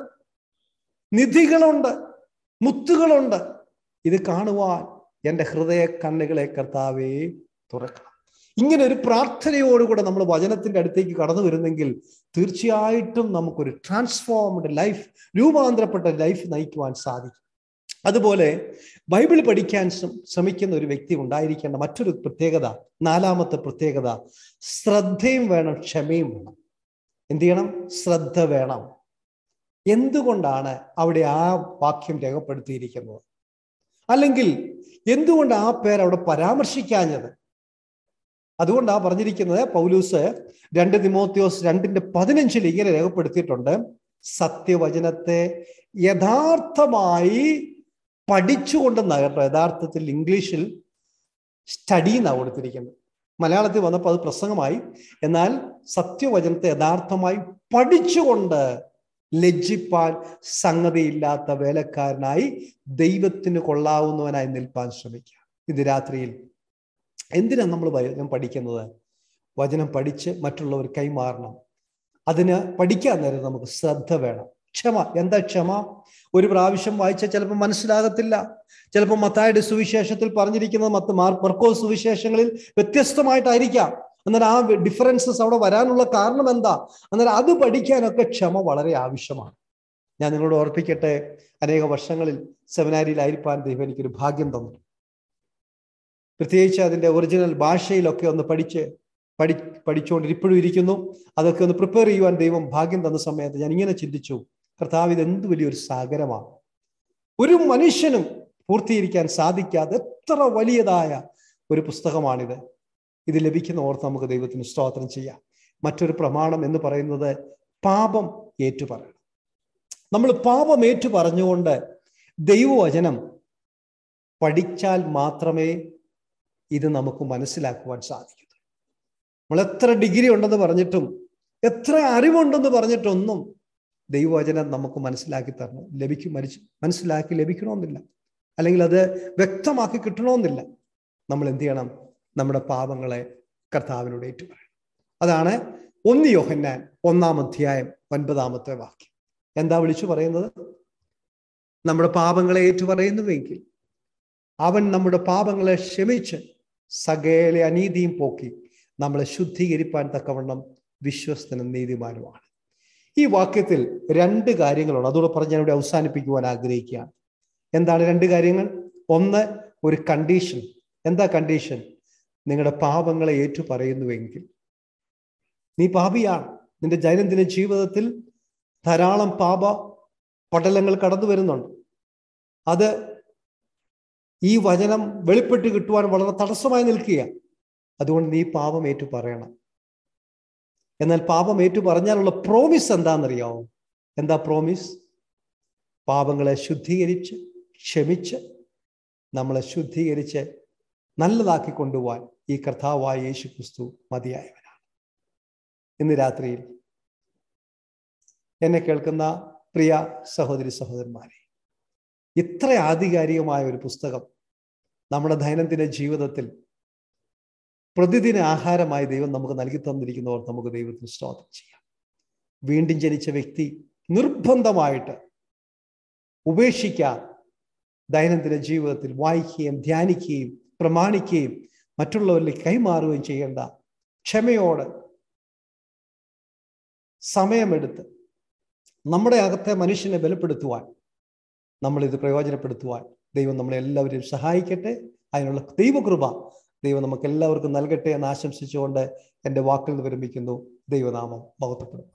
S1: നിധികളുണ്ട് മുത്തുകളുണ്ട് ഇത് കാണുവാൻ എൻ്റെ ഹൃദയ കണ്ണുകളെ കർത്താവേ തുറക്കണം ഇങ്ങനെ ഒരു പ്രാർത്ഥനയോടുകൂടെ നമ്മൾ വചനത്തിന്റെ അടുത്തേക്ക് കടന്നു വരുന്നെങ്കിൽ തീർച്ചയായിട്ടും നമുക്കൊരു ട്രാൻസ്ഫോംഡ് ലൈഫ് രൂപാന്തരപ്പെട്ട ലൈഫ് നയിക്കുവാൻ സാധിക്കും അതുപോലെ ബൈബിൾ പഠിക്കാൻ ശ്രമിക്കുന്ന ഒരു വ്യക്തി ഉണ്ടായിരിക്കേണ്ട മറ്റൊരു പ്രത്യേകത നാലാമത്തെ പ്രത്യേകത ശ്രദ്ധയും വേണം ക്ഷമയും വേണം എന്ത് ചെയ്യണം ശ്രദ്ധ വേണം എന്തുകൊണ്ടാണ് അവിടെ ആ വാക്യം രേഖപ്പെടുത്തിയിരിക്കുന്നത് അല്ലെങ്കിൽ എന്തുകൊണ്ട് ആ പേര് അവിടെ പരാമർശിക്കാഞ്ഞത് അതുകൊണ്ടാ പറഞ്ഞിരിക്കുന്നത് പൗലൂസ് രണ്ട് തിമോത്യോസ് രണ്ടിന്റെ പതിനഞ്ചിൽ ഇങ്ങനെ രേഖപ്പെടുത്തിയിട്ടുണ്ട് സത്യവചനത്തെ യഥാർത്ഥമായി പഠിച്ചുകൊണ്ടെന്നാ കേട്ടോ യഥാർത്ഥത്തിൽ ഇംഗ്ലീഷിൽ സ്റ്റഡി എന്നാണ് കൊടുത്തിരിക്കുന്നത് മലയാളത്തിൽ വന്നപ്പോൾ അത് പ്രസംഗമായി എന്നാൽ സത്യവചനത്തെ യഥാർത്ഥമായി പഠിച്ചുകൊണ്ട് ലജ്ജിപ്പാൻ സംഗതിയില്ലാത്ത വേലക്കാരനായി ദൈവത്തിന് കൊള്ളാവുന്നവനായി നിൽപ്പാൻ ശ്രമിക്കുക ഇത് രാത്രിയിൽ എന്തിനാണ് നമ്മൾ വചനം പഠിക്കുന്നത് വചനം പഠിച്ച് മറ്റുള്ളവർ കൈമാറണം അതിന് പഠിക്കാൻ നേരം നമുക്ക് ശ്രദ്ധ വേണം ക്ഷമ എന്താ ക്ഷമ ഒരു പ്രാവശ്യം വായിച്ചാൽ ചിലപ്പോൾ മനസ്സിലാകത്തില്ല ചിലപ്പോൾ മത്തായുടെ സുവിശേഷത്തിൽ പറഞ്ഞിരിക്കുന്നത് മത്ത് മാർ മർക്കോസ് സുവിശേഷങ്ങളിൽ വ്യത്യസ്തമായിട്ടായിരിക്കാം എന്നാൽ ആ ഡിഫറൻസസ് അവിടെ വരാനുള്ള കാരണം എന്താ എന്നാൽ അത് പഠിക്കാനൊക്കെ ക്ഷമ വളരെ ആവശ്യമാണ് ഞാൻ നിങ്ങളോട് ഓർപ്പിക്കട്ടെ അനേക വർഷങ്ങളിൽ സെമിനാരിയിലായിരിക്കാൻ ദൈവം എനിക്കൊരു ഭാഗ്യം തന്നു പ്രത്യേകിച്ച് അതിൻ്റെ ഒറിജിനൽ ഭാഷയിലൊക്കെ ഒന്ന് പഠിച്ച് പഠി പഠിച്ചുകൊണ്ട് ഇപ്പോഴും ഇരിക്കുന്നു അതൊക്കെ ഒന്ന് പ്രിപ്പയർ ചെയ്യുവാൻ ദൈവം ഭാഗ്യം തന്ന സമയത്ത് ഞാൻ ഇങ്ങനെ ചിന്തിച്ചു കർത്താവ് ഇത് എന്ത് വലിയൊരു സാഗരമാണ് ഒരു മനുഷ്യനും പൂർത്തീകരിക്കാൻ സാധിക്കാതെ എത്ര വലിയതായ ഒരു പുസ്തകമാണിത് ഇത് ലഭിക്കുന്ന ഓർത്ത് നമുക്ക് ദൈവത്തിന് സ്തോത്രം ചെയ്യാം മറ്റൊരു പ്രമാണം എന്ന് പറയുന്നത് പാപം ഏറ്റുപറയണം നമ്മൾ പാപം ഏറ്റു പറഞ്ഞുകൊണ്ട് ദൈവവചനം പഠിച്ചാൽ മാത്രമേ ഇത് നമുക്ക് മനസ്സിലാക്കുവാൻ സാധിക്കൂ നമ്മൾ എത്ര ഡിഗ്രി ഉണ്ടെന്ന് പറഞ്ഞിട്ടും എത്ര അറിവുണ്ടെന്ന് പറഞ്ഞിട്ടൊന്നും ദൈവവചനം നമുക്ക് മനസ്സിലാക്കി തരണം ലഭിക്കും മരിച്ച് മനസ്സിലാക്കി ലഭിക്കണമെന്നില്ല അല്ലെങ്കിൽ അത് വ്യക്തമാക്കി കിട്ടണമെന്നില്ല നമ്മൾ എന്ത് ചെയ്യണം നമ്മുടെ പാപങ്ങളെ കർത്താവിനോട് ഏറ്റുപറയണം അതാണ് ഒന്ന് യോഹന്നാൻ ഒന്നാം അധ്യായം ഒൻപതാമത്തെ വാക്യം എന്താ വിളിച്ചു പറയുന്നത് നമ്മുടെ പാപങ്ങളെ ഏറ്റുപറയുന്നുവെങ്കിൽ അവൻ നമ്മുടെ പാപങ്ങളെ ക്ഷമിച്ച് സകല അനീതിയും പോക്കി നമ്മളെ ശുദ്ധീകരിപ്പാൻ തക്കവണ്ണം വിശ്വസ്തനും നീതിമാനുമാണ് ഈ വാക്യത്തിൽ രണ്ട് കാര്യങ്ങളുണ്ട് അതോടെ പറഞ്ഞ് ഞാൻ ഇവിടെ അവസാനിപ്പിക്കുവാൻ ആഗ്രഹിക്കുകയാണ് എന്താണ് രണ്ട് കാര്യങ്ങൾ ഒന്ന് ഒരു കണ്ടീഷൻ എന്താ കണ്ടീഷൻ നിങ്ങളുടെ പാപങ്ങളെ ഏറ്റു പറയുന്നുവെങ്കിൽ നീ പാപിയാണ് നിന്റെ ദൈനംദിന ജീവിതത്തിൽ ധാരാളം പാപ പടലങ്ങൾ കടന്നു വരുന്നുണ്ട് അത് ഈ വചനം വെളിപ്പെട്ട് കിട്ടുവാൻ വളരെ തടസ്സമായി നിൽക്കുക അതുകൊണ്ട് നീ പാപം ഏറ്റു പറയണം എന്നാൽ പാപം ഏറ്റു പറഞ്ഞാലുള്ള പ്രോമിസ് എന്താണെന്നറിയാമോ എന്താ പ്രോമിസ് പാപങ്ങളെ ശുദ്ധീകരിച്ച് ക്ഷമിച്ച് നമ്മളെ ശുദ്ധീകരിച്ച് നല്ലതാക്കി കൊണ്ടുപോവാൻ ഈ കർത്താവായ യേശു ക്രിസ്തു മതിയായവനാണ് ഇന്ന് രാത്രിയിൽ എന്നെ കേൾക്കുന്ന പ്രിയ സഹോദരി സഹോദരന്മാരെ ഇത്ര ആധികാരികമായ ഒരു പുസ്തകം നമ്മുടെ ദൈനംദിന ജീവിതത്തിൽ പ്രതിദിന ആഹാരമായി ദൈവം നമുക്ക് നൽകി തന്നിരിക്കുന്നവർ നമുക്ക് ദൈവത്തിന് സ്തോത്രം ചെയ്യാം വീണ്ടും ജനിച്ച വ്യക്തി നിർബന്ധമായിട്ട് ഉപേക്ഷിക്കാൻ ദൈനംദിന ജീവിതത്തിൽ വായിക്കുകയും ധ്യാനിക്കുകയും പ്രമാണിക്കുകയും മറ്റുള്ളവരിലേക്ക് കൈമാറുകയും ചെയ്യേണ്ട ക്ഷമയോട് സമയമെടുത്ത് നമ്മുടെ അകത്തെ മനുഷ്യനെ ബലപ്പെടുത്തുവാൻ നമ്മൾ ഇത് പ്രയോജനപ്പെടുത്തുവാൻ ദൈവം നമ്മളെ എല്ലാവരെയും സഹായിക്കട്ടെ അതിനുള്ള ദൈവകൃപ ദൈവം നമുക്ക് എല്ലാവർക്കും നൽകട്ടെ എന്ന് ആശംസിച്ചുകൊണ്ട് എൻ്റെ വാക്കിൽ നിന്ന് വിരമിക്കുന്നു ദൈവനാമം മഹത്വപ്പെടും